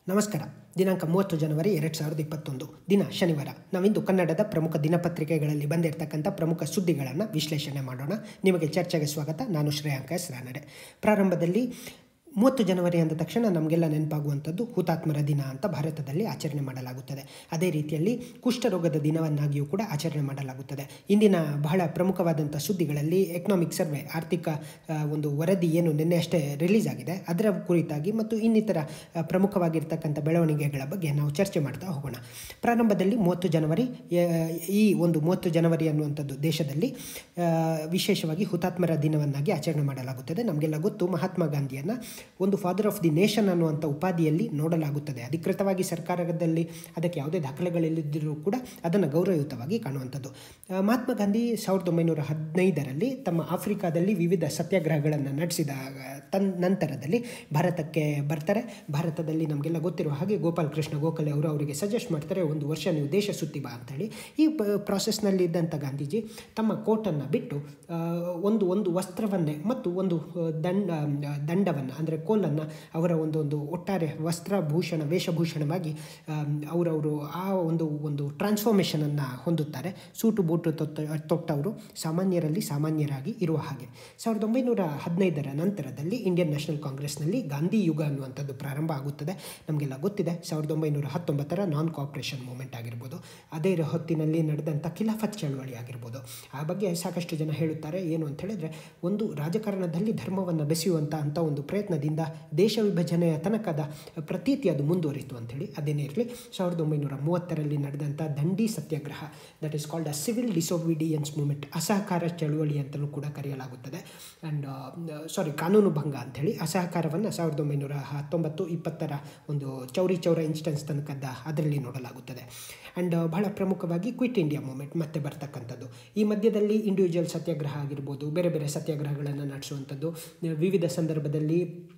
ನಮಸ್ಕಾರ ದಿನಾಂಕ ಮೂವತ್ತು ಜನವರಿ ಎರಡು ಸಾವಿರದ ಇಪ್ಪತ್ತೊಂದು ದಿನ ಶನಿವಾರ ನಾವಿಂದು ಕನ್ನಡದ ಪ್ರಮುಖ ದಿನಪತ್ರಿಕೆಗಳಲ್ಲಿ ಬಂದಿರತಕ್ಕಂಥ ಪ್ರಮುಖ ಸುದ್ದಿಗಳನ್ನು ವಿಶ್ಲೇಷಣೆ ಮಾಡೋಣ ನಿಮಗೆ ಚರ್ಚೆಗೆ ಸ್ವಾಗತ ನಾನು ಶ್ರೇಯಾಂಕ ಎಸ್ ರಾನಡೆ ಪ್ರಾರಂಭದಲ್ಲಿ ಮೂವತ್ತು ಜನವರಿ ಅಂದ ತಕ್ಷಣ ನಮಗೆಲ್ಲ ನೆನಪಾಗುವಂಥದ್ದು ಹುತಾತ್ಮರ ದಿನ ಅಂತ ಭಾರತದಲ್ಲಿ ಆಚರಣೆ ಮಾಡಲಾಗುತ್ತದೆ ಅದೇ ರೀತಿಯಲ್ಲಿ ಕುಷ್ಠರೋಗದ ದಿನವನ್ನಾಗಿಯೂ ಕೂಡ ಆಚರಣೆ ಮಾಡಲಾಗುತ್ತದೆ ಇಂದಿನ ಬಹಳ ಪ್ರಮುಖವಾದಂಥ ಸುದ್ದಿಗಳಲ್ಲಿ ಎಕನಾಮಿಕ್ ಸರ್ವೆ ಆರ್ಥಿಕ ಆ, ಒಂದು ವರದಿ ಏನು ನಿನ್ನೆ ಅಷ್ಟೇ ರಿಲೀಸ್ ಆಗಿದೆ ಅದರ ಕುರಿತಾಗಿ ಮತ್ತು ಇನ್ನಿತರ ಆ, ಪ್ರಮುಖವಾಗಿರ್ತಕ್ಕಂಥ ಬೆಳವಣಿಗೆಗಳ ಬಗ್ಗೆ ನಾವು ಚರ್ಚೆ ಮಾಡ್ತಾ ಹೋಗೋಣ ಪ್ರಾರಂಭದಲ್ಲಿ ಮೂವತ್ತು ಜನವರಿ ಆ, ಈ ಒಂದು ಮೂವತ್ತು ಜನವರಿ ಅನ್ನುವಂಥದ್ದು ದೇಶದಲ್ಲಿ ಆ, ವಿಶೇಷವಾಗಿ ಹುತಾತ್ಮರ ದಿನವನ್ನಾಗಿ ಆಚರಣೆ ಮಾಡಲಾಗುತ್ತದೆ ನಮಗೆಲ್ಲ ಗೊತ್ತು ಮಹಾತ್ಮ ಗಾಂಧಿಯನ್ನು ಒಂದು ಫಾದರ್ ಆಫ್ ದಿ ನೇಷನ್ ಅನ್ನುವಂಥ ಉಪಾಧಿಯಲ್ಲಿ ನೋಡಲಾಗುತ್ತದೆ ಅಧಿಕೃತವಾಗಿ ಸರ್ಕಾರದಲ್ಲಿ ಅದಕ್ಕೆ ಯಾವುದೇ ದಾಖಲೆಗಳಿಲ್ಲದಿದ್ದರೂ ಕೂಡ ಅದನ್ನು ಗೌರವಯುತವಾಗಿ ಕಾಣುವಂಥದ್ದು ಆ, ಮಹಾತ್ಮ ಗಾಂಧಿ ಸಾವಿರದ ಒಂಬೈನೂರ ಹದಿನೈದರಲ್ಲಿ ತಮ್ಮ ಆಫ್ರಿಕಾದಲ್ಲಿ ವಿವಿಧ ಸತ್ಯಾಗ್ರಹಗಳನ್ನು ನಡೆಸಿದ ತನ್ ನಂತರದಲ್ಲಿ ಭಾರತಕ್ಕೆ ಬರ್ತಾರೆ ಭಾರತದಲ್ಲಿ ನಮಗೆಲ್ಲ ಗೊತ್ತಿರುವ ಹಾಗೆ ಗೋಪಾಲ್ ಕೃಷ್ಣ ಗೋಖಲೆ ಅವರು ಅವರಿಗೆ ಸಜೆಸ್ಟ್ ಮಾಡ್ತಾರೆ ಒಂದು ವರ್ಷ ನೀವು ದೇಶ ಸುತ್ತಿ ಬಾ ಅಂತೇಳಿ ಈ ಪ್ರಾಸೆಸ್ನಲ್ಲಿ ಇದ್ದಂಥ ಗಾಂಧೀಜಿ ತಮ್ಮ ಕೋಟನ್ನು ಬಿಟ್ಟು ಆ, ಒಂದು ಒಂದು ವಸ್ತ್ರವನ್ನೇ ಮತ್ತು ಒಂದು ಆ, ದಂಡ ದಂಡವನ್ನು ಅಂದರೆ ಕೋಲನ್ನು ಅವರ ಒಂದು ಒಂದು ಒಟ್ಟಾರೆ ವಸ್ತ್ರಭೂಷಣ ವೇಷಭೂಷಣವಾಗಿ ಆಮ್, ಅವರವರು ಆ ಒಂದು ಒಂದು ಟ್ರಾನ್ಸ್ಫಾರ್ಮೇಷನನ್ನು ಹೊಂದುತ್ತಾರೆ ಸೂಟು ಬೂಟು ತೊತ್ತ ತೊಟ್ಟವರು ಸಾಮಾನ್ಯರಲ್ಲಿ ಸಾಮಾನ್ಯರಾಗಿ ಇರುವ ಹಾಗೆ ಸಾವಿರದ ಒಂಬೈನೂರ ಹದಿನೈದರ ನಂತರದಲ್ಲಿ ಇಂಡಿಯನ್ ನ್ಯಾಷನಲ್ ಕಾಂಗ್ರೆಸ್ನಲ್ಲಿ ಗಾಂಧಿ ಯುಗ ಅನ್ನುವಂಥದ್ದು ಪ್ರಾರಂಭ ಆಗುತ್ತದೆ ನಮಗೆಲ್ಲ ಗೊತ್ತಿದೆ ಸಾವಿರದ ಒಂಬೈನೂರ ಹತ್ತೊಂಬತ್ತರ ನಾನ್ ಕೋಆಪ್ರೇಷನ್ ಮೂವ್ಮೆಂಟ್ ಆಗಿರ್ಬೋದು ಅದೇ ಹೊತ್ತಿನಲ್ಲಿ ನಡೆದಂಥ ಖಿಲಾಫತ್ ಚಳವಳಿ ಆಗಿರ್ಬೋದು ಆ ಬಗ್ಗೆ ಸಾಕಷ್ಟು ಜನ ಹೇಳುತ್ತಾರೆ ಏನು ಅಂತ ಹೇಳಿದ್ರೆ ಒಂದು ರಾಜಕಾರಣದಲ್ಲಿ ಧರ್ಮವನ್ನು ಬೆಸೆಯುವಂಥ ಅಂಥ ಒಂದು ಪ್ರಯತ್ನದಿಂದ ದೇಶ ವಿಭಜನೆಯ ತನಕದ ಪ್ರತೀತಿ ಅದು ಮುಂದುವರಿತು ಅಂಥೇಳಿ ಅದೇನೇ ಇರಲಿ ಸಾವಿರದ ಒಂಬೈನೂರ ಮೂವತ್ತರಲ್ಲಿ ನಡೆದಂಥ Dandi satyagraha that is called a civil disobedience movement ಅಸಹಕಾರ ಚಳುವಳಿ ಅಂತಲೂ ಕೂಡ ಕರೆಯಲಾಗುತ್ತದೆ ಆ್ಯಂಡ್ ಸಾರಿ ಕಾನೂನು ಭಂಗ ಅಂಥೇಳಿ ಅಸಹಕಾರವನ್ನು ಸಾವಿರದ ಒಂಬೈನೂರ ಹತ್ತೊಂಬತ್ತು ಇಪ್ಪತ್ತರ ಒಂದು ಚೌರಿ ಚೌರ ಇನ್ಸ್ಟೆನ್ಸ್ ತನಕದ ಅದರಲ್ಲಿ ನೋಡಲಾಗುತ್ತದೆ ಆ್ಯಂಡ್ ಬಹಳ ಪ್ರಮುಖವಾಗಿ ಕ್ವಿಟ್ ಇಂಡಿಯಾ ಮೂವ್ಮೆಂಟ್ ಮತ್ತೆ ಬರ್ತಕ್ಕಂಥದ್ದು ಈ ಮಧ್ಯದಲ್ಲಿ ಇಂಡಿವಿಜುವಲ್ ಸತ್ಯಾಗ್ರಹ ಆಗಿರ್ಬೋದು ಬೇರೆ ಬೇರೆ ಸತ್ಯಾಗ್ರಹಗಳನ್ನು ನಡೆಸುವಂಥದ್ದು ವಿವಿಧ ಸಂದರ್ಭದಲ್ಲಿ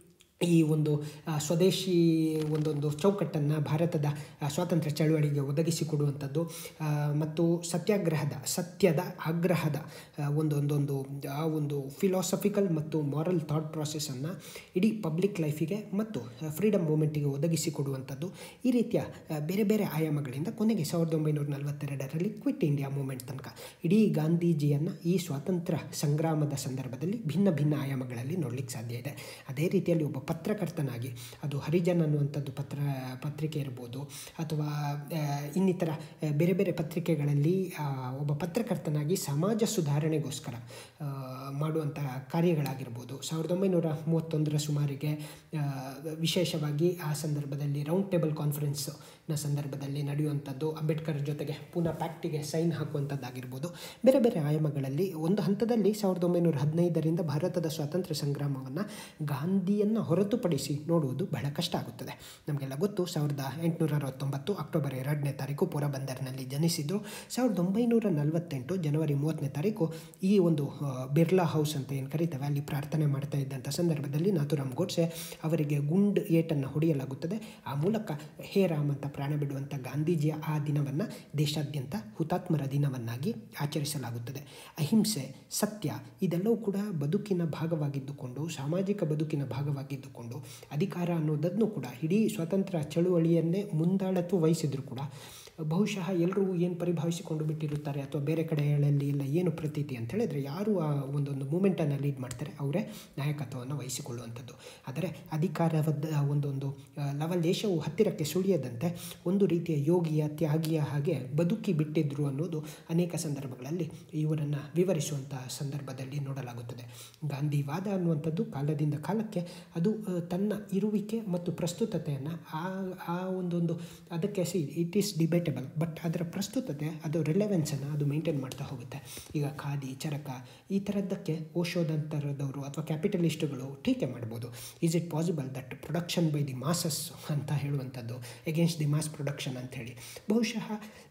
ಈ ಒಂದು ಆ, ಸ್ವದೇಶಿ ಒಂದೊಂದು ಚೌಕಟ್ಟನ್ನು ಭಾರತದ ಆ, ಸ್ವಾತಂತ್ರ್ಯ ಚಳವಳಿಗೆ ಒದಗಿಸಿಕೊಡುವಂಥದ್ದು ಆ, ಮತ್ತು ಸತ್ಯಾಗ್ರಹದ ಸತ್ಯದ ಆಗ್ರಹದ ಆ, ಒಂದೊಂದೊಂದು ಆ ಒಂದು ಫಿಲಾಸಫಿಕಲ್ ಮತ್ತು ಮಾರಲ್ ಥಾಟ್ ಪ್ರಾಸೆಸನ್ನು ಇಡೀ ಪಬ್ಲಿಕ್ ಲೈಫಿಗೆ ಮತ್ತು ಫ್ರೀಡಮ್ ಮೂಮೆಂಟಿಗೆ ಒದಗಿಸಿಕೊಡುವಂಥದ್ದು ಈ ರೀತಿಯ ಆ, ಬೇರೆ ಬೇರೆ ಆಯಾಮಗಳಿಂದ ಕೊನೆಗೆ ಸಾವಿರದ ಒಂಬೈನೂರ ನಲವತ್ತೆರಡರಲ್ಲಿ ಕ್ವಿಟ್ ಇಂಡಿಯಾ ಮೂಮೆಂಟ್ ತನಕ ಇಡೀ ಗಾಂಧೀಜಿಯನ್ನು ಈ ಸ್ವಾತಂತ್ರ್ಯ ಸಂಗ್ರಾಮದ ಸಂದರ್ಭದಲ್ಲಿ ಭಿನ್ನ ಭಿನ್ನ ಆಯಾಮಗಳಲ್ಲಿ ನೋಡಲಿಕ್ಕೆ ಸಾಧ್ಯ ಇದೆ ಅದೇ ರೀತಿಯಲ್ಲಿ ಒಬ್ಬ ಪತ್ರಕರ್ತನಾಗಿ ಅದು ಹರಿಜನ್ ಅನ್ನುವಂಥದ್ದು ಪತ್ರ ಪತ್ರಿಕೆ ಇರ್ಬೋದು ಅಥವಾ ಆ, ಇನ್ನಿತರ ಆ, ಬೇರೆ ಬೇರೆ ಪತ್ರಿಕೆಗಳಲ್ಲಿ ಆ, ಒಬ್ಬ ಪತ್ರಕರ್ತನಾಗಿ ಸಮಾಜ ಸುಧಾರಣೆಗೋಸ್ಕರ ಆ, ಮಾಡುವಂಥ ಕಾರ್ಯಗಳಾಗಿರ್ಬೋದು ಸಾವಿರದ ಒಂಬೈನೂರ ಮೂವತ್ತೊಂದರ ಸುಮಾರಿಗೆ ಆ, ವಿಶೇಷವಾಗಿ ಆ ಸಂದರ್ಭದಲ್ಲಿ ರೌಂಡ್ ಟೇಬಲ್ ಕಾನ್ಫರೆನ್ಸ್ನ ಸಂದರ್ಭದಲ್ಲಿ ನಡೆಯುವಂಥದ್ದು ಅಂಬೇಡ್ಕರ್ ಜೊತೆಗೆ ಪುನಃ ಪ್ಯಾಕ್ಟಿಗೆ ಸೈನ್ ಹಾಕುವಂಥದ್ದಾಗಿರ್ಬೋದು ಬೇರೆ ಬೇರೆ ಆಯಾಮಗಳಲ್ಲಿ ಒಂದು ಹಂತದಲ್ಲಿ ಸಾವಿರದ ಒಂಬೈನೂರ ಹದಿನೈದರಿಂದ ಭಾರತದ ಸ್ವಾತಂತ್ರ್ಯ ಸಂಗ್ರಾಮವನ್ನು ಗಾಂಧಿಯನ್ನು ಹೊರತುಪಡಿಸಿ ನೋಡುವುದು ಬಹಳ ಕಷ್ಟ ಆಗುತ್ತದೆ ನಮಗೆಲ್ಲ ಗೊತ್ತು ಸಾವಿರದ ಎಂಟುನೂರ ಅರವತ್ತೊಂಬತ್ತು ಅಕ್ಟೋಬರ್ ಎರಡನೇ ತಾರೀಕು ಪೋರಬಂದರ್ನಲ್ಲಿ ಜನಿಸಿದ್ರು ಸಾವಿರದ ಒಂಬೈನೂರ ನಲವತ್ತೆಂಟು ಜನವರಿ ಮೂವತ್ತನೇ ತಾರೀಕು ಈ ಒಂದು ಆ, ಬಿರ್ಲಾ ಹೌಸ್ ಅಂತ ಏನು ಕರೀತೇವೆ ಅಲ್ಲಿ ಪ್ರಾರ್ಥನೆ ಮಾಡ್ತಾ ಇದ್ದಂಥ ಸಂದರ್ಭದಲ್ಲಿ ನಾಥುರಾಮ್ ಗೋಡ್ಸೆ ಅವರಿಗೆ ಗುಂಡ್ ಏಟನ್ನು ಹೊಡೆಯಲಾಗುತ್ತದೆ ಆ ಮೂಲಕ ಹೇ ರಾಮ್ ಅಂತ ಪ್ರಾಣ ಬಿಡುವಂಥ ಗಾಂಧೀಜಿಯ ಆ ದಿನವನ್ನು ದೇಶಾದ್ಯಂತ ಹುತಾತ್ಮರ ದಿನವನ್ನಾಗಿ ಆಚರಿಸಲಾಗುತ್ತದೆ ಅಹಿಂಸೆ ಸತ್ಯ ಇದೆಲ್ಲವೂ ಕೂಡ ಬದುಕಿನ ಭಾಗವಾಗಿದ್ದುಕೊಂಡು ಸಾಮಾಜಿಕ ಬದುಕಿನ ಭಾಗವಾಗಿದ್ದುಕೊಂಡು ಅಧಿಕಾರ ಅನ್ನೋದನ್ನು ಕೂಡ ಇಡೀ ಸ್ವಾತಂತ್ರ್ಯ ಚಳುವಳಿಯನ್ನೇ ಮುಂದಾಳತ್ವ ವಹಿಸಿದ್ರು ಕೂಡ ಬಹುಶಃ ಎಲ್ಲರೂ ಏನು ಪರಿಭಾವಿಸಿಕೊಂಡು ಬಿಟ್ಟಿರುತ್ತಾರೆ ಅಥವಾ ಬೇರೆ ಕಡೆಗಳಲ್ಲಿ ಎಲ್ಲ ಏನು ಪ್ರತೀತಿ ಅಂತ ಹೇಳಿದರೆ ಯಾರು ಆ ಒಂದೊಂದು ಮೂಮೆಂಟನ್ನು ಲೀಡ್ ಮಾಡ್ತಾರೆ ಅವರೇ ನಾಯಕತ್ವವನ್ನು ವಹಿಸಿಕೊಳ್ಳುವಂಥದ್ದು ಆದರೆ ಅಧಿಕಾರದ ಒಂದೊಂದು ಆ, ಲವಲೇಶವು ಹತ್ತಿರಕ್ಕೆ ಸುಳಿಯದಂತೆ ಒಂದು ರೀತಿಯ ಯೋಗಿಯ ತ್ಯಾಗಿಯ ಹಾಗೆ ಬದುಕಿ ಬಿಟ್ಟಿದ್ರು ಅನ್ನೋದು ಅನೇಕ ಸಂದರ್ಭಗಳಲ್ಲಿ ಇವರನ್ನು ವಿವರಿಸುವಂಥ ಸಂದರ್ಭದಲ್ಲಿ ನೋಡಲಾಗುತ್ತದೆ ಗಾಂಧಿವಾದ ಅನ್ನುವಂಥದ್ದು ಕಾಲದಿಂದ ಕಾಲಕ್ಕೆ ಅದು ಆ, ತನ್ನ ಇರುವಿಕೆ ಮತ್ತು ಪ್ರಸ್ತುತತೆಯನ್ನು ಆ ಆ ಒಂದೊಂದು ಅದಕ್ಕೆ see it is debatable but ಅದರ ಪ್ರಸ್ತುತತೆ ಅದು ರಿಲೆವೆನ್ಸನ್ನು ಅದು ಮೇಂಟೈನ್ ಮಾಡ್ತಾ ಹೋಗುತ್ತೆ ಈಗ ಖಾದಿ ಚರಕ ಈ ಥರದ್ದಕ್ಕೆ ಓಶೋದಂತರದವರು ಅಥವಾ ಕ್ಯಾಪಿಟಲಿಸ್ಟ್ಗಳು ಟೀಕೆ ಮಾಡ್ಬೋದು is it possible that production by the masses ಅಂತ ಹೇಳುವಂಥದ್ದು ಎಗೇನ್ಸ್ಟ್ ದಿ ಮಾಸ್ ಪ್ರೊಡಕ್ಷನ್ ಅಂಥೇಳಿ ಬಹುಶಃ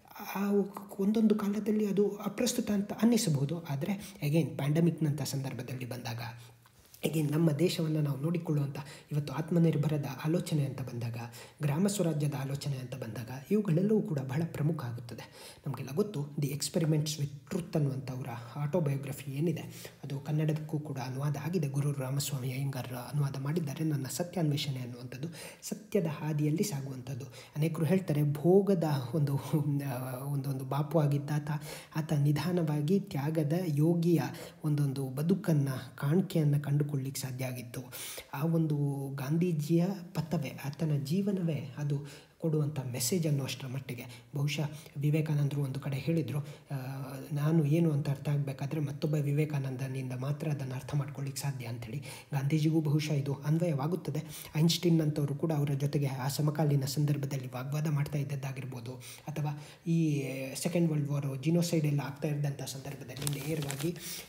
ಆ ಒಂದೊಂದು ಕಾಲದಲ್ಲಿ ಅದು ಅಪ್ರಸ್ತುತ ಅಂತ ಅನ್ನಿಸಬಹುದು ಆದರೆ ಅಗೈನ್ ಪ್ಯಾಂಡಮಿಕ್ನಂಥ ಸಂದರ್ಭದಲ್ಲಿ ಬಂದಾಗ ಹೀಗೆ ನಮ್ಮ ದೇಶವನ್ನು ನಾವು ನೋಡಿಕೊಳ್ಳುವಂಥ ಇವತ್ತು ಆತ್ಮನಿರ್ಭರದ ಆಲೋಚನೆ ಅಂತ ಬಂದಾಗ ಗ್ರಾಮ ಸ್ವರಾಜ್ಯದ ಆಲೋಚನೆ ಅಂತ ಬಂದಾಗ ಇವುಗಳೆಲ್ಲವೂ ಕೂಡ ಬಹಳ ಪ್ರಮುಖ ಆಗುತ್ತದೆ ನಮಗೆಲ್ಲ ಗೊತ್ತು ದಿ ಎಕ್ಸ್ಪೆರಿಮೆಂಟ್ಸ್ ವಿತ್ ಟ್ರುತ್ ಅನ್ನುವಂಥ ಅವರ ಆಟೋಬಯೋಗ್ರಫಿ ಏನಿದೆ ಅದು ಕನ್ನಡಕ್ಕೂ ಕೂಡ ಅನುವಾದ ಆಗಿದೆ ಗುರು ರಾಮಸ್ವಾಮಿ ಅಯ್ಯಂಗಾರ್ ಅನುವಾದ ಮಾಡಿದ್ದಾರೆ ನನ್ನ ಸತ್ಯಾನ್ವೇಷಣೆ ಅನ್ನುವಂಥದ್ದು ಸತ್ಯದ ಹಾದಿಯಲ್ಲಿ ಸಾಗುವಂಥದ್ದು ಅನೇಕರು ಹೇಳ್ತಾರೆ ಭೋಗದ ಒಂದು ಒಂದೊಂದು ಬಾಪು ಆಗಿದ್ದಾತ ಆತ ನಿಧಾನವಾಗಿ ತ್ಯಾಗದ ಯೋಗಿಯ ಒಂದೊಂದು ಬದುಕನ್ನು ಕಾಣಿಕೆಯನ್ನು ಕಂಡುಕೊಳ್ಳಿಕ್ಕೆ ಸಾಧ್ಯ ಆಗಿತ್ತು ಆ ಒಂದು ಗಾಂಧೀಜಿಯ ಪಥವೇ ಆತನ ಜೀವನವೇ ಅದು ಕೊಡುವಂಥ ಮೆಸೇಜ್ ಅನ್ನುವಷ್ಟರ ಮಟ್ಟಿಗೆ ಬಹುಶಃ ವಿವೇಕಾನಂದರು ಒಂದು ಕಡೆ ಹೇಳಿದರು ನಾನು ಏನು ಅಂತ ಅರ್ಥ ಆಗಬೇಕಾದ್ರೆ ಮತ್ತೊಬ್ಬ ವಿವೇಕಾನಂದನಿಂದ ಮಾತ್ರ ಅದನ್ನು ಅರ್ಥ ಮಾಡ್ಕೊಳ್ಳಿಕ್ಕೆ ಸಾಧ್ಯ ಅಂಥೇಳಿ ಗಾಂಧೀಜಿಗೂ ಬಹುಶಃ ಇದು ಅನ್ವಯವಾಗುತ್ತದೆ ಐನ್ಸ್ಟೀನ್ ಅಂತವರು ಕೂಡ ಅವರ ಜೊತೆಗೆ ಆ ಸಮಕಾಲೀನ ಸಂದರ್ಭದಲ್ಲಿ ವಾಗ್ವಾದ ಮಾಡ್ತಾ ಇದ್ದದ್ದಾಗಿರ್ಬೋದು ಅಥವಾ ಈ ಸೆಕೆಂಡ್ ವರ್ಲ್ಡ್ ವಾರು ಜಿನೋಸೈಡ್ ಎಲ್ಲ ಆಗ್ತಾ ಇದ್ದಂಥ ಸಂದರ್ಭದಲ್ಲಿ ನೇರವಾಗಿ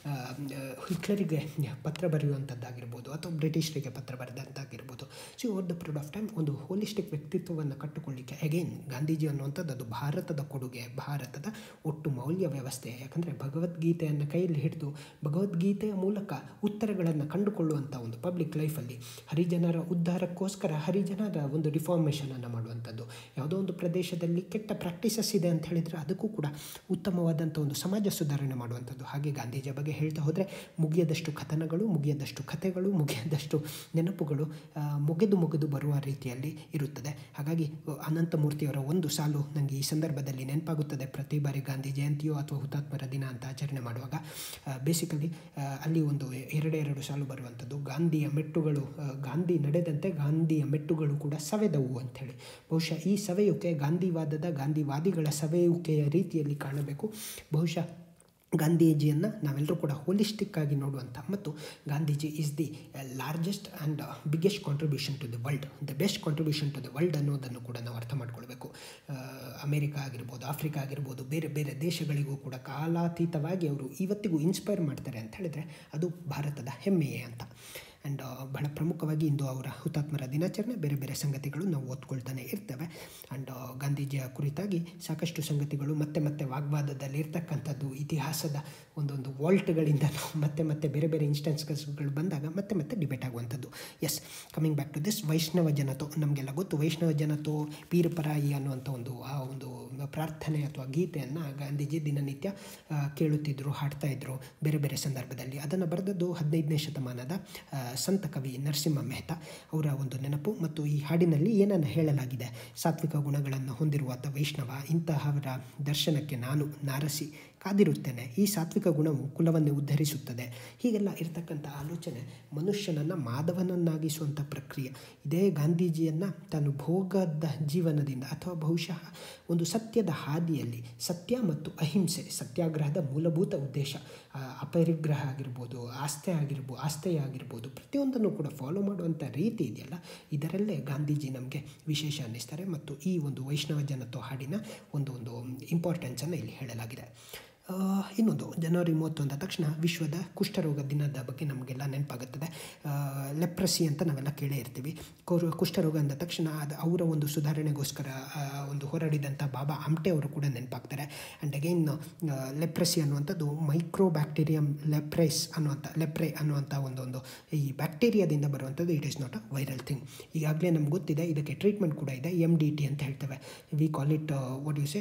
ಹಿಟ್ಲರಿಗೆ ಪತ್ರ ಬರೆಯುವಂಥದ್ದಾಗಿರ್ಬೋದು ಅಥವಾ ಬ್ರಿಟಿಷರಿಗೆ ಪತ್ರ ಬರೆದಂಥದ್ದಾಗಿರ್ಬೋದು so over the period of time ಒಂದು ಹೋಲಿಸ್ಟಿಕ್ ವ್ಯಕ್ತಿತ್ವವನ್ನು ಕಟ್ಟುಕೊಳ್ಳಿಕ್ಕೆ ಅಗೈನ್ ಗಾಂಧೀಜಿ ಅನ್ನುವಂಥದ್ದು ಅದು ಭಾರತದ ಕೊಡುಗೆ ಭಾರತದ ಒಟ್ಟು ಮೌಲ್ಯ ವ್ಯವಸ್ಥೆ ಯಾಕಂದರೆ ಭಗವದ್ಗೀತೆಯನ್ನು ಕೈಯಲ್ಲಿ ಹಿಡಿದು ಭಗವದ್ಗೀತೆಯ ಮೂಲಕ ಉತ್ತರಗಳನ್ನು ಕಂಡುಕೊಳ್ಳುವಂಥ ಒಂದು ಪಬ್ಲಿಕ್ ಲೈಫಲ್ಲಿ ಹರಿಜನರ ಉದ್ಧಾರಕ್ಕೋಸ್ಕರ ಹರಿಜನರ ಒಂದು ರಿಫಾರ್ಮೇಷನನ್ನು ಮಾಡುವಂಥದ್ದು ಯಾವುದೋ ಒಂದು ಪ್ರದೇಶದಲ್ಲಿ ಕೆಟ್ಟ ಪ್ರಾಕ್ಟೀಸಸ್ ಇದೆ ಅಂತ ಹೇಳಿದರೆ ಅದಕ್ಕೂ ಕೂಡ ಉತ್ತಮವಾದಂಥ ಒಂದು ಸಮಾಜ ಸುಧಾರಣೆ ಮಾಡುವಂಥದ್ದು ಹಾಗೆ ಗಾಂಧೀಜಿಯ ಬಗ್ಗೆ ಹೇಳ್ತಾ ಹೋದರೆ ಮುಗಿಯದಷ್ಟು ಕಥನಗಳು ಮುಗಿಯದಷ್ಟು ಕಥೆಗಳು ಮುಗಿಯದಷ್ಟು ನೆನಪುಗಳು ಮುಗಿದು ಮುಗಿದು ಬರುವ ರೀತಿಯಲ್ಲಿ ಇರುತ್ತದೆ ಹಾಗಾಗಿ ಅನಂತಮೂರ್ತಿಯವರ ಒಂದು ಸಾಲು ನನಗೆ ಈ ಸಂದರ್ಭದಲ್ಲಿ ನೆನಪಾಗುತ್ತದೆ ಪ್ರತಿ ಬಾರಿ ಗಾಂಧಿ ಜಯಂತಿಯೋ ಅಥವಾ ಹುತಾತ್ಮರ ದಿನ ಅಂತ ಆಚರಣೆ ಮಾಡುವಾಗ ಬೇಸಿಕಲಿ ಅಲ್ಲಿ ಒಂದು ಎರಡೇ ಎರಡು ಸಾಲು ಬರುವಂಥದ್ದು ಗಾಂಧಿಯ ಮೆಟ್ಟುಗಳು ಗಾಂಧಿ ನಡೆದಂತೆ ಗಾಂಧಿಯ ಮೆಟ್ಟುಗಳು ಕೂಡ ಸವೆದವು ಅಂಥೇಳಿ ಬಹುಶಃ ಈ ಸವೆಯುಕೆ ಗಾಂಧಿವಾದದ ಗಾಂಧಿವಾದಿಗಳ ಸವೆಯುಕೆಯ ರೀತಿಯಲ್ಲಿ ಕಾಣಬೇಕು ಬಹುಶಃ ಗಾಂಧೀಜಿಯನ್ನು ನಾವೆಲ್ಲರೂ ಕೂಡ ಹೋಲಿಸ್ಟಿಕ್ ಆಗಿ ನೋಡುವಂಥ ಮತ್ತು Gandhiji is the largest and biggest contribution to the world the best contribution to the world ಅನ್ನೋದನ್ನು ಕೂಡ ನಾವು ಅರ್ಥ ಮಾಡ್ಕೊಳ್ಬೇಕು ಅಮೇರಿಕಾ ಆಗಿರ್ಬೋದು ಆಫ್ರಿಕಾ ಆಗಿರ್ಬೋದು ಬೇರೆ ಬೇರೆ ದೇಶಗಳಿಗೂ ಕೂಡ ಕಾಲಾತೀತವಾಗಿ ಅವರು ಇವತ್ತಿಗೂ ಇನ್ಸ್ಪೈರ್ ಮಾಡ್ತಾರೆ ಅಂತ ಹೇಳಿದರೆ ಅದು ಭಾರತದ ಹೆಮ್ಮೆಯೇ ಅಂತ ಆ್ಯಂಡ್ ಬಹಳ ಪ್ರಮುಖವಾಗಿ ಇಂದು ಅವರ ಹುತಾತ್ಮರ ದಿನಾಚರಣೆ ಬೇರೆ ಬೇರೆ ಸಂಗತಿಗಳು ನಾವು ಓದ್ಕೊಳ್ತಾನೆ ಇರ್ತೇವೆ ಆ್ಯಂಡ್ ಗಾಂಧೀಜಿಯ ಕುರಿತಾಗಿ ಸಾಕಷ್ಟು ಸಂಗತಿಗಳು ಮತ್ತೆ ಮತ್ತೆ ವಾಗ್ವಾದದಲ್ಲಿ ಇರ್ತಕ್ಕಂಥದ್ದು ಇತಿಹಾಸದ ಒಂದೊಂದು ವಾಲ್ಟ್ಗಳಿಂದ ನಾವು ಮತ್ತೆ ಮತ್ತೆ ಬೇರೆ ಬೇರೆ ಇನ್ಸ್ಟೆನ್ಸ್ಗಳು ಬಂದಾಗ ಮತ್ತೆ ಮತ್ತೆ ಡಿಬೇಟ್ ಆಗುವಂಥದ್ದು yes coming back to this Vaishnava Janato ನಮಗೆಲ್ಲ ಗೊತ್ತು ವೈಷ್ಣವ ಜನತೋ ಪೀರಪರಾಯಿ ಅನ್ನುವಂಥ ಒಂದು ಆ ಒಂದು ಪ್ರಾರ್ಥನೆ ಅಥವಾ ಗೀತೆಯನ್ನು ಗಾಂಧೀಜಿ ದಿನನಿತ್ಯ ಕೇಳುತ್ತಿದ್ದರು ಹಾಡ್ತಾ ಇದ್ದರು ಬೇರೆ ಬೇರೆ ಸಂದರ್ಭದಲ್ಲಿ ಅದನ್ನು ಬರೆದದ್ದು ಹದಿನೈದನೇ ಶತಮಾನದ ಸಂತ ಕವಿ ನರಸಿಂಹ ಮೆಹ್ತಾ ಅವರ ಒಂದು ನೆನಪು ಮತ್ತು ಈ ಹಾಡಿನಲ್ಲಿ ಏನನ್ನು ಹೇಳಲಾಗಿದೆ ಸಾತ್ವಿಕ ಗುಣಗಳನ್ನು ಹೊಂದಿರುವಾತ ವೈಷ್ಣವ ಇಂತಹವರ ದರ್ಶನಕ್ಕೆ ನಾನು ನಾರಸಿ ಕಾದಿರುತ್ತೇನೆ ಈ ಸಾತ್ವಿಕ ಗುಣವು ಕುಲವನ್ನೇ ಉದ್ಧರಿಸುತ್ತದೆ ಹೀಗೆಲ್ಲ ಇರತಕ್ಕಂಥ ಆಲೋಚನೆ ಮನುಷ್ಯನನ್ನು ಮಾಧವನನ್ನಾಗಿಸುವಂಥ ಪ್ರಕ್ರಿಯೆ ಇದೇ ಗಾಂಧೀಜಿಯನ್ನು ತಾನು ಭೋಗದ ಜೀವನದಿಂದ ಅಥವಾ ಬಹುಶಃ ಒಂದು ಸತ್ಯದ ಹಾದಿಯಲ್ಲಿ ಸತ್ಯ ಮತ್ತು ಅಹಿಂಸೆ ಸತ್ಯಾಗ್ರಹದ ಮೂಲಭೂತ ಉದ್ದೇಶ ಅಪರಿಗ್ರಹ ಆಗಿರ್ಬೋದು ಆಸ್ತೆ ಆಗಿರ್ಬೋದು ಆಸ್ತೆಯ ಆಗಿರ್ಬೋದು ಪ್ರತಿಯೊಂದನ್ನು ಕೂಡ ಫಾಲೋ ಮಾಡುವಂಥ ರೀತಿ ಇದೆಯಲ್ಲ ಇದರಲ್ಲೇ ಗಾಂಧೀಜಿ ನಮಗೆ ವಿಶೇಷ ಅನ್ನಿಸ್ತಾರೆ ಮತ್ತು ಈ ಒಂದು ವೈಷ್ಣವ ಜನತ್ವ ಹಾಡಿನ ಒಂದು ಒಂದು ಇಂಪಾರ್ಟೆನ್ಸನ್ನು ಇಲ್ಲಿ ಹೇಳಲಾಗಿದೆ ಇನ್ನೊಂದು ಜನವರಿ ಮೂವತ್ತೊಂದ ತಕ್ಷಣ ವಿಶ್ವದ ಕುಷ್ಠರೋಗ ದಿನದ ಬಗ್ಗೆ ನಮಗೆಲ್ಲ ನೆನಪಾಗುತ್ತದೆ ಲೆಪ್ರಸಿ ಅಂತ ನಾವೆಲ್ಲ ಕೇಳೇ ಇರ್ತೀವಿ ಕುಷ್ಠರೋಗ ಅಂದ ತಕ್ಷಣ ಅದು ಅವರ ಒಂದು ಸುಧಾರಣೆಗೋಸ್ಕರ ಒಂದು ಹೋರಾಡಿದಂಥ ಬಾಬಾ ಆಮ್ಟೆ ಅವರು ಕೂಡ ನೆನಪಾಗ್ತಾರೆ ಆ್ಯಂಡ್ ಅಗೈನ್ ಲೆಪ್ರಸಿ ಅನ್ನುವಂಥದ್ದು ಮೈಕ್ರೋ ಬ್ಯಾಕ್ಟೀರಿಯಂ ಲೆಪ್ರೆಸ್ ಅನ್ನುವಂಥ ಲೆಪ್ರೆ ಅನ್ನುವಂಥ ಒಂದೊಂದು ಈ ಬ್ಯಾಕ್ಟೀರಿಯಾದಿಂದ ಬರುವಂಥದ್ದು it is not a viral thing ಈಗಾಗಲೇ ನಮ್ಗೆ ಗೊತ್ತಿದೆ ಇದಕ್ಕೆ ಟ್ರೀಟ್ಮೆಂಟ್ ಕೂಡ ಇದೆ ಎಮ್ ಡಿ ಟಿ ಅಂತ ಹೇಳ್ತೇವೆ we call it what you say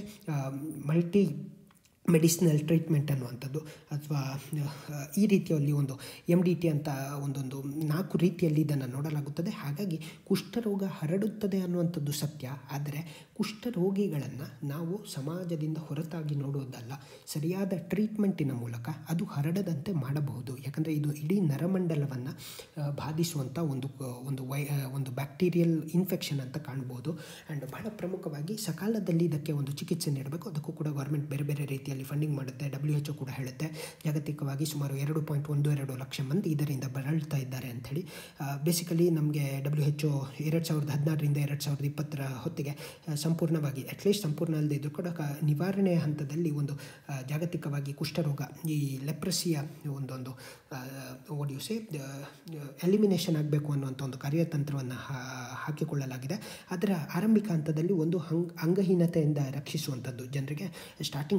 multi medicinal treatment ಅನ್ನುವಂಥದ್ದು ಅಥವಾ ಈ ರೀತಿಯಲ್ಲಿ ಒಂದು ಎಮ್ ಡಿ ಟಿ ಅಂತ ಒಂದೊಂದು ನಾಲ್ಕು ರೀತಿಯಲ್ಲಿ ಇದನ್ನು ನೋಡಲಾಗುತ್ತದೆ ಹಾಗಾಗಿ ಕುಷ್ಠರೋಗ ಹರಡುತ್ತದೆ ಅನ್ನುವಂಥದ್ದು ಸತ್ಯ ಆದರೆ ಕುಷ್ಠರೋಗಿಗಳನ್ನು ನಾವು ಸಮಾಜದಿಂದ ಹೊರತಾಗಿ ನೋಡೋದಲ್ಲ ಸರಿಯಾದ ಟ್ರೀಟ್ಮೆಂಟಿನ ಮೂಲಕ ಅದು ಹರಡದಂತೆ ಮಾಡಬಹುದು ಯಾಕಂದರೆ ಇದು ಇಡೀ ನರಮಂಡಲವನ್ನು ಬಾಧಿಸುವಂಥ ಒಂದು ಒಂದು ವೈ ಒಂದು ಬ್ಯಾಕ್ಟೀರಿಯಲ್ ಇನ್ಫೆಕ್ಷನ್ ಅಂತ ಕಾಣ್ಬೋದು ಆ್ಯಂಡ್ ಬಹಳ ಪ್ರಮುಖವಾಗಿ ಸಕಾಲದಲ್ಲಿ ಇದಕ್ಕೆ ಒಂದು ಚಿಕಿತ್ಸೆ ನೀಡಬೇಕು ಅದಕ್ಕೂ ಕೂಡ ಗೌರ್ಮೆಂಟ್ ಬೇರೆ ಬೇರೆ ರೀತಿಯಲ್ಲಿ ಫಂಡಿಂಗ್ ಮಾಡುತ್ತೆ ಡಬ್ಲ್ಯೂ ಎಚ್ ಕೂಡ ಹೇಳುತ್ತೆ ಜಾಗತಿಕವಾಗಿ ಸುಮಾರು ಎರಡು ಪಾಯಿಂಟ್ ಒಂದು ಎರಡು ಲಕ್ಷ ಮಂದಿ ಇದರಿಂದ ಬಳಲ್ತಾ ಇದ್ದಾರೆ ಅಂಥೇಳಿ ಬೇಸಿಕಲಿ ನಮಗೆ ಡಬ್ಲ್ಯೂ ಎಚ್ ಎರಡು ಸಾವಿರದ ಹದಿನಾರರಿಂದ ಎರಡು ಸಾವಿರದ ಇಪ್ಪತ್ತರ ಹೊತ್ತಿಗೆ ಸಂಪೂರ್ಣವಾಗಿ ಅಟ್ಲೀಸ್ಟ್ ಸಂಪೂರ್ಣ ಅಲ್ಲದೆ ಇದ್ರೂ ಕೂಡ ನಿವಾರಣೆಯ ಹಂತದಲ್ಲಿ ಒಂದು ಜಾಗತಿಕವಾಗಿ ಕುಷ್ಠರೋಗ ಈ ಲೆಪ್ರಸಿಯ ಒಂದೊಂದು ಓಡಿಯುಸೆ ಎಲಿಮಿನೇಷನ್ ಆಗಬೇಕು ಅನ್ನುವಂಥ ಒಂದು ಕಾರ್ಯತಂತ್ರವನ್ನು ಹಾಕಿಕೊಳ್ಳಲಾಗಿದೆ ಅದರ ಆರಂಭಿಕ ಹಂತದಲ್ಲಿ ಒಂದು ಹಂಗ್ ಅಂಗಹೀನತೆಯಿಂದ ರಕ್ಷಿಸುವಂಥದ್ದು ಜನರಿಗೆ ಸ್ಟಾರ್ಟಿಂಗ್ ಸ್ಟೇಜ್ನಲ್ಲಿ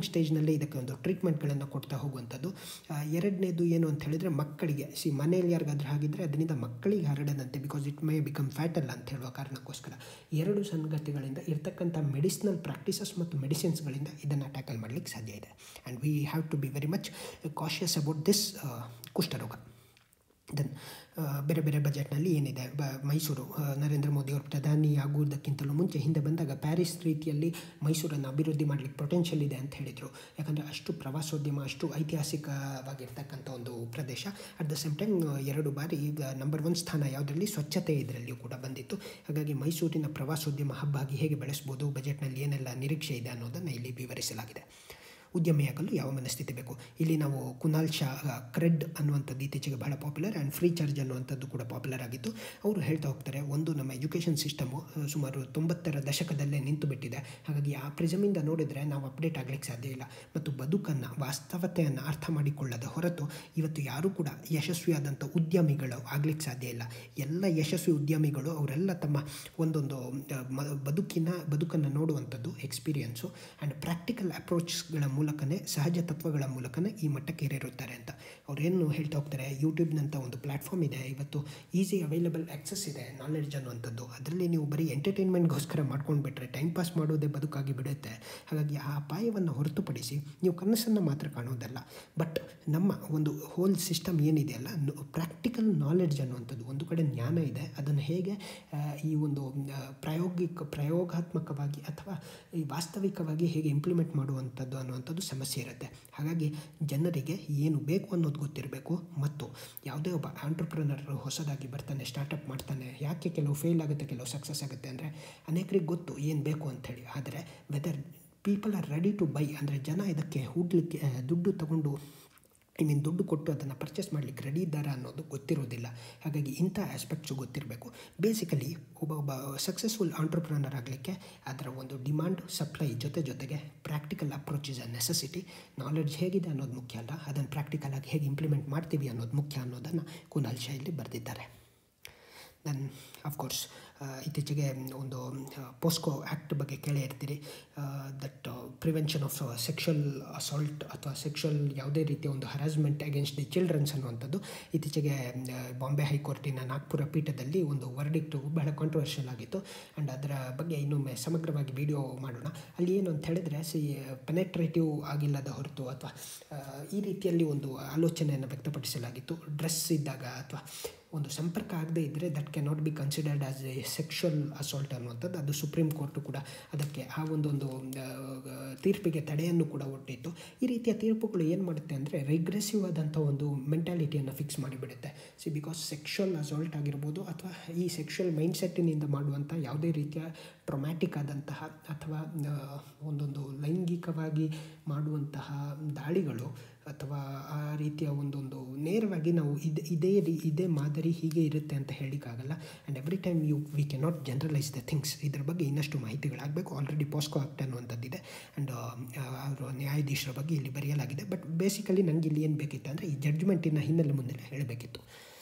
ಜೊತೆಯಲ್ಲೇ ಇದಕ್ಕೆ ಒಂದು ಟ್ರೀಟ್ಮೆಂಟ್ಗಳನ್ನು ಕೊಡ್ತಾ ಹೋಗುವಂಥದ್ದು ಆ, ಎರಡನೇದು ಏನು ಅಂತ ಹೇಳಿದರೆ ಮಕ್ಕಳಿಗೆ ಸಿ ಮನೆಯಲ್ಲಿ ಯಾರಿಗಾದ್ರೂ ಆಗಿದ್ದರೆ ಅದರಿಂದ ಮಕ್ಕಳಿಗೆ ಹರಡದಂತೆ because it may become fatal ಅಂತ ಹೇಳುವ ಕಾರಣಕ್ಕೋಸ್ಕರ ಎರಡು ಸಂಗತಿಗಳಿಂದ ಇರ್ತಕ್ಕಂಥ ಮೆಡಿಸಿನಲ್ ಪ್ರಾಕ್ಟೀಸಸ್ ಮತ್ತು ಮೆಡಿಸಿನ್ಸ್ಗಳಿಂದ ಇದನ್ನು ಟ್ಯಾಕಲ್ ಮಾಡಲಿಕ್ಕೆ ಸಾಧ್ಯ ಇದೆ and we have to be very much cautious about this ಕುಷ್ಠರೋಗ ದೆನ್ ಬೇರೆ ಬೇರೆ ಬಜೆಟ್ನಲ್ಲಿ ಏನಿದೆ ಬ ಮೈಸೂರು ಆ, ನರೇಂದ್ರ ಮೋದಿ ಅವರು ಪ್ರಧಾನಿ ಆಗುವುದಕ್ಕಿಂತಲೂ ಮುಂಚೆ ಹಿಂದೆ ಬಂದಾಗ ಪ್ಯಾರಿಸ್ ರೀತಿಯಲ್ಲಿ ಮೈಸೂರನ್ನು ಅಭಿವೃದ್ಧಿ ಮಾಡಲಿಕ್ಕೆ ಪೊಟೆನ್ಷಿಯಲ್ ಇದೆ ಅಂತ ಹೇಳಿದರು ಯಾಕಂದರೆ ಅಷ್ಟು ಪ್ರವಾಸೋದ್ಯಮ ಅಷ್ಟು ಐತಿಹಾಸಿಕವಾಗಿರ್ತಕ್ಕಂಥ ಒಂದು ಪ್ರದೇಶ ಅಟ್ ದ ಸೇಮ್ ಟೈಮ್ ಎರಡು ಬಾರಿ ನಂಬರ್ ಒನ್ ಸ್ಥಾನ ಯಾವುದರಲ್ಲಿ ಸ್ವಚ್ಛತೆ ಇದರಲ್ಲಿಯೂ ಕೂಡ ಬಂದಿತ್ತು ಹಾಗಾಗಿ ಮೈಸೂರಿನ ಪ್ರವಾಸೋದ್ಯಮ ಹಬ್ಬ ಆಗಿ ಹೇಗೆ ಬೆಳೆಸ್ಬೋದು ಬಜೆಟ್ನಲ್ಲಿ ಏನೆಲ್ಲ ನಿರೀಕ್ಷೆ ಇದೆ ಅನ್ನೋದನ್ನು ಇಲ್ಲಿ ವಿವರಿಸಲಾಗಿದೆ ಉದ್ಯಮಿಯಾಗಲು ಯಾವ ಮನಸ್ಥಿತಿ ಬೇಕು ಇಲ್ಲಿ ನಾವು ಕುನಾಲ್ ಶಾ ಕ್ರೆಡ್ ಅನ್ನುವಂಥದ್ದು ಇತ್ತೀಚೆಗೆ ಬಹಳ ಪಾಪ್ಯುಲರ್ ಆ್ಯಂಡ್ ಫ್ರೀ ಚಾರ್ಜ್ ಅನ್ನುವಂಥದ್ದು ಕೂಡ ಪಾಪ್ಯುಲರ್ ಆಗಿತ್ತು ಅವರು ಹೇಳ್ತಾ ಹೋಗ್ತಾರೆ ಒಂದು ನಮ್ಮ ಎಜುಕೇಷನ್ ಸಿಸ್ಟಮು ಸುಮಾರು ತೊಂಬತ್ತರ ದಶಕದಲ್ಲೇ ನಿಂತು ಬಿಟ್ಟಿದೆ ಹಾಗಾಗಿ ಆ ಪ್ರಿಸಮಿಂದ ನೋಡಿದರೆ ನಾವು ಅಪ್ಡೇಟ್ ಆಗಲಿಕ್ಕೆ ಸಾಧ್ಯ ಇಲ್ಲ ಮತ್ತು ಬದುಕನ್ನು ವಾಸ್ತವತೆಯನ್ನು ಅರ್ಥ ಮಾಡಿಕೊಳ್ಳದ ಹೊರತು ಇವತ್ತು ಯಾರೂ ಕೂಡ ಯಶಸ್ವಿಯಾದಂಥ ಉದ್ಯಮಿಗಳು ಆಗಲಿಕ್ಕೆ ಸಾಧ್ಯ ಇಲ್ಲ ಎಲ್ಲ ಯಶಸ್ವಿ ಉದ್ಯಮಿಗಳು ಅವರೆಲ್ಲ ತಮ್ಮ ಒಂದೊಂದು ಆ, ಮ ಬದುಕಿನ ಬದುಕನ್ನು ನೋಡುವಂಥದ್ದು ಎಕ್ಸ್ಪೀರಿಯನ್ಸು ಆ್ಯಂಡ್ ಪ್ರಾಕ್ಟಿಕಲ್ ಅಪ್ರೋಚ್ಗಳ ಮೂಲಕನೇ ಸಹಜ ತತ್ವಗಳ ಮೂಲಕನೇ ಈ ಮಟ್ಟಕ್ಕೆ ಏರಿರುತ್ತಾರೆ ಅಂತ ಅವರೇನು ಹೇಳ್ತಾ ಹೋಗ್ತಾರೆ ಯೂಟ್ಯೂಬ್ನಂಥ ಒಂದು ಪ್ಲ್ಯಾಟ್ಫಾರ್ಮ್ ಇದೆ ಇವತ್ತು ಈಸಿ ಅವೈಲಬಲ್ ಆ್ಯಕ್ಸಸ್ ಇದೆ ನಾಲೆಡ್ಜ್ ಅನ್ನುವಂಥದ್ದು ಅದರಲ್ಲಿ ನೀವು ಬರೀ ಎಂಟರ್ಟೈನ್ಮೆಂಟ್ಗೋಸ್ಕರ ಮಾಡ್ಕೊಂಡು ಬಿಟ್ಟರೆ ಟೈಮ್ ಪಾಸ್ ಮಾಡೋದೇ ಬದುಕಾಗಿ ಬಿಡುತ್ತೆ ಹಾಗಾಗಿ ಆ ಅಪಾಯವನ್ನು ಹೊರತುಪಡಿಸಿ ನೀವು ಕನಸನ್ನು ಮಾತ್ರ ಕಾಣೋದಲ್ಲ ಬಟ್ ನಮ್ಮ ಒಂದು ಹೋಲ್ ಸಿಸ್ಟಮ್ ಏನಿದೆಯಲ್ಲ ಪ್ರಾಕ್ಟಿಕಲ್ ನಾಲೆಡ್ಜ್ ಅನ್ನುವಂಥದ್ದು ಒಂದು ಕಡೆ ಜ್ಞಾನ ಇದೆ ಅದನ್ನು ಹೇಗೆ ಆ, ಈ ಒಂದು ಆ, ಪ್ರಾಯೋಗಿಕ ಪ್ರಯೋಗಾತ್ಮಕವಾಗಿ ಅಥವಾ ಈ ವಾಸ್ತವಿಕವಾಗಿ ಹೇಗೆ ಇಂಪ್ಲಿಮೆಂಟ್ ಮಾಡುವಂಥದ್ದು ಅನ್ನುವಂಥದ್ದು ಸಮಸ್ಯೆ ಇರುತ್ತೆ ಹಾಗಾಗಿ ಜನರಿಗೆ ಏನು ಬೇಕು ಅನ್ನೋದು ಗೊತ್ತಿರಬೇಕು ಮತ್ತು ಯಾವುದೇ ಒಬ್ಬ ಆಂಟ್ರಪ್ರನರ್ ಹೊಸದಾಗಿ ಬರ್ತಾನೆ ಸ್ಟಾರ್ಟಪ್ ಮಾಡ್ತಾನೆ ಯಾಕೆ ಕೆಲವು ಫೇಲ್ ಆಗುತ್ತೆ ಕೆಲವು ಸಕ್ಸಸ್ ಆಗುತ್ತೆ ಅಂದರೆ ಅನೇಕರಿಗೆ ಗೊತ್ತು ಏನು ಬೇಕು ಅಂಥೇಳಿ ಆದರೆ whether people are ready to buy ಅಂದರೆ ಜನ ಇದಕ್ಕೆ ಹೂಡಲಿಕ್ಕೆ ದುಡ್ಡು ತಗೊಂಡು ಐ ಮೀನ್ ದುಡ್ಡು ಕೊಟ್ಟು ಅದನ್ನು ಪರ್ಚೇಸ್ ಮಾಡಲಿಕ್ಕೆ ರೆಡಿ ಇದ್ದಾರಾ ಅನ್ನೋದು ಗೊತ್ತಿರೋದಿಲ್ಲ ಹಾಗಾಗಿ ಇಂಥ ಆಸ್ಪೆಕ್ಟ್ಸು ಗೊತ್ತಿರಬೇಕು ಬೇಸಿಕಲಿ ಒಬ್ಬ ಒಬ್ಬ ಸಕ್ಸಸ್ಫುಲ್ ಆಂಟ್ರಪ್ರನರ್ ಆಗಲಿಕ್ಕೆ ಅದರ ಒಂದು ಡಿಮಾಂಡ್ ಸಪ್ಲೈ ಜೊತೆ ಜೊತೆಗೆ practical approach is a necessity knowledge ಹೇಗಿದೆ ಅನ್ನೋದು ಮುಖ್ಯ ಅಲ್ಲ ಅದನ್ನು ಪ್ರಾಕ್ಟಿಕಲ್ ಆಗಿ ಹೇಗೆ ಇಂಪ್ಲಿಮೆಂಟ್ ಮಾಡ್ತೀವಿ ಅನ್ನೋದು ಮುಖ್ಯ ಅನ್ನೋದನ್ನು ಕುನಾಲ್ ಶೈಲಿ ಬರೆದಿದ್ದಾರೆ ದೆನ್ ಅಫ್ಕೋರ್ಸ್ ಇತ್ತೀಚೆಗೆ ಒಂದು ಪೋಸ್ಕೋ ಆ್ಯಕ್ಟ್ ಬಗ್ಗೆ ಕೇಳೇ ಇರ್ತೀರಿ that prevention of sexual assault ಅಥವಾ ಸೆಕ್ಷುವಲ್ ಯಾವುದೇ ರೀತಿಯ ಒಂದು ಹರಾಸ್ಮೆಂಟ್ ಅಗೇನ್ಸ್ಟ್ ದಿ ಚಿಲ್ಡ್ರನ್ಸ್ ಅನ್ನುವಂಥದ್ದು ಇತ್ತೀಚೆಗೆ ಆ, ಬಾಂಬೆ ಹೈಕೋರ್ಟಿನ ನಾಗ್ಪುರ ಪೀಠದಲ್ಲಿ ಒಂದು ವರ್ಡಿಕ್ಟು ಬಹಳ ಕಾಂಟ್ರವರ್ಷಿಯಲ್ ಆಗಿತ್ತು ಆ್ಯಂಡ್ ಅದರ ಬಗ್ಗೆ ಇನ್ನೊಮ್ಮೆ ಸಮಗ್ರವಾಗಿ ವಿಡಿಯೋ ಮಾಡೋಣ ಅಲ್ಲಿ ಏನು ಅಂತ ಹೇಳಿದರೆ ಸಿ ಪೆನೆಟ್ರೇಟಿವ್ ಆಗಿಲ್ಲದ ಹೊರತು ಅಥವಾ ಆ, ಈ ರೀತಿಯಲ್ಲಿ ಒಂದು ಆಲೋಚನೆಯನ್ನು ವ್ಯಕ್ತಪಡಿಸಲಾಗಿತ್ತು ಡ್ರೆಸ್ ಇದ್ದಾಗ ಅಥವಾ ಒಂದು ಸಂಪರ್ಕ ಆಗದೇ ಇದ್ದರೆ that can not be considered as a sexual assault ಅನ್ನುವಂಥದ್ದು ಅದು ಸುಪ್ರೀಂ ಕೋರ್ಟು ಕೂಡ ಅದಕ್ಕೆ ಆ ಒಂದೊಂದು ಆ, ತೀರ್ಪಿಗೆ ತಡೆಯನ್ನು ಕೂಡ ಒಟ್ಟಿತ್ತು ಈ ರೀತಿಯ ತೀರ್ಪುಗಳು ಏನು ಮಾಡುತ್ತೆ ಅಂದರೆ ರಿಗ್ರೆಸಿವ್ ಆದಂಥ ಒಂದು ಮೆಂಟಾಲಿಟಿಯನ್ನು ಫಿಕ್ಸ್ ಮಾಡಿಬಿಡುತ್ತೆ ಸಿ ಬಿಕಾಸ್ ಸೆಕ್ಷುವಲ್ ಅಸಾಲ್ಟ್ ಆಗಿರ್ಬೋದು ಅಥವಾ ಈ ಸೆಕ್ಷುವಲ್ ಮೈಂಡ್ಸೆಟ್ಟಿನಿಂದ ಮಾಡುವಂಥ ಯಾವುದೇ ರೀತಿಯ ಟ್ರೊಮ್ಯಾಟಿಕ್ ಆದಂತಹ ಅಥವಾ ಆ, ಒಂದೊಂದು ಲೈಂಗಿಕವಾಗಿ ಮಾಡುವಂತಹ ದಾಳಿಗಳು ಅಥವಾ ಆ ರೀತಿಯ ಒಂದೊಂದು ನೇರವಾಗಿ ನಾವು ಇದು ಇದೇ ರೀ ಇದೇ ಮಾದರಿ ಹೀಗೆ ಇರುತ್ತೆ ಅಂತ ಹೇಳಿಕ್ಕಾಗಲ್ಲ and every time you we can not generalize the things ಇದ್ರ ಬಗ್ಗೆ ಇನ್ನಷ್ಟು ಮಾಹಿತಿಗಳಾಗಬೇಕು ಆಲ್ರೆಡಿ ಪಾಸ್ಕೋ ಆಕ್ಟ್ ಅನ್ನುವಂಥದ್ದಿದೆ ಆ್ಯಂಡ್ ಅವರು ನ್ಯಾಯಾಧೀಶರ ಬಗ್ಗೆ ಇಲ್ಲಿ ಬರೆಯಲಾಗಿದೆ ಬಟ್ ಬೇಸಿಕಲಿ ನನಗೆ ಇಲ್ಲಿ ಏನು ಬೇಕಿತ್ತು ಅಂದರೆ ಈ ಜಡ್ಜ್ಮೆಂಟಿನ ಹಿನ್ನೆಲೆ ಮುಂದೆ ಹೇಳಬೇಕಿತ್ತು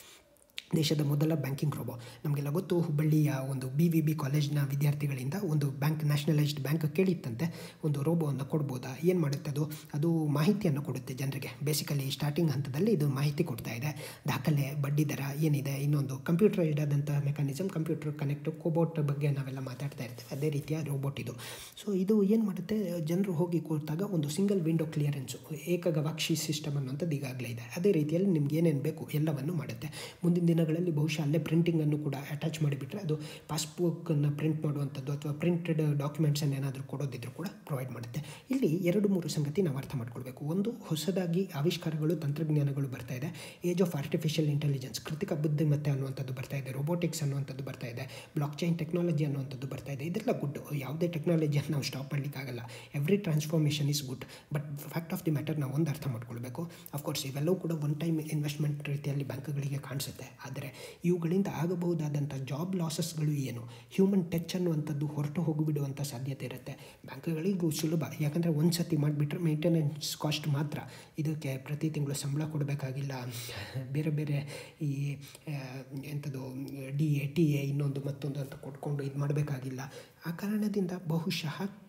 ದೇಶದ ಮೊದಲ ಬ್ಯಾಂಕಿಂಗ್ ರೋಬೋ ನಮಗೆಲ್ಲ ಗೊತ್ತು ಹುಬ್ಬಳ್ಳಿಯ ಒಂದು ಬಿ ವಿ ಬಿ ಕಾಲೇಜ್ನ ವಿದ್ಯಾರ್ಥಿಗಳಿಂದ ಒಂದು ಬ್ಯಾಂಕ್ ನ್ಯಾಷನಲೈಸ್ಡ್ ಬ್ಯಾಂಕ್ ಕೇಳಿತ್ತಂತೆ ಒಂದು ರೋಬೋವನ್ನು ಕೊಡ್ಬೋದಾ ಏನು ಮಾಡುತ್ತೆ ಅದು ಅದು ಮಾಹಿತಿಯನ್ನು ಕೊಡುತ್ತೆ ಜನರಿಗೆ ಬೇಸಿಕಲಿ ಸ್ಟಾರ್ಟಿಂಗ್ ಹಂತದಲ್ಲಿ ಇದು ಮಾಹಿತಿ ಕೊಡ್ತಾ ಇದೆ ದಾಖಲೆ ಬಡ್ಡಿ ದರ ಏನಿದೆ ಇನ್ನೊಂದು ಕಂಪ್ಯೂಟರೈಸ್ಡ್ ಆದಂಥ ಮೆಕ್ಯಾನಿಸಮ್ ಕಂಪ್ಯೂಟರ್ ಕನೆಕ್ಟ್ ಕೋಬೋಟ್ ಬಗ್ಗೆ ನಾವೆಲ್ಲ ಮಾತಾಡ್ತಾ ಇರ್ತೇವೆ ಅದೇ ರೀತಿಯ ರೋಬೋಟ್ ಇದು ಸೊ ಇದು ಏನು ಮಾಡುತ್ತೆ ಜನರು ಹೋಗಿ ಕೂತಾಗ ಒಂದು ಸಿಂಗಲ್ ವಿಂಡೋ ಕ್ಲಿಯರೆನ್ಸು ಏಕಗವಾಕ್ಷಿ ಸಿಸ್ಟಮ್ ಅನ್ನುವಂಥದ್ದು ಈಗಾಗಲೇ ಇದೆ ಅದೇ ರೀತಿಯಲ್ಲಿ ನಿಮ್ಗೆ ಏನೇನು ಬೇಕು ಎಲ್ಲವನ್ನು ಮಾಡುತ್ತೆ ಮುಂದಿನ ದಿನಗಳಲ್ಲಿ ಬಹುಶಃ ಅಲ್ಲೇ ಪ್ರಿಂಟಿಂಗನ್ನು ಕೂಡ ಅಟ್ಯಾಚ್ ಮಾಡಿಬಿಟ್ರೆ ಅದು ಪಾಸ್ಬುಕ್ಕನ್ನು ಪ್ರಿಂಟ್ ಮಾಡುವಂಥದ್ದು ಅಥವಾ ಪ್ರಿಂಟೆಡ್ ಡಾಕ್ಯುಮೆಂಟ್ಸನ್ನು ಏನಾದರೂ ಕೊಡೋದಿದ್ರು ಕೂಡ ಪ್ರೊವೈಡ್ ಮಾಡುತ್ತೆ ಇಲ್ಲಿ ಎರಡು ಮೂರು ಸಂಗತಿ ನಾವು ಅರ್ಥ ಮಾಡ್ಕೊಳ್ಬೇಕು ಒಂದು ಹೊಸದಾಗಿ ಆವಿಷ್ಕಾರಗಳು ತಂತ್ರಜ್ಞಾನಗಳು ಬರ್ತಾ ಇದೆ ಏಜ್ ಆಫ್ ಆರ್ಟಿಫಿಷಿಯಲ್ ಇಂಟೆಲಿಜೆನ್ಸ್ ಕೃತಿಕ ಬುದ್ಧಿಮತ್ತೆ ಅನ್ನುವಂಥದ್ದು ಬರ್ತಾ ಇದೆ ರೋಬೋಟಿಕ್ಸ್ ಅನ್ನುವಂಥದ್ದು ಬರ್ತಾ ಇದೆ ಬ್ಲಾಕ್ ಚೈನ್ ಟೆಕ್ನಾಲಜಿ ಅನ್ನುವಂಥದ್ದು ಬರ್ತಾ ಇದೆ ಇದೆಲ್ಲ ಗುಡ್ ಯಾವುದೇ ಟೆಕ್ನಾಲಜಿಯನ್ನು ನಾವು ಸ್ಟಾಪ್ ಮಾಡಲಿಕ್ಕಾಗಲ್ಲ every transformation is good but fact of the matter ನಾವು ಒಂದು ಅರ್ಥ ಮಾಡ್ಕೊಳ್ಬೇಕು ಅಫ್ಕೋರ್ಸ್ ಇವೆಲ್ಲವೂ ಕೂಡ ಒನ್ ಟೈಮ್ ಇನ್ವೆಸ್ಟ್ಮೆಂಟ್ ರೀತಿಯಲ್ಲಿ ಬ್ಯಾಂಕ್ಗಳಿಗೆ ಕಾಣಿಸುತ್ತೆ ಆದರೆ ಇವುಗಳಿಂದ ಆಗಬಹುದಾದಂಥ ಜಾಬ್ ಲಾಸಸ್ಗಳು ಏನು ಹ್ಯೂಮನ್ ಟಚ್ ಅನ್ನುವಂಥದ್ದು ಹೊರಟು ಹೋಗಿಬಿಡುವಂಥ ಸಾಧ್ಯತೆ ಇರುತ್ತೆ ಬ್ಯಾಂಕ್ಗಳಿಗೂ ಸುಲಭ ಯಾಕಂದರೆ ಒಂದು ಸತಿ ಮಾಡಿಬಿಟ್ರೆ ಮೇಂಟೆನೆನ್ಸ್ ಕಾಸ್ಟ್ ಮಾತ್ರ ಇದಕ್ಕೆ ಪ್ರತಿ ತಿಂಗಳು ಸಂಬಳ ಕೊಡಬೇಕಾಗಿಲ್ಲ ಬೇರೆ ಬೇರೆ ಈ ಆ, ಎಂಥದ್ದು ಡಿ ಎ ಟಿ ಎ ಇನ್ನೊಂದು ಮತ್ತೊಂದು ಅಂತ ಕೊಟ್ಕೊಂಡು ಇದು ಮಾಡಬೇಕಾಗಿಲ್ಲ ಆ ಕಾರಣದಿಂದ ಬಹುಶಃ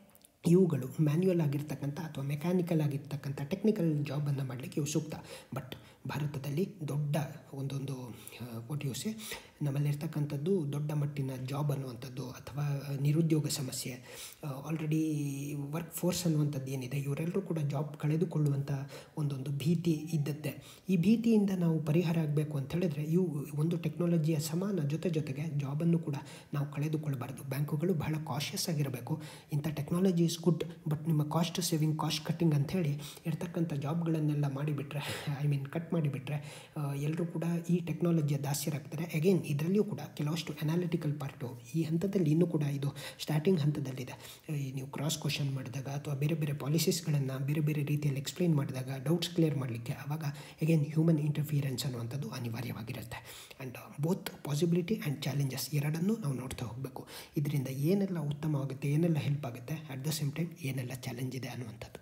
ಇವುಗಳು ಮ್ಯಾನ್ಯುಯಲ್ ಆಗಿರ್ತಕ್ಕಂಥ ಅಥವಾ ಮೆಕ್ಯಾನಿಕಲ್ ಆಗಿರ್ತಕ್ಕಂಥ ಟೆಕ್ನಿಕಲ್ ಜಾಬನ್ನು ಮಾಡಲಿಕ್ಕೆ ಇವು ಸೂಕ್ತ ಬಟ್ ಭಾರತದಲ್ಲಿ ದೊಡ್ಡ ಒಂದೊಂದು ಒಟ್ಟು ಯೂಸೆ ನಮ್ಮಲ್ಲಿರ್ತಕ್ಕಂಥದ್ದು ದೊಡ್ಡ ಮಟ್ಟಿನ ಜಾಬ್ ಅನ್ನುವಂಥದ್ದು ಅಥವಾ ನಿರುದ್ಯೋಗ ಸಮಸ್ಯೆ ಆಲ್ರೆಡಿ ವರ್ಕ್ ಫೋರ್ಸ್ ಅನ್ನುವಂಥದ್ದು ಏನಿದೆ ಇವರೆಲ್ಲರೂ ಕೂಡ ಜಾಬ್ ಕಳೆದುಕೊಳ್ಳುವಂಥ ಒಂದೊಂದು ಭೀತಿ ಇದ್ದದ್ದೇ ಈ ಭೀತಿಯಿಂದ ನಾವು ಪರಿಹಾರ ಆಗಬೇಕು ಅಂತ ಹೇಳಿದ್ರೆ ಇವು ಒಂದು ಟೆಕ್ನಾಲಜಿಯ ಸಮಾನ ಜೊತೆ ಜೊತೆಗೆ ಜಾಬನ್ನು ಕೂಡ ನಾವು ಕಳೆದುಕೊಳ್ಳಬಾರ್ದು ಬ್ಯಾಂಕುಗಳು ಬಹಳ ಕಾಷಿಯಸ್ ಆಗಿರಬೇಕು ಇಂಥ ಟೆಕ್ನಾಲಜಿ ಇಸ್ ಗುಡ್ ಬಟ್ ನಿಮ್ಮ ಕಾಸ್ಟ್ ಸೇವಿಂಗ್ ಕಾಸ್ಟ್ ಕಟ್ಟಿಂಗ್ ಅಂಥೇಳಿ ಇರ್ತಕ್ಕಂಥ ಜಾಬ್ಗಳನ್ನೆಲ್ಲ ಮಾಡಿಬಿಟ್ರೆ ಐ ಮೀನ್ ಕಟ್ ಮಾಡಿಬಿಟ್ರೆ ಎಲ್ಲರೂ ಕೂಡ ಈ ಟೆಕ್ನಾಲಜಿಯ ದಾಸ್ಯರಾಗ್ತಾರೆ ಅಗೇನ್ ಇದರಲ್ಲಿಯೂ ಕೂಡ ಕೆಲವಷ್ಟು ಅನಾಲಿಟಿಕಲ್ ಪಾರ್ಟು ಈ ಹಂತದಲ್ಲಿ ಇನ್ನೂ ಕೂಡ ಇದು ಸ್ಟಾರ್ಟಿಂಗ್ ಹಂತದಲ್ಲಿದೆ ಈ ನೀವು ಕ್ರಾಸ್ ಕ್ವಶನ್ ಮಾಡಿದಾಗ ಅಥವಾ ಬೇರೆ ಬೇರೆ ಪಾಲಿಸೀಸ್ಗಳನ್ನು ಬೇರೆ ಬೇರೆ ರೀತಿಯಲ್ಲಿ ಎಕ್ಸ್ಪ್ಲೈನ್ ಮಾಡಿದಾಗ ಡೌಟ್ಸ್ ಕ್ಲಿಯರ್ ಮಾಡಲಿಕ್ಕೆ ಆವಾಗ ಅಗೇನ್ ಹ್ಯೂಮನ್ ಇಂಟರ್ಫಿಯರೆನ್ಸ್ ಅನ್ನುವಂಥದ್ದು ಅನಿವಾರ್ಯವಾಗಿರುತ್ತೆ and both possibility and challenges ಎರಡನ್ನೂ ನಾವು ನೋಡ್ತಾ ಹೋಗಬೇಕು ಇದರಿಂದ ಏನೆಲ್ಲ ಉತ್ತಮವಾಗುತ್ತೆ ಏನೆಲ್ಲ ಹೆಲ್ಪ್ ಆಗುತ್ತೆ ಅಟ್ ದ ಸೇಮ್ ಟೈಮ್ ಏನೆಲ್ಲ ಚಾಲೆಂಜ್ ಇದೆ ಅನ್ನುವಂಥದ್ದು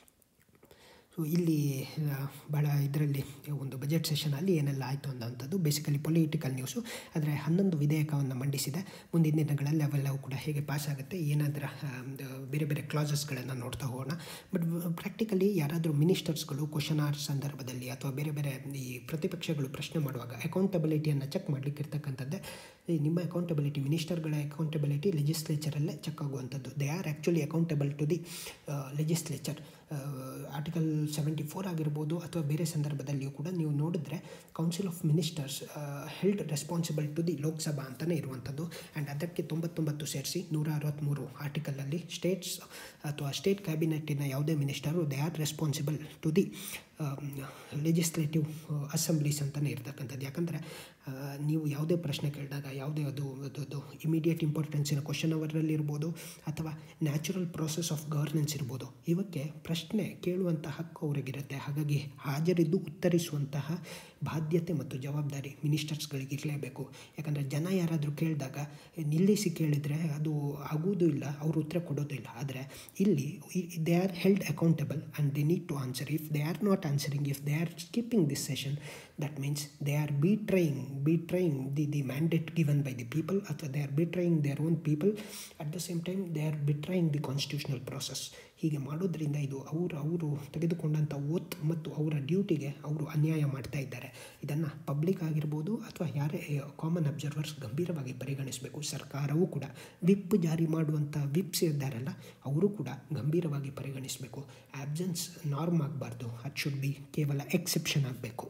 ಸೊ ಇಲ್ಲಿ ಭಾಳ ಇದರಲ್ಲಿ ಒಂದು ಬಜೆಟ್ ಸೆಷನಲ್ಲಿ ಏನೆಲ್ಲ ಆಯಿತು ಅನ್ನೋಂಥದ್ದು ಬೇಸಿಕಲಿ ಪೊಲಿಟಿಕಲ್ ನ್ಯೂಸು ಆದರೆ ಹನ್ನೊಂದು ವಿಧೇಯಕವನ್ನು ಮಂಡಿಸಿದೆ ಮುಂದಿನ ದಿನಗಳಲ್ಲಿ ಅವೆಲ್ಲವೂ ಕೂಡ ಹೇಗೆ ಪಾಸ್ ಆಗುತ್ತೆ ಏನಾದರೂ ಬೇರೆ ಬೇರೆ ಕ್ಲಾಸಸ್ಗಳನ್ನು ನೋಡ್ತಾ ಹೋಗೋಣ ಬಟ್ ಪ್ರಾಕ್ಟಿಕಲಿ ಯಾರಾದರೂ ಮಿನಿಸ್ಟರ್ಸ್ಗಳು ಕ್ವಶನ್ ಆರ್ ಸಂದರ್ಭದಲ್ಲಿ ಅಥವಾ ಬೇರೆ ಬೇರೆ ಈ ಪ್ರತಿಪಕ್ಷಗಳು ಪ್ರಶ್ನೆ ಮಾಡುವಾಗ ಅಕೌಂಟಬಿಲಿಟಿಯನ್ನು ಚೆಕ್ ಮಾಡಲಿಕ್ಕೆ ಇರ್ತಕ್ಕಂಥದ್ದೇ ಈ ನಿಮ್ಮ ಅಕೌಂಟಬಿಲಿಟಿ ಮಿನಿಸ್ಟರ್ಗಳ ಅಕೌಂಟಬಿಲಿಟಿ ಲೆಜಿಸ್ಲೇಚರಲ್ಲೇ ಚೆಕ್ ಆಗುವಂಥದ್ದು they are actually accountable to the legislature article seventy four ಆಗಿರ್ಬೋದು ಅಥವಾ ಬೇರೆ ಸಂದರ್ಭದಲ್ಲಿಯೂ ಕೂಡ ನೀವು ನೋಡಿದ್ರೆ council of ministers held responsible to the Lok Sabha ಅಂತಲೇ ಇರುವಂಥದ್ದು ಆ್ಯಂಡ್ ಅದಕ್ಕೆ ತೊಂಬತ್ತೊಂಬತ್ತು ಸೇರಿಸಿ ನೂರ ಅರವತ್ತ್ಮೂರು ಆರ್ಟಿಕಲಲ್ಲಿ ಸ್ಟೇಟ್ಸ್ ಅಥವಾ ಸ್ಟೇಟ್ ಕ್ಯಾಬಿನೆಟ್ಟಿನ ಯಾವುದೇ minister they are responsible to the legislative assemblies ಅಂತಲೇ ಇರ್ತಕ್ಕಂಥದ್ದು ಯಾಕಂದರೆ ನೀವು ಯಾವುದೇ ಪ್ರಶ್ನೆ ಕೇಳಿದಾಗ ಯಾವುದೇ ಅದು ಅದು ಇಮಿಡಿಯೇಟ್ ಇಂಪಾರ್ಟೆನ್ಸಿನ ಕ್ವಶನ್ ಅವರಲ್ಲಿ ಇರ್ಬೋದು ಅಥವಾ ನ್ಯಾಚುರಲ್ ಪ್ರೋಸೆಸ್ ಆಫ್ ಗವರ್ನೆನ್ಸ್ ಇರ್ಬೋದು ಇವಕ್ಕೆ ಪ್ರಶ್ನೆ ಕೇಳುವಂಥ ಹಕ್ಕು ಅವರಿಗಿರುತ್ತೆ ಹಾಗಾಗಿ ಹಾಜರಿದ್ದು ಉತ್ತರಿಸುವಂತಹ ಬಾಧ್ಯತೆ ಮತ್ತು ಜವಾಬ್ದಾರಿ ಮಿನಿಸ್ಟರ್ಸ್ಗಳಿಗೆ ಇರಲೇಬೇಕು ಯಾಕಂದರೆ ಜನ ಯಾರಾದರೂ ಕೇಳಿದಾಗ ನಿಲ್ಲಿಸಿ ಕೇಳಿದರೆ ಅದು ಆಗುವುದೂ ಇಲ್ಲ ಅವರು ಉತ್ತರ ಕೊಡೋದು ಇಲ್ಲ ಆದರೆ ಇಲ್ಲಿ they are held accountable and they need to answer if they are not answering if they are skipping this session that means they are betraying betraying the the mandate given by the people or they are betraying their own people at the same time they are betraying the constitutional process ಹೀಗೆ ಮಾಡೋದ್ರಿಂದ ಇದು ಅವರು ಅವರು ತೆಗೆದುಕೊಂಡಂಥ ಓತ್ ಮತ್ತು ಅವರ ಡ್ಯೂಟಿಗೆ ಅವರು ಅನ್ಯಾಯ ಮಾಡ್ತಾ ಇದ್ದಾರೆ ಇದನ್ನು ಪಬ್ಲಿಕ್ ಆಗಿರ್ಬೋದು ಅಥವಾ ಯಾರೇ ಕಾಮನ್ ಅಬ್ಸರ್ವರ್ಸ್ ಗಂಭೀರವಾಗಿ ಪರಿಗಣಿಸಬೇಕು ಸರ್ಕಾರವೂ ಕೂಡ ವಿಪ್ ಜಾರಿ ಮಾಡುವಂಥ ವಿಪ್ಸ್ ಇದ್ದಾರಲ್ಲ ಅವರು ಕೂಡ ಗಂಭೀರವಾಗಿ ಪರಿಗಣಿಸಬೇಕು ಆಬ್ಸೆನ್ಸ್ ನಾರ್ಮ್ ಆಗಬಾರ್ದು ಅದು ಶುಡ್ ಬಿ ಕೇವಲ ಎಕ್ಸೆಪ್ಷನ್ ಆಗಬೇಕು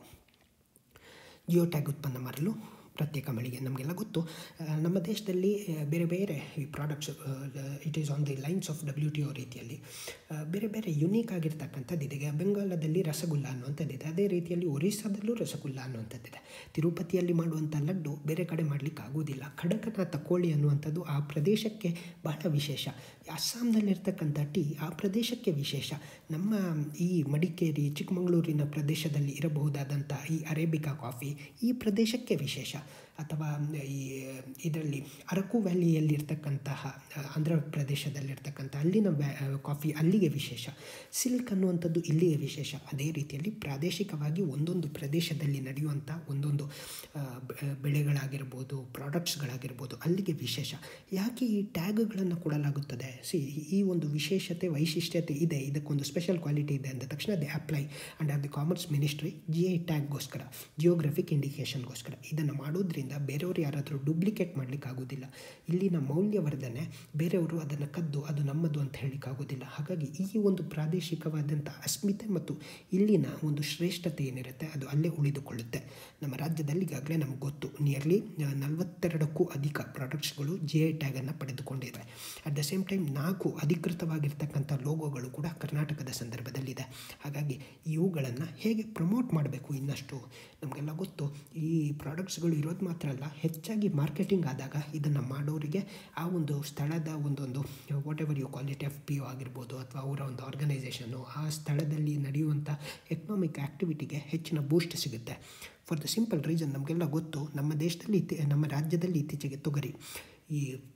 ಜಿಯೋ ಟ್ಯಾಗ್ ಉತ್ಪನ್ನ ಮಾರಲು ಪ್ರತ್ಯೇಕ ಮಳಿಗೆ ನಮಗೆಲ್ಲ ಗೊತ್ತು ನಮ್ಮ ದೇಶದಲ್ಲಿ ಬೇರೆ ಬೇರೆ ಈ products it is on the lines of W T O ರೀತಿಯಲ್ಲಿ ಬೇರೆ ಬೇರೆ ಯುನೀಕ್ ಆಗಿರ್ತಕ್ಕಂಥದ್ದು ಇದೆ ಬೆಂಗಾಲದಲ್ಲಿ ರಸಗುಲ್ಲ ಅನ್ನುವಂಥದ್ದಿದೆ ಅದೇ ರೀತಿಯಲ್ಲಿ ಒರಿಸ್ಸಾದಲ್ಲೂ ರಸಗುಲ್ಲ ಅನ್ನುವಂಥದ್ದಿದೆ ತಿರುಪತಿಯಲ್ಲಿ ಮಾಡುವಂಥ ಲಡ್ಡು ಬೇರೆ ಕಡೆ ಮಾಡಲಿಕ್ಕೆ ಆಗೋದಿಲ್ಲ ಖಡಕನಾಥ ಕೋಳಿ ಅನ್ನುವಂಥದ್ದು ಆ ಪ್ರದೇಶಕ್ಕೆ ಬಹಳ ವಿಶೇಷ ಅಸ್ಸಾಂನಲ್ಲಿರ್ತಕ್ಕಂಥ ಟೀ ಆ ಪ್ರದೇಶಕ್ಕೆ ವಿಶೇಷ ನಮ್ಮ ಈ ಮಡಿಕೇರಿ ಚಿಕ್ಕಮಗಳೂರಿನ ಪ್ರದೇಶದಲ್ಲಿ ಇರಬಹುದಾದಂಥ ಈ ಅರೇಬಿಕಾ ಕಾಫಿ ಈ ಪ್ರದೇಶಕ್ಕೆ ವಿಶೇಷ ಅಥವಾ ಈ ಇದರಲ್ಲಿ ಅರಕು ವ್ಯಾಲಿಯಲ್ಲಿರ್ತಕ್ಕಂತಹ ಆಂಧ್ರ ಪ್ರದೇಶದಲ್ಲಿರ್ತಕ್ಕಂಥ ಅಲ್ಲಿನ ವ್ಯಾ ಕಾಫಿ ಅಲ್ಲಿಗೆ ವಿಶೇಷ ಸಿಲ್ಕ್ ಅನ್ನುವಂಥದ್ದು ಇಲ್ಲಿಗೆ ವಿಶೇಷ ಅದೇ ರೀತಿಯಲ್ಲಿ ಪ್ರಾದೇಶಿಕವಾಗಿ ಒಂದೊಂದು ಪ್ರದೇಶದಲ್ಲಿ ನಡೆಯುವಂಥ ಒಂದೊಂದು ಬೆಳೆಗಳಾಗಿರ್ಬೋದು ಪ್ರಾಡಕ್ಟ್ಸ್ಗಳಾಗಿರ್ಬೋದು ಅಲ್ಲಿಗೆ ವಿಶೇಷ ಯಾಕೆ ಈ ಟ್ಯಾಗ್ಗಳನ್ನು ಕೊಡಲಾಗುತ್ತದೆ ಸಿ ಈ ಒಂದು ವಿಶೇಷತೆ ವೈಶಿಷ್ಟ್ಯತೆ ಇದೆ ಇದಕ್ಕೊಂದು ಸ್ಪೆಷಲ್ ಕ್ವಾಲಿಟಿ ಇದೆ ಅಂದ ತಕ್ಷಣ they apply under the commerce ministry G I ಟ್ಯಾಗ್ಗೋಸ್ಕರ ಜಿಯೋಗ್ರಫಿಕ್ ಇಂಡಿಕೇಷನ್ಗೋಸ್ಕರ ಇದನ್ನು ಮಾಡೋದ್ರಿಂದ ಬೇರೆಯವರು ಯಾರಾದರೂ ಡೂಪ್ಲಿಕೇಟ್ ಮಾಡಲಿಕ್ಕೆ ಆಗೋದಿಲ್ಲ ಇಲ್ಲಿನ ಮೌಲ್ಯವರ್ಧನೆ ಬೇರೆಯವರು ಅದನ್ನು ಕದ್ದು ಅದು ನಮ್ಮದು ಅಂತ ಹೇಳಲಿಕ್ಕಾಗೋದಿಲ್ಲ ಹಾಗಾಗಿ ಈ ಒಂದು ಪ್ರಾದೇಶಿಕವಾದಂಥ ಅಸ್ಮಿತೆ ಮತ್ತು ಇಲ್ಲಿನ ಒಂದು ಶ್ರೇಷ್ಠತೆ ಏನಿರುತ್ತೆ ಅದು ಅಲ್ಲೇ ಉಳಿದುಕೊಳ್ಳುತ್ತೆ ನಮ್ಮ ರಾಜ್ಯದಲ್ಲಿ ಈಗಾಗಲೇ ನಮ್ಗೆ ಗೊತ್ತು ನಿಯರ್ಲಿ ನಲವತ್ತೆರಡಕ್ಕೂ ಅಧಿಕ ಪ್ರಾಡಕ್ಟ್ಸ್ಗಳು ಜಿ ಐ ಟ್ಯಾಗನ್ನು ಪಡೆದುಕೊಂಡಿವೆ ಅಟ್ ದ ಸೇಮ್ ಟೈಮ್ ನಾಲ್ಕು ಅಧಿಕೃತವಾಗಿರ್ತಕ್ಕಂಥ ಲೋಗೋಗಳು ಕೂಡ ಕರ್ನಾಟಕದ ಸಂದರ್ಭದಲ್ಲಿದೆ ಹಾಗಾಗಿ ಇವುಗಳನ್ನು ಹೇಗೆ ಪ್ರಮೋಟ್ ಮಾಡಬೇಕು ಇನ್ನಷ್ಟು ನಮಗೆಲ್ಲ ಗೊತ್ತು ಈ ಪ್ರಾಡಕ್ಟ್ಸ್ಗಳು ಇರೋದು ಮಾತ್ರ ಅಲ್ಲ ಹೆಚ್ಚಾಗಿ ಮಾರ್ಕೆಟಿಂಗ್ ಆದಾಗ ಇದನ್ನು ಮಾಡೋರಿಗೆ ಆ ಒಂದು ಸ್ಥಳದ ಒಂದೊಂದು whatever you quality F P O ಆಗಿರ್ಬೋದು ಅಥವಾ ಅವರ ಒಂದು ಆರ್ಗನೈಸೇಷನ್ನು ಆ ಸ್ಥಳದಲ್ಲಿ ನಡೆಯುವಂಥ ಎಕನಾಮಿಕ್ ಆ್ಯಕ್ಟಿವಿಟಿಗೆ ಹೆಚ್ಚಿನ ಬೂಸ್ಟ್ ಸಿಗುತ್ತೆ ಫಾರ್ ದ ಸಿಂಪಲ್ ರೀಸನ್ ನಮಗೆಲ್ಲ ಗೊತ್ತು ನಮ್ಮ ದೇಶದಲ್ಲಿ ಇತ್ತೀ ನಮ್ಮ ರಾಜ್ಯದಲ್ಲಿ ಇತ್ತೀಚೆಗೆ ತೊಗರಿ ಈ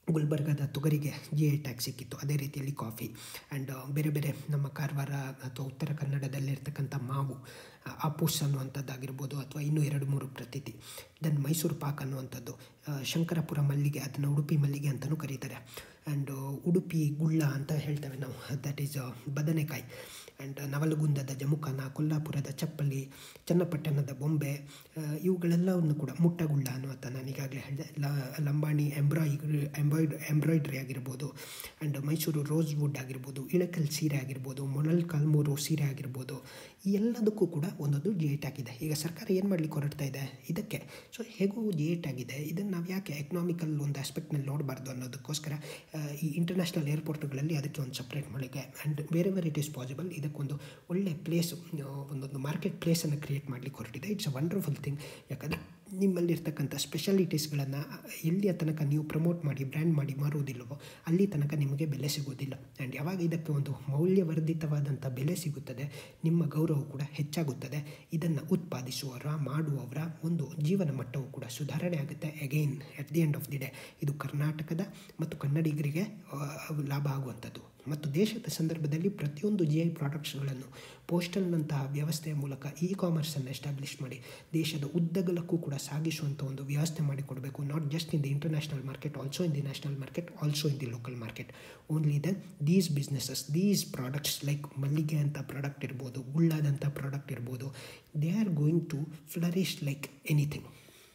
ಗುಲ್ಬರ್ಗದ ತೊಗರಿಗೆ ಜಿ ಐ ಟ್ಯಾಗ್ ಸಿಕ್ಕಿತ್ತು ಅದೇ ರೀತಿಯಲ್ಲಿ ಕಾಫಿ ಆ್ಯಂಡ್ ಬೇರೆ ಬೇರೆ ನಮ್ಮ ಕಾರವಾರ ಅಥವಾ ಉತ್ತರ ಕನ್ನಡದಲ್ಲಿರ್ತಕ್ಕಂಥ ಮಾವು ಆಪೂಸ್ ಅನ್ನುವಂಥದ್ದಾಗಿರ್ಬೋದು ಅಥವಾ ಇನ್ನೂ ಎರಡು ಮೂರು ಪ್ರತೀತಿ ದೆನ್ ಮೈಸೂರು ಪಾಕ್ ಅನ್ನುವಂಥದ್ದು ಶಂಕರಪುರ ಮಲ್ಲಿಗೆ ಅದನ್ನು ಉಡುಪಿ ಮಲ್ಲಿಗೆ ಅಂತಲೂ ಕರೀತಾರೆ ಆ್ಯಂಡ್ ಉಡುಪಿ ಗುಳ್ಳ ಅಂತ ಹೇಳ್ತೇವೆ ನಾವು ದಟ್ ಈಸ್ ಬದನೆಕಾಯಿ ಆ್ಯಂಡ್ ನವಲಗುಂದದ ಜಮುಖಾನ ಕೊಲ್ಲಾಪುರದ ಚಪ್ಪಲಿ ಚನ್ನಪಟ್ಟಣದ ಬೊಂಬೆ ಇವುಗಳೆಲ್ಲವನ್ನು ಕೂಡ ಮುಟ್ಟಗುಳ್ಳ ಅನ್ನುವಂಥ ನಾನು ಈಗಾಗಲೇ ಹೇಳಿದೆ ಲಂಬಾಣಿ ಎಂಬ್ರಾಯ್ಡ್ರಿ ಎಂಬ್ರಾಯ್ಡ್ ಎಂಬ್ರಾಯ್ಡ್ರಿ ಆಗಿರ್ಬೋದು ಆ್ಯಂಡ್ ಮೈಸೂರು ರೋಸ್ ವುಡ್ ಆಗಿರ್ಬೋದು ಇಳಕಲ್ ಸೀರೆ ಆಗಿರ್ಬೋದು ಮೊನಲ್ ಕಾಲ್ಮೂರು ಸೀರೆ ಆಗಿರ್ಬೋದು ಈ ಎಲ್ಲದಕ್ಕೂ ಕೂಡ ಒಂದೊಂದು ಜಿ ಐ ಟ್ಯಾಗ್ ಇದೆ ಈಗ ಸರ್ಕಾರ ಏನು ಮಾಡಲಿಕ್ಕೆ ಹೊರಡ್ತಾ ಇದೆ ಇದಕ್ಕೆ ಸೊ ಹೇಗೂ ಜಿ ಐ ಟ್ಯಾಗ್ ಇದೆ ಇದನ್ನು ನಾವು ಯಾಕೆ ಎಕನಾಮಿಕಲ್ ಒಂದು ಆಸ್ಪೆಕ್ಟ್ನಲ್ಲಿ ನೋಡಬಾರ್ದು ಅನ್ನೋದಕ್ಕೋಸ್ಕರ ಈ ಇಂಟರ್ನ್ಯಾಷನಲ್ ಏರ್ಪೋರ್ಟ್ಗಳಲ್ಲಿ ಅದಕ್ಕೆ ಒಂದು ಸಪ್ರೇಟ್ ಮಳಿಗೆ ಆ್ಯಂಡ್ ಬೇರೆ ಬೇರೆ ಇಟ್ ಈಸ್ ಪಾಸಿಬಲ್ ಇದಕ್ಕೊಂದು ಒಳ್ಳೆ ಪ್ಲೇಸು ಒಂದೊಂದು ಮಾರ್ಕೆಟ್ ಪ್ಲೇಸನ್ನು ಕ್ರಿಯೇಟ್ ಮಾಡಲಿಕ್ಕೆ ಹೊರಟಿದೆ ಇಟ್ಸ್ ಅ ವಂಡರ್ಫುಲ್ ಥಿಂಗ್ ಯಾಕಂದರೆ ನಿಮ್ಮಲ್ಲಿರ್ತಕ್ಕಂಥ ಸ್ಪೆಷಾಲಿಟೀಸ್ಗಳನ್ನು ಎಲ್ಲಿಯ ತನಕ ನೀವು ಪ್ರಮೋಟ್ ಮಾಡಿ ಬ್ರ್ಯಾಂಡ್ ಮಾಡಿ ಮಾರುವುದಿಲ್ಲವೋ ಅಲ್ಲಿ ತನಕ ನಿಮಗೆ ಬೆಲೆ ಸಿಗೋದಿಲ್ಲ ಆ್ಯಂಡ್ ಯಾವಾಗ ಇದಕ್ಕೆ ಒಂದು ಮೌಲ್ಯವರ್ಧಿತವಾದಂಥ ಬೆಲೆ ಸಿಗುತ್ತದೆ ನಿಮ್ಮ ಗೌರವ ಕೂಡ ಹೆಚ್ಚಾಗುತ್ತದೆ ಇದನ್ನು ಉತ್ಪಾದಿಸುವವರ ಮಾಡುವವರ ಒಂದು ಜೀವನ ಮಟ್ಟವು ಕೂಡ ಸುಧಾರಣೆ ಆಗುತ್ತೆ again at the end of the day ಇದು ಕರ್ನಾಟಕದ ಮತ್ತು ಕನ್ನಡಿಗರಿಗೆ ಲಾಭ ಆಗುವಂಥದ್ದು ಮತ್ತು ದೇಶದ ಸಂದರ್ಭದಲ್ಲಿ ಪ್ರತಿಯೊಂದು ಜಿ ಐ ಪ್ರಾಡಕ್ಟ್ಸ್ಗಳನ್ನು ಪೋಸ್ಟಲ್ನಂತಹ ವ್ಯವಸ್ಥೆಯ ಮೂಲಕ ಇ ಕಾಮರ್ಸನ್ನು ಎಸ್ಟಾಬ್ಲಿಷ್ ಮಾಡಿ ದೇಶದ ಉದ್ದಗಲಕ್ಕೂ ಕೂಡ ಸಾಗಿಸುವಂಥ ಒಂದು ವ್ಯವಸ್ಥೆ ಮಾಡಿಕೊಡಬೇಕು not just in the international market also in the national market also in the local market only then these businesses these products like ಮಲ್ಲಿಗೆ ಅಂತ ಪ್ರಾಡಕ್ಟ್ ಇರ್ಬೋದು ಗುಳ್ಳಾದಂಥ ಪ್ರಾಡಕ್ಟ್ ಇರ್ಬೋದು they are going to flourish like anything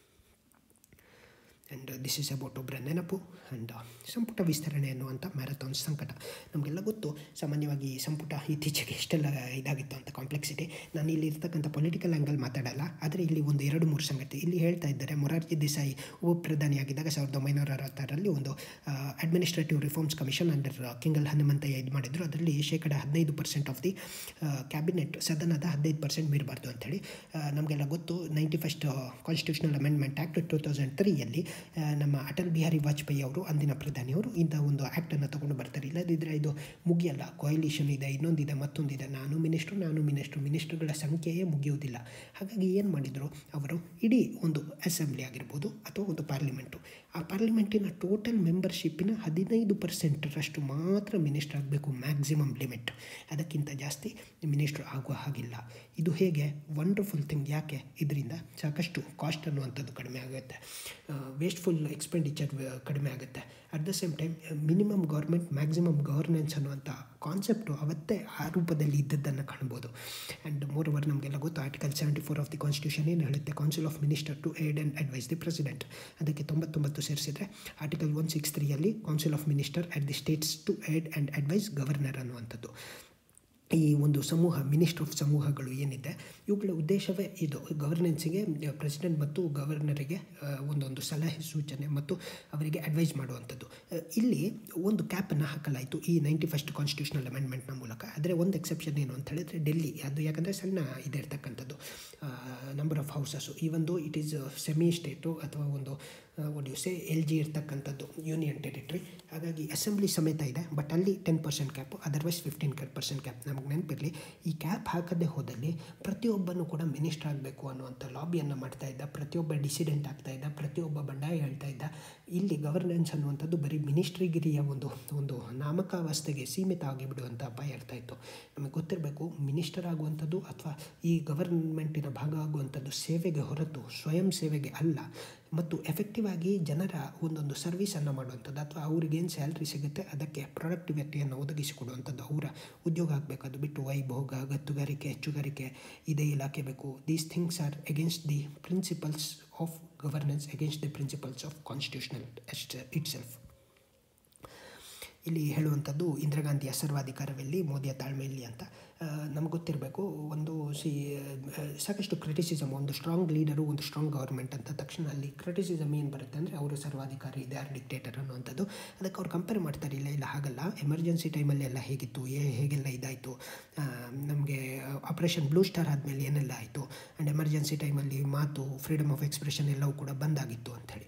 and this is about ಒಬ್ಬರ ನೆನಪು and ಸಂಪುಟ ವಿಸ್ತರಣೆ ಅನ್ನುವಂಥ ಮ್ಯಾರಥಾನ್ ಸಂಕಟ ನಮಗೆಲ್ಲ ಗೊತ್ತು ಸಾಮಾನ್ಯವಾಗಿ ಸಂಪುಟ ಇತ್ತೀಚೆಗೆ ಎಷ್ಟೆಲ್ಲ ಇದಾಗಿತ್ತು ಅಂತ ಕಾಂಪ್ಲೆಕ್ಸಿಟಿ ನಾನು ಇಲ್ಲಿ ಇರ್ತಕ್ಕಂಥ ಪೊಲಿಟಿಕಲ್ ಆ್ಯಂಗಲ್ ಮಾತಾಡಲ್ಲ ಆದರೆ ಇಲ್ಲಿ ಒಂದು ಎರಡು ಮೂರು ಸಂಗತಿ ಇಲ್ಲಿ ಹೇಳ್ತಾ ಇದ್ದಾರೆ ಮೊರಾರ್ಜಿ ದೇಸಾಯಿ ಉಪ ಪ್ರಧಾನಿಯಾಗಿದ್ದಾಗ ಸಾವಿರದ ಒಂಬೈನೂರ ಅರವತ್ತಾರರಲ್ಲಿ ಒಂದು administrative reforms commission under Kengal Hanumanthaiah ಇದು ಮಾಡಿದ್ರು ಅದರಲ್ಲಿ ಶೇಕಡ ಹದಿನೈದು ಪರ್ಸೆಂಟ್ ಆಫ್ ದಿ ಕ್ಯಾಬಿನೆಟ್ ಸದನದ ಹದಿನೈದು ಪರ್ಸೆಂಟ್ ಮೀರಬಾರ್ದು ಅಂಥೇಳಿ ನಮಗೆಲ್ಲ ಗೊತ್ತು ninety first constitutional amendment act two thousand ತ್ರೀಯಲ್ಲಿ ನಮ್ಮ ಅಟಲ್ ಬಿಹಾರಿ ವಾಜಪೇಯಿ ಅವರು ಅಂದಿನ ಪ್ರಧಾನಿಯವರು ಇಂಥ ಒಂದು ಆ್ಯಕ್ಟನ್ನು ತಗೊಂಡು ಬರ್ತಾರೆ ಇಲ್ಲದಿದ್ದರೆ ಇದು ಮುಗಿಯಲ್ಲ ಕೊಯಲಿಷನ್ ಇದೆ ಇನ್ನೊಂದಿದೆ ಮತ್ತೊಂದಿದೆ ನಾನು ಮಿನಿಸ್ಟ್ರು ನಾನು ಮಿನಿಸ್ಟ್ರು ಮಿನಿಸ್ಟ್ರುಗಳ ಸಂಖ್ಯೆಯೇ ಮುಗಿಯುವುದಿಲ್ಲ ಹಾಗಾಗಿ ಏನು ಮಾಡಿದರು ಅವರು ಇಡೀ ಒಂದು ಅಸೆಂಬ್ಲಿ ಆಗಿರ್ಬೋದು ಅಥವಾ ಒಂದು ಪಾರ್ಲಿಮೆಂಟು ಆ ಪಾರ್ಲಿಮೆಂಟಿನ ಟೋಟಲ್ ಮೆಂಬರ್ಶಿಪ್ಪಿನ ಹದಿನೈದು ಪರ್ಸೆಂಟರಷ್ಟು ಮಾತ್ರ ಮಿನಿಸ್ಟರ್ ಆಗಬೇಕು ಮ್ಯಾಕ್ಸಿಮಮ್ ಲಿಮಿಟ್ ಅದಕ್ಕಿಂತ ಜಾಸ್ತಿ ಮಿನಿಸ್ಟ್ರು ಆಗುವ ಹಾಗಿಲ್ಲ ಇದು ಹೇಗೆ ವಂಡರ್ಫುಲ್ ಥಿಂಗ್ ಯಾಕೆ ಇದರಿಂದ ಸಾಕಷ್ಟು ಕಾಸ್ಟ್ ಅನ್ನುವಂಥದ್ದು ಕಡಿಮೆ ಆಗುತ್ತೆ ವೇಸ್ಟ್ಫುಲ್ ಎಕ್ಸ್ಪೆಂಡಿಚರ್ ಕಡಿಮೆ ಆಗುತ್ತೆ at the same time minimum government maximum governance ಅನ್ನುವಂಥ ಕಾನ್ಸೆಪ್ಟು ಅವತ್ತೇ ಆ ರೂಪದಲ್ಲಿ ಇದ್ದದ್ದನ್ನು ಕಾಣ್ಬೋದು ಆ್ಯಂಡ್ ಮೋರ್ ಓವರ್ ನಮಗೆಲ್ಲ ಗೊತ್ತು article seventy four of the constitution ಏನು ಹೇಳುತ್ತೆ council of minister to aid and advise the president ಅದಕ್ಕೆ ತೊಂಬತ್ತೊಂಬತ್ತು ಸೇರಿಸಿದರೆ ಆರ್ಟಿಕಲ್ ಒನ್ ಸಿಕ್ಸ್ ತ್ರೀಯಲ್ಲಿ council of minister at the states to aid and advise governor ಅನ್ನುವಂಥದ್ದು ಈ ಒಂದು ಸಮೂಹ ಮಿನಿಸ್ಟ್ರ್ ಆಫ್ ಸಮೂಹಗಳು ಏನಿದೆ ಇವುಗಳ ಉದ್ದೇಶವೇ ಇದು ಗವರ್ನೆನ್ಸಿಗೆ ಪ್ರೆಸಿಡೆಂಟ್ ಮತ್ತು ಗವರ್ನರಿಗೆ ಒಂದೊಂದು ಸಲಹೆ ಸೂಚನೆ ಮತ್ತು ಅವರಿಗೆ ಅಡ್ವೈಸ್ ಮಾಡುವಂಥದ್ದು ಇಲ್ಲಿ ಒಂದು ಕ್ಯಾಪನ್ನು ಹಾಕಲಾಯಿತು ಈ ನೈಂಟಿ ಫಸ್ಟ್ ಕಾನ್ಸ್ಟಿಟ್ಯೂಷನಲ್ ಅಮೆಂಡ್ಮೆಂಟ್ನ ಮೂಲಕ ಆದರೆ ಒಂದು ಎಕ್ಸೆಪ್ಷನ್ ಏನು ಅಂತ ಹೇಳಿದ್ರೆ ಡೆಲ್ಲಿ ಅದು ಯಾಕಂದರೆ ಸಣ್ಣ ಇದೆ ಇರ್ತಕ್ಕಂಥದ್ದು ನಂಬರ್ ಆಫ್ ಹೌಸಸ್ಸು ಈ ಒಂದು ಇಟ್ ಈಸ್ ಸೆಮಿ ಸ್ಟೇಟು ಅಥವಾ ಒಂದು ಒಡ್ ಯು ಸೇ ಎಲ್ ಜಿ ಇರ್ತಕ್ಕಂಥದ್ದು ಯೂನಿಯನ್ ಟೆರಿಟರಿ ಹಾಗಾಗಿ ಅಸೆಂಬ್ಲಿ ಸಮೇತ ಇದೆ ಬಟ್ ಅಲ್ಲಿ ten percent cap otherwise fifteen percent cap ನಮಗೆ ನೆನಪಿರಲಿ ಈ ಕ್ಯಾಪ್ ಹಾಕದೇ ಹೋದಲ್ಲಿ ಪ್ರತಿಯೊಬ್ಬನು ಕೂಡ ಮಿನಿಸ್ಟರ್ ಆಗಬೇಕು ಅನ್ನುವಂಥ ಲಾಬಿಯನ್ನು ಮಾಡ್ತಾ ಇದ್ದ ಪ್ರತಿಯೊಬ್ಬ ಡಿಸಿಡೆಂಟ್ ಆಗ್ತಾ ಇದ್ದ ಪ್ರತಿಯೊಬ್ಬ ಬಂಡಾಯ ಹೇಳ್ತಾ ಇದ್ದ ಇಲ್ಲಿ ಗವರ್ನೆನ್ಸ್ ಅನ್ನುವಂಥದ್ದು ಬರೀ ಮಿನಿಸ್ಟ್ರಿಗಿರಿಯ ಒಂದು ಒಂದು ನಾಮಕಾವಸ್ಥೆಗೆ ಸೀಮಿತ ಆಗಿಬಿಡುವಂಥ ಅಪಾಯ ಇರ್ತಾ ಇತ್ತು ನಮಗೆ ಗೊತ್ತಿರಬೇಕು ಮಿನಿಸ್ಟರ್ ಆಗುವಂಥದ್ದು ಅಥವಾ ಈ ಗವರ್ಮೆಂಟಿನ ಭಾಗ ಆಗುವಂಥದ್ದು ಸೇವೆಗೆ ಹೊರತು ಸ್ವಯಂ ಸೇವೆಗೆ ಅಲ್ಲ ಮತ್ತು ಎಫೆಕ್ಟಿವ್ ಆಗಿ ಜನರ ಒಂದೊಂದು ಸರ್ವಿಸನ್ನು ಮಾಡುವಂಥದ್ದು ಅಥವಾ ಅವ್ರಿಗೇನು ಸ್ಯಾಲ್ರಿ ಸಿಗುತ್ತೆ ಅದಕ್ಕೆ ಪ್ರೊಡಕ್ಟಿವಿಟಿಯನ್ನು ಒದಗಿಸಿಕೊಡುವಂಥದ್ದು ಅವರ ಉದ್ಯೋಗ ಆಗಬೇಕು ಅದು ಬಿಟ್ಟು ವೈಭೋಗ ಗತ್ತುಗಾರಿಕೆ ಹೆಚ್ಚುಗಾರಿಕೆ ಇದೇ ಇಲಾಖೆ ಬೇಕು these things are against the principles of governance against the principles of constitutional itself ಇಲ್ಲಿ ಹೇಳುವಂಥದ್ದು ಇಂದಿರಾ ಗಾಂಧಿಯ ಸರ್ವಾಧಿಕಾರವೆಲ್ಲಿ ಮೋದಿಯ ತಾಳ್ಮೆಯಲ್ಲಿ ಅಂತ ನಮ್ಗೆ ಗೊತ್ತಿರಬೇಕು ಒಂದು ಸಿ ಸಾಕಷ್ಟು ಕ್ರಿಟಿಸಿಸಮ್ ಒಂದು ಸ್ಟ್ರಾಂಗ್ ಲೀಡರು ಒಂದು ಸ್ಟ್ರಾಂಗ್ ಗೌರ್ಮೆಂಟ್ ಅಂತ ತಕ್ಷಣ ಅಲ್ಲಿ ಕ್ರಿಟಿಸಿಸಮ್ ಏನು ಬರುತ್ತೆ ಅಂದರೆ ಅವರು ಸರ್ವಾಧಿಕಾರಿ ಇದೆ ಆರ್ ಡಿಕ್ಟೇಟರ್ ಅನ್ನುವಂಥದ್ದು ಅದಕ್ಕೆ ಅವ್ರು ಕಂಪೇರ್ ಮಾಡ್ತಾರೆ ಇಲ್ಲ ಇಲ್ಲ ಹಾಗಲ್ಲ ಎಮರ್ಜೆನ್ಸಿ ಟೈಮಲ್ಲಿ ಎಲ್ಲ ಹೇಗಿತ್ತು ಏ ಹೇಗೆಲ್ಲ ಇದಾಯಿತು ನಮಗೆ ಆಪರೇಷನ್ ಬ್ಲೂ ಸ್ಟಾರ್ ಆದಮೇಲೆ ಏನೆಲ್ಲ ಆಯಿತು ಆ್ಯಂಡ್ ಎಮರ್ಜೆನ್ಸಿ ಟೈಮಲ್ಲಿ ಮಾತು ಫ್ರೀಡಮ್ ಆಫ್ ಎಕ್ಸ್ಪ್ರೆಷನ್ ಎಲ್ಲವೂ ಕೂಡ ಬಂದಾಗಿತ್ತು ಅಂಥೇಳಿ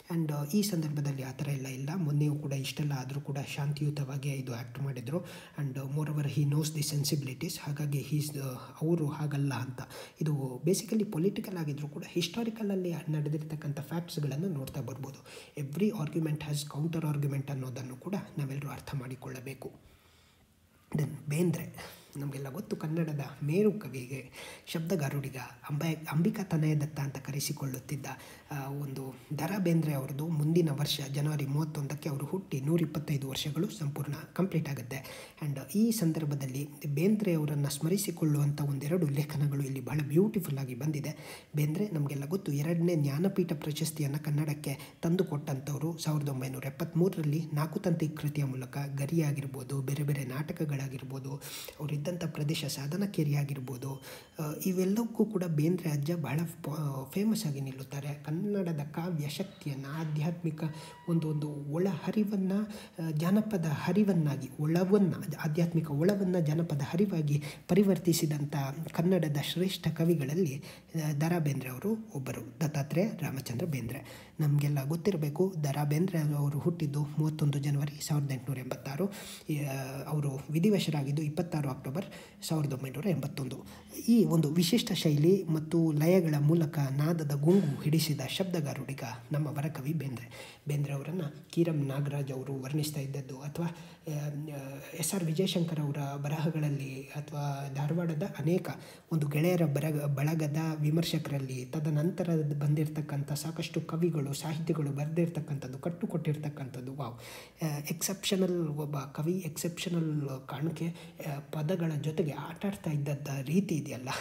ಆ್ಯಂಡ್ ಈ ಸಂದರ್ಭದಲ್ಲಿ ಆ ಥರ ಎಲ್ಲ ಇಲ್ಲ ಮೊನ್ನೆಯೂ ಕೂಡ ಇಷ್ಟೆಲ್ಲ ಆದರೂ ಕೂಡ ಶಾಂತಿಯುತವಾಗಿ ಇದು ಆ್ಯಕ್ಟ್ ಮಾಡಿದರು and moreover he knows the sensibilities ಹಾಗಾಗಿ ಹೀಸ್ ಅವರು ಹಾಗಲ್ಲ ಅಂತ ಇದು ಬೇಸಿಕಲಿ ಪೊಲಿಟಿಕಲ್ ಆಗಿದ್ದರೂ ಕೂಡ ಹಿಸ್ಟಾರಿಕಲಲ್ಲಿ ನಡೆದಿರ್ತಕ್ಕಂಥ ಫ್ಯಾಕ್ಟ್ಸ್ಗಳನ್ನು ನೋಡ್ತಾ ಬರ್ಬೋದು every argument has counter argument ಅನ್ನೋದನ್ನು ಕೂಡ ನಾವೆಲ್ಲರೂ ಅರ್ಥ ಮಾಡಿಕೊಳ್ಳಬೇಕು ದೆನ್ ಬೇಂದ್ರೆ ನಮಗೆಲ್ಲ ಗೊತ್ತು ಕನ್ನಡದ ಮೇರು ಕವಿಗೆ ಶಬ್ದಗಾರುಡಿಗ ಅಂಬ ಅಂಬಿಕಾ ತನಯದತ್ತ ಅಂತ ಕರೆಸಿಕೊಳ್ಳುತ್ತಿದ್ದ ಆ, ಒಂದು ದರಾ ಬೇಂದ್ರೆ ಅವ್ರದ್ದು ಮುಂದಿನ ವರ್ಷ ಜನವರಿ ಮೂವತ್ತೊಂದಕ್ಕೆ ಅವರು ಹುಟ್ಟಿ ನೂರಿಪ್ಪತ್ತೈದು ವರ್ಷಗಳು ಸಂಪೂರ್ಣ ಕಂಪ್ಲೀಟ್ ಆಗುತ್ತೆ ಆ್ಯಂಡ್ ಈ ಸಂದರ್ಭದಲ್ಲಿ ಬೇಂದ್ರೆ ಅವರನ್ನು ಸ್ಮರಿಸಿಕೊಳ್ಳುವಂಥ ಒಂದೆರಡು ಲೇಖನಗಳು ಇಲ್ಲಿ ಬಹಳ ಬ್ಯೂಟಿಫುಲ್ ಆಗಿ ಬಂದಿದೆ ಬೇಂದ್ರೆ ನಮಗೆಲ್ಲ ಗೊತ್ತು ಎರಡನೇ ಜ್ಞಾನಪೀಠ ಪ್ರಶಸ್ತಿಯನ್ನು ಕನ್ನಡಕ್ಕೆ ತಂದುಕೊಟ್ಟಂಥವ್ರು ಸಾವಿರದ ಒಂಬೈನೂರ ಎಪ್ಪತ್ತ್ಮೂರರಲ್ಲಿ ನಾಕುತಂತಿ ಕೃತಿಯ ಮೂಲಕ ಗರಿಯಾಗಿರ್ಬೋದು ಬೇರೆ ಬೇರೆ ನಾಟಕಗಳಾಗಿರ್ಬೋದು ಅವರಿದ್ದಂಥ ಪ್ರದೇಶ ಸಾಧನಕೇರಿ ಆಗಿರ್ಬೋದು ಆ, ಇವೆಲ್ಲಕ್ಕೂ ಕೂಡ ಬೇಂದ್ರೆ ಅಜ್ಜ ಬಹಳ ಫೇಮಸ್ ಆಗಿ ನಿಲ್ಲುತ್ತಾರೆ ಕನ್ನಡದ ಕಾವ್ಯ ಶಕ್ತಿಯನ್ನು ಆಧ್ಯಾತ್ಮಿಕ ಒಂದು ಒಂದು ಒಳ ಹರಿವನ್ನು ಜಾನಪದ ಹರಿವನ್ನಾಗಿ ಒಳವನ್ನು ಆಧ್ಯಾತ್ಮಿಕ ಒಳವನ್ನು ಜಾನಪದ ಹರಿವಾಗಿ ಪರಿವರ್ತಿಸಿದಂಥ ಕನ್ನಡದ ಶ್ರೇಷ್ಠ ಕವಿಗಳಲ್ಲಿ ಆ, ದ ರಾ ಬೇಂದ್ರೆ ಅವರು ಒಬ್ಬರು ದತ್ತಾತ್ರೇಯ ರಾಮಚಂದ್ರ ಬೇಂದ್ರೆ ನಮಗೆಲ್ಲ ಗೊತ್ತಿರಬೇಕು ದ ರಾ ಬೇಂದ್ರೆ ಅವರು ಹುಟ್ಟಿದ್ದು ಮೂವತ್ತೊಂದು ಜನವರಿ ಸಾವಿರದ ಎಂಟುನೂರ ಎಂಬತ್ತಾರು ಈ, ಆ, ಅವರು ವಿಧಿವಶರಾಗಿದ್ದು ಇಪ್ಪತ್ತಾರು ಅಕ್ಟೋಬರ್ ಸಾವಿರದ ಒಂಬೈನೂರ ಎಂಬತ್ತೊಂದು ಈ ಒಂದು ವಿಶಿಷ್ಟ ಶೈಲಿ ಮತ್ತು ಲಯಗಳ ಮೂಲಕ ನಾದದ ಗುಂಗು ಹಿಡಿಸಿದ ಶಬ್ದಗಾರುಡಿಗ ನಮ್ಮ ವರಕವಿ ಬೇಂದ್ರೆ ಬೇಂದ್ರೆ ಅವರನ್ನು ಕೀರಂ ನಾಗರಾಜ್ ಅವರು ವರ್ಣಿಸ್ತಾ ಇದ್ದದ್ದು ಅಥವಾ ಎಸ್ ಆರ್ ವಿಜಯಶಂಕರ್ ಅವರ ಬರಹಗಳಲ್ಲಿ ಅಥವಾ ಧಾರವಾಡದ ಅನೇಕ ಒಂದು ಗೆಳೆಯರ ಬರಗ ಬಳಗದ ವಿಮರ್ಶಕರಲ್ಲಿ ತದನಂತರ ಬಂದಿರತಕ್ಕಂಥ ಸಾಕಷ್ಟು ಕವಿಗಳು ಸಾಹಿತಿಗಳು ಬರೆದಿರ್ತಕ್ಕಂಥದ್ದು ಕಟ್ಟುಕೊಟ್ಟಿರ್ತಕ್ಕಂಥದ್ದು ವಾವ್ ಎಕ್ಸೆಪ್ಷನಲ್ ಒಬ್ಬ ಕವಿ ಎಕ್ಸೆಪ್ಷನಲ್ ಕಾಣಿಕೆ ಆ, ಪದಗಳ ಜೊತೆಗೆ ಆಟಾಡ್ತಾ ಇದ್ದದ್ದ ರೀತಿ ಇದೆಯಲ್ಲ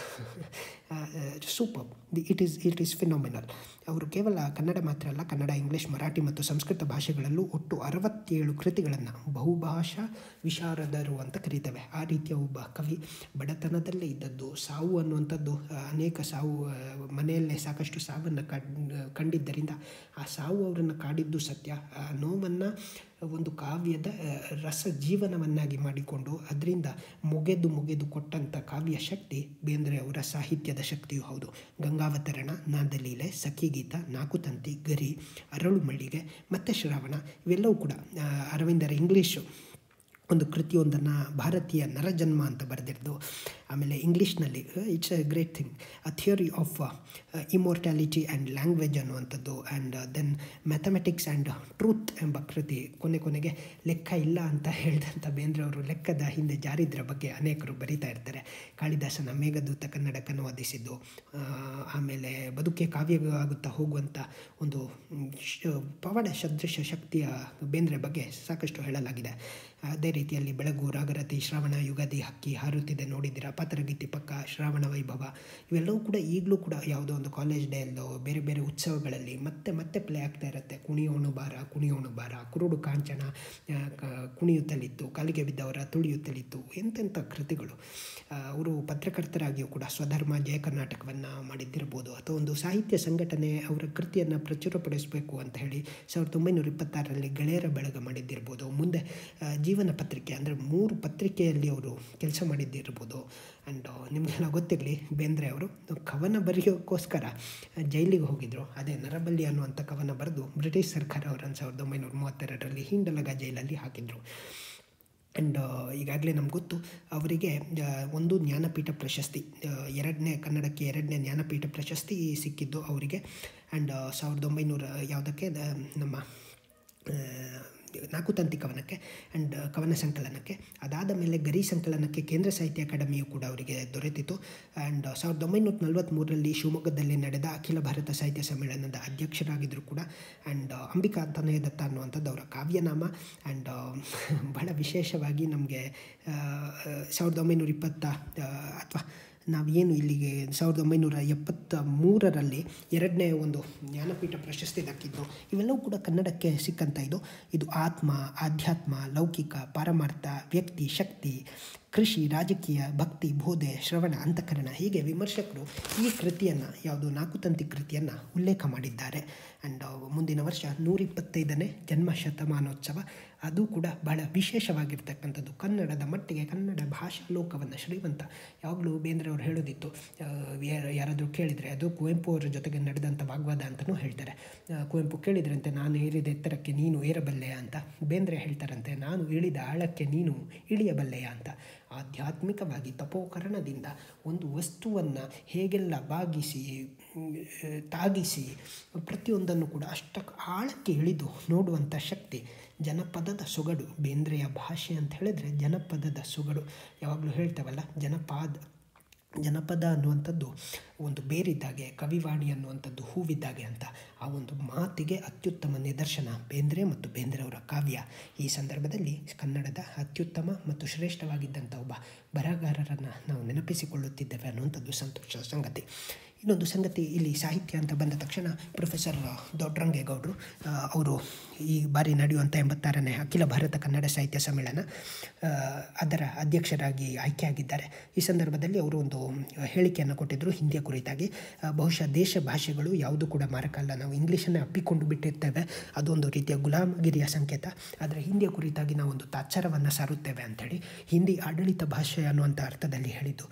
super the it is it is phenomenal ಅವರು ಕೇವಲ ಕನ್ನಡ ಮಾತ್ರ ಅಲ್ಲ ಕನ್ನಡ ಇಂಗ್ಲೀಷ್ ಮರಾಠಿ ಮತ್ತು ಸಂಸ್ಕೃತ ಭಾಷೆಗಳಲ್ಲೂ ಒಟ್ಟು ಅರವತ್ತೇಳು ಕೃತಿಗಳನ್ನು ಬಹುಭಾಷಾ ವಿಶಾರದರು ಅಂತ ಕರೀತೇವೆ ಆ ರೀತಿಯ ಒಬ್ಬ ಕವಿ ಬಡತನದಲ್ಲೇ ಇದ್ದದ್ದು ಸಾವು ಅನ್ನುವಂಥದ್ದು ಆ, ಅನೇಕ ಸಾವು ಆ, ಮನೆಯಲ್ಲೇ ಸಾಕಷ್ಟು ಸಾವನ್ನು ಕಂಡ್ ಕಂಡಿದ್ದರಿಂದ ಆ ಸಾವು ಅವರನ್ನು ಕಾಡಿದ್ದು ಸತ್ಯ ಆ ನೋವನ್ನು ಒಂದು ಕಾವ್ಯದ ಆ, ರಸ ಜೀವನವನ್ನಾಗಿ ಮಾಡಿಕೊಂಡು ಅದರಿಂದ ಮುಗೆದು ಮುಗೆದು ಕೊಟ್ಟಂಥ ಕಾವ್ಯ ಶಕ್ತಿ ಬೇಂದ್ರೆ ಅವರ ಸಾಹಿತ್ಯದ ಶಕ್ತಿಯೂ ಹೌದು ಗಂಗಾವತರಣ ನಾದಲೀಲೆ ಸಖಿಗೀತ ನಾಕುತಂತಿ ಗರಿ ಅರಳು ಮಳ್ಳಿಗೆ ಮತ್ತು ಶ್ರಾವಣ ಇವೆಲ್ಲವೂ ಕೂಡ ಆ, ಅರವಿಂದರ ಇಂಗ್ಲೀಷು ಒಂದು ಕೃತಿಯೊಂದನ್ನು ಭಾರತೀಯ ನರಜನ್ಮ ಅಂತ ಬರೆದಿರೋದು ಆಮೇಲೆ ಇಂಗ್ಲೀಷ್ನಲ್ಲಿ it's a great thing a theory of immortality and language ಅನ್ನುವಂಥದ್ದು and then mathematics and truth ಎಂಬ ಕೃತಿ ಕೊನೆ ಕೊನೆಗೆ ಲೆಕ್ಕ ಇಲ್ಲ ಅಂತ ಹೇಳಿದಂಥ ಬೇಂದ್ರೆ ಅವರು ಲೆಕ್ಕದ ಹಿಂದೆ ಜಾರಿದ್ರ ಬಗ್ಗೆ ಅನೇಕರು ಬರೀತಾ ಇರ್ತಾರೆ ಕಾಳಿದಾಸನ ಮೇಘದೂತ ಕನ್ನಡಕ್ಕೆ ಅನುವಾದಿಸಿದ್ದು ಆ, ಆಮೇಲೆ ಬದುಕೆ ಕಾವ್ಯ ಆಗುತ್ತಾ ಹೋಗುವಂಥ ಒಂದು ಮ್, ಶ- ಪವಾಡ ಸದೃಶ ಶಕ್ತಿಯ ಬೇಂದ್ರೆ ಬಗ್ಗೆ ಸಾಕಷ್ಟು ಹೇಳಲಾಗಿದೆ ಅದೇ ರೀತಿಯಲ್ಲಿ ಬೆಳಗು ರಾಗರತಿ ಶ್ರಾವಣ ಯುಗಾದಿ ಹಕ್ಕಿ ಹಾರುತ್ತಿದೆ ನೋಡಿದ್ದೀರಾ ಪಾತ್ರಗೀತಿ ಪಕ್ಕ ಶ್ರಾವಣ ವೈಭವ ಇವೆಲ್ಲವೂ ಕೂಡ ಈಗಲೂ ಕೂಡ ಯಾವುದೋ ಒಂದು ಕಾಲೇಜ್ ಡೇ ಅಲ್ಲೋ ಬೇರೆ ಬೇರೆ ಉತ್ಸವಗಳಲ್ಲಿ ಮತ್ತೆ ಮತ್ತೆ ಪ್ಲೇ ಆಗ್ತಾ ಇರುತ್ತೆ ಕುಣಿಯೋಣು ಬಾರ ಕುಣಿಯೋಣು ಬಾರ ಕುರುಡು ಕಾಂಚನ ಆ, ಕ- ಕುಣಿಯುತ್ತಲಿತ್ತು ಕಾಲಿಗೆ ಬಿದ್ದವರ ತುಳಿಯುತ್ತಲಿತ್ತು ಎಂತೆಂಥ ಕೃತಿಗಳು ಆ, ಅವರು ಪತ್ರಕರ್ತರಾಗಿಯೂ ಕೂಡ ಸ್ವಧರ್ಮ ಜಯ ಕರ್ನಾಟಕವನ್ನು ಮಾಡಿದ್ದಿರ್ಬೋದು ಅಥವಾ ಒಂದು ಸಾಹಿತ್ಯ ಸಂಘಟನೆ ಅವರ ಕೃತಿಯನ್ನು ಪ್ರಚುರಪಡಿಸಬೇಕು ಅಂತ ಹೇಳಿ ಸಾವಿರದ ಒಂಬೈನೂರ ಇಪ್ಪತ್ತಾರರಲ್ಲಿ ಗೆಳೆಯರ ಬೆಳಗ ಮಾಡಿದ್ದಿರ್ಬೋದು ಮುಂದೆ ಆ, ಜೀವನ ಪತ್ರಿಕೆ ಅಂದರೆ ಮೂರು ಪತ್ರಿಕೆಯಲ್ಲಿ ಅವರು ಕೆಲಸ ಮಾಡಿದ್ದಿರ್ಬೋದು ಆ್ಯಂಡ್ ನಿಮಗೆಲ್ಲ ಗೊತ್ತಿರಲಿ ಬೇಂದ್ರೆ ಅವರು ಕವನ ಬರೆಯೋಕ್ಕೋಸ್ಕರ ಜೈಲಿಗೆ ಹೋಗಿದ್ದರು ಅದೇ ನರಬಲಿ ಅನ್ನುವಂಥ ಕವನ ಬರೆದು ಬ್ರಿಟಿಷ್ ಸರ್ಕಾರ ಅವರನ್ನು ಸಾವಿರದ ಒಂಬೈನೂರ ಮೂವತ್ತೆರಡರಲ್ಲಿ ಹಿಂಡಲಗ ಜೈಲಲ್ಲಿ ಹಾಕಿದರು ಆ್ಯಂಡ್ ಈಗಾಗಲೇ ನಮ್ಗೆ ಗೊತ್ತು ಅವರಿಗೆ ಆ, ಒಂದು ಜ್ಞಾನಪೀಠ ಪ್ರಶಸ್ತಿ ಆ, ಎರಡನೇ ಕನ್ನಡಕ್ಕೆ ಎರಡನೇ ಜ್ಞಾನಪೀಠ ಪ್ರಶಸ್ತಿ ಸಿಕ್ಕಿದ್ದು ಅವರಿಗೆ ಆ್ಯಂಡ್ ಸಾವಿರದ ಒಂಬೈನೂರ ಯಾವುದಕ್ಕೆ ದ- ನಮ್ಮ ಆ, ನಾಕುತಂತಿ ಕವನಕ್ಕೆ ಆ್ಯಂಡ್ ಕವನ ಸಂಕಲನಕ್ಕೆ ಅದಾದ ಮೇಲೆ ಗರಿ ಸಂಕಲನಕ್ಕೆ ಕೇಂದ್ರ ಸಾಹಿತ್ಯ ಅಕಾಡೆಮಿಯು ಕೂಡ ಅವರಿಗೆ ದೊರೆತಿತು ಆ್ಯಂಡ್ ಸಾವಿರದ ಒಂಬೈನೂರ ನಲವತ್ತ್ಮೂರರಲ್ಲಿ ಶಿವಮೊಗ್ಗದಲ್ಲಿ ನಡೆದ ಅಖಿಲ ಭಾರತ ಸಾಹಿತ್ಯ ಸಮ್ಮೇಳನದ ಅಧ್ಯಕ್ಷರಾಗಿದ್ದರು ಕೂಡ ಆ್ಯಂಡ್ ಅಂಬಿಕಾ ತನಯ ದತ್ತ ಅನ್ನುವಂಥದ್ದು ಅವರ ಕಾವ್ಯನಾಮ ಆ್ಯಂಡ್ ಬಹಳ ವಿಶೇಷವಾಗಿ ನಮಗೆ ಸಾವಿರದ ಒಂಬೈನೂರ ಇಪ್ಪತ್ತ ಅಥವಾ ನಾವೇನು ಇಲ್ಲಿಗೆ ಸಾವಿರದ ಒಂಬೈನೂರ ಎಪ್ಪತ್ತ ಮೂರರಲ್ಲಿ ಎರಡನೇ ಒಂದು ಜ್ಞಾನಪೀಠ ಪ್ರಶಸ್ತಿ ದಕ್ಕಿದ್ದು ಇವೆಲ್ಲವೂ ಕೂಡ ಕನ್ನಡಕ್ಕೆ ಸಿಕ್ಕಂಥ ಇದು ಇದು ಆತ್ಮ ಆಧ್ಯಾತ್ಮ ಲೌಕಿಕ ಪಾರಮಾರ್ಥ ವ್ಯಕ್ತಿ ಶಕ್ತಿ ಕೃಷಿ ರಾಜಕೀಯ ಭಕ್ತಿ ಬೋಧೆ ಶ್ರವಣ ಅಂತಃಕರಣ ಹೀಗೆ ವಿಮರ್ಶಕರು ಈ ಕೃತಿಯನ್ನು ಯಾವುದು ನಾಕುತಂತಿ ಕೃತಿಯನ್ನು ಉಲ್ಲೇಖ ಮಾಡಿದ್ದಾರೆ ಆ್ಯಂಡ್ ಮುಂದಿನ ವರ್ಷ ನೂರಿಪ್ಪತ್ತೈದನೇ ಜನ್ಮ ಶತಮಾನೋತ್ಸವ ಅದು ಕೂಡ ಬಹಳ ವಿಶೇಷವಾಗಿರ್ತಕ್ಕಂಥದ್ದು ಕನ್ನಡದ ಮಟ್ಟಿಗೆ ಕನ್ನಡ ಭಾಷಾ ಲೋಕವನ್ನು ಶ್ರೀಮಂತ ಯಾವಾಗಲೂ ಬೇಂದ್ರೆ ಅವರು ಹೇಳೋದಿತ್ತು ಆ, ಯಾರ- ಯಾರಾದರೂ ಕೇಳಿದರೆ ಅದು ಕುವೆಂಪು ಅವರ ಜೊತೆಗೆ ನಡೆದಂಥ ವಾಗ್ವಾದ ಅಂತಲೂ ಹೇಳ್ತಾರೆ ಆ, ಕುವೆಂಪು ಕೇಳಿದ್ರಂತೆ ನಾನು ಏರಿದ ಎತ್ತರಕ್ಕೆ ನೀನು ಏರಬಲ್ಲೆಯ ಅಂತ ಬೇಂದ್ರೆ ಹೇಳ್ತಾರಂತೆ ನಾನು ಇಳಿದ ಆಳಕ್ಕೆ ನೀನು ಇಳಿಯಬಲ್ಲೆಯ ಅಂತ ಆಧ್ಯಾತ್ಮಿಕವಾಗಿ ತಪೋಕರಣದಿಂದ ಒಂದು ವಸ್ತುವನ್ನು ಹೇಗೆಲ್ಲ ಬಾಗಿಸಿ ಮ್, ತಾಗಿಸಿ ಪ್ರತಿಯೊಂದನ್ನು ಕೂಡ ಅಷ್ಟಕ್ಕೆ ಆಳಕ್ಕೆ ಇಳಿದು ನೋಡುವಂಥ ಶಕ್ತಿ ಜನಪದದ ಸೊಗಡು ಬೇಂದ್ರೆಯ ಭಾಷೆ ಅಂತ ಹೇಳಿದ್ರೆ ಜನಪದದ ಸೊಗಡು ಯಾವಾಗಲೂ ಹೇಳ್ತೇವಲ್ಲ ಜನಪಾದ ಜನಪದ ಅನ್ನುವಂಥದ್ದು ಒಂದು ಬೇರಿದ್ದಾಗೆ ಕವಿವಾಣಿ ಅನ್ನುವಂಥದ್ದು ಹೂವಿದ್ದಾಗೆ ಅಂತ ಆ ಒಂದು ಮಾತಿಗೆ ಅತ್ಯುತ್ತಮ ನಿದರ್ಶನ ಬೇಂದ್ರೆ ಮತ್ತು ಬೇಂದ್ರೆ ಅವರ ಕಾವ್ಯ ಈ ಸಂದರ್ಭದಲ್ಲಿ ಕನ್ನಡದ ಅತ್ಯುತ್ತಮ ಮತ್ತು ಶ್ರೇಷ್ಠವಾಗಿದ್ದಂಥ ಒಬ್ಬ ಬರಹಗಾರರನ್ನು ನಾವು ನೆನಪಿಸಿಕೊಳ್ಳುತ್ತಿದ್ದೇವೆ ಅನ್ನುವಂಥದ್ದು ಸಂತೋಷದ ಸಂಗತಿ ಇನ್ನೊಂದು ಸಂಗತಿ ಇಲ್ಲಿ ಸಾಹಿತ್ಯ ಅಂತ ಬಂದ ತಕ್ಷಣ ಪ್ರೊಫೆಸರ್ ದೊಡ್ಡರಂಗೇಗೌಡರು ಆ, ಅವರು ಈ ಬಾರಿ ನಡೆಯುವಂಥ ಎಂಬತ್ತಾರನೇ ಅಖಿಲ ಭಾರತ ಕನ್ನಡ ಸಾಹಿತ್ಯ ಸಮ್ಮೇಳನ ಆ, ಅದರ ಅಧ್ಯಕ್ಷರಾಗಿ ಆಯ್ಕೆಯಾಗಿದ್ದಾರೆ ಈ ಸಂದರ್ಭದಲ್ಲಿ ಅವರು ಒಂದು ಹೇಳಿಕೆಯನ್ನು ಕೊಟ್ಟಿದ್ದರು ಹಿಂದಿಯ ಕುರಿತಾಗಿ ಆ, ಬಹುಶಃ ದೇಶ ಭಾಷೆಗಳು ಯಾವುದು ಕೂಡ ಮಾರಕ ಅಲ್ಲ ನಾವು ಇಂಗ್ಲೀಷನ್ನೇ ಅಪ್ಪಿಕೊಂಡು ಬಿಟ್ಟಿರ್ತೇವೆ ಅದೊಂದು ರೀತಿಯ ಗುಲಾಮಗಿರಿಯ ಸಂಕೇತ ಆದರೆ ಹಿಂದಿಯ ಕುರಿತಾಗಿ ನಾವು ಒಂದು ತಾತ್ಸರವನ್ನು ಸಾರುತ್ತೇವೆ ಅಂಥೇಳಿ ಹಿಂದಿ ಆಡಳಿತ ಭಾಷೆ ಅನ್ನುವಂಥ ಅರ್ಥದಲ್ಲಿ ಹೇಳಿದ್ದು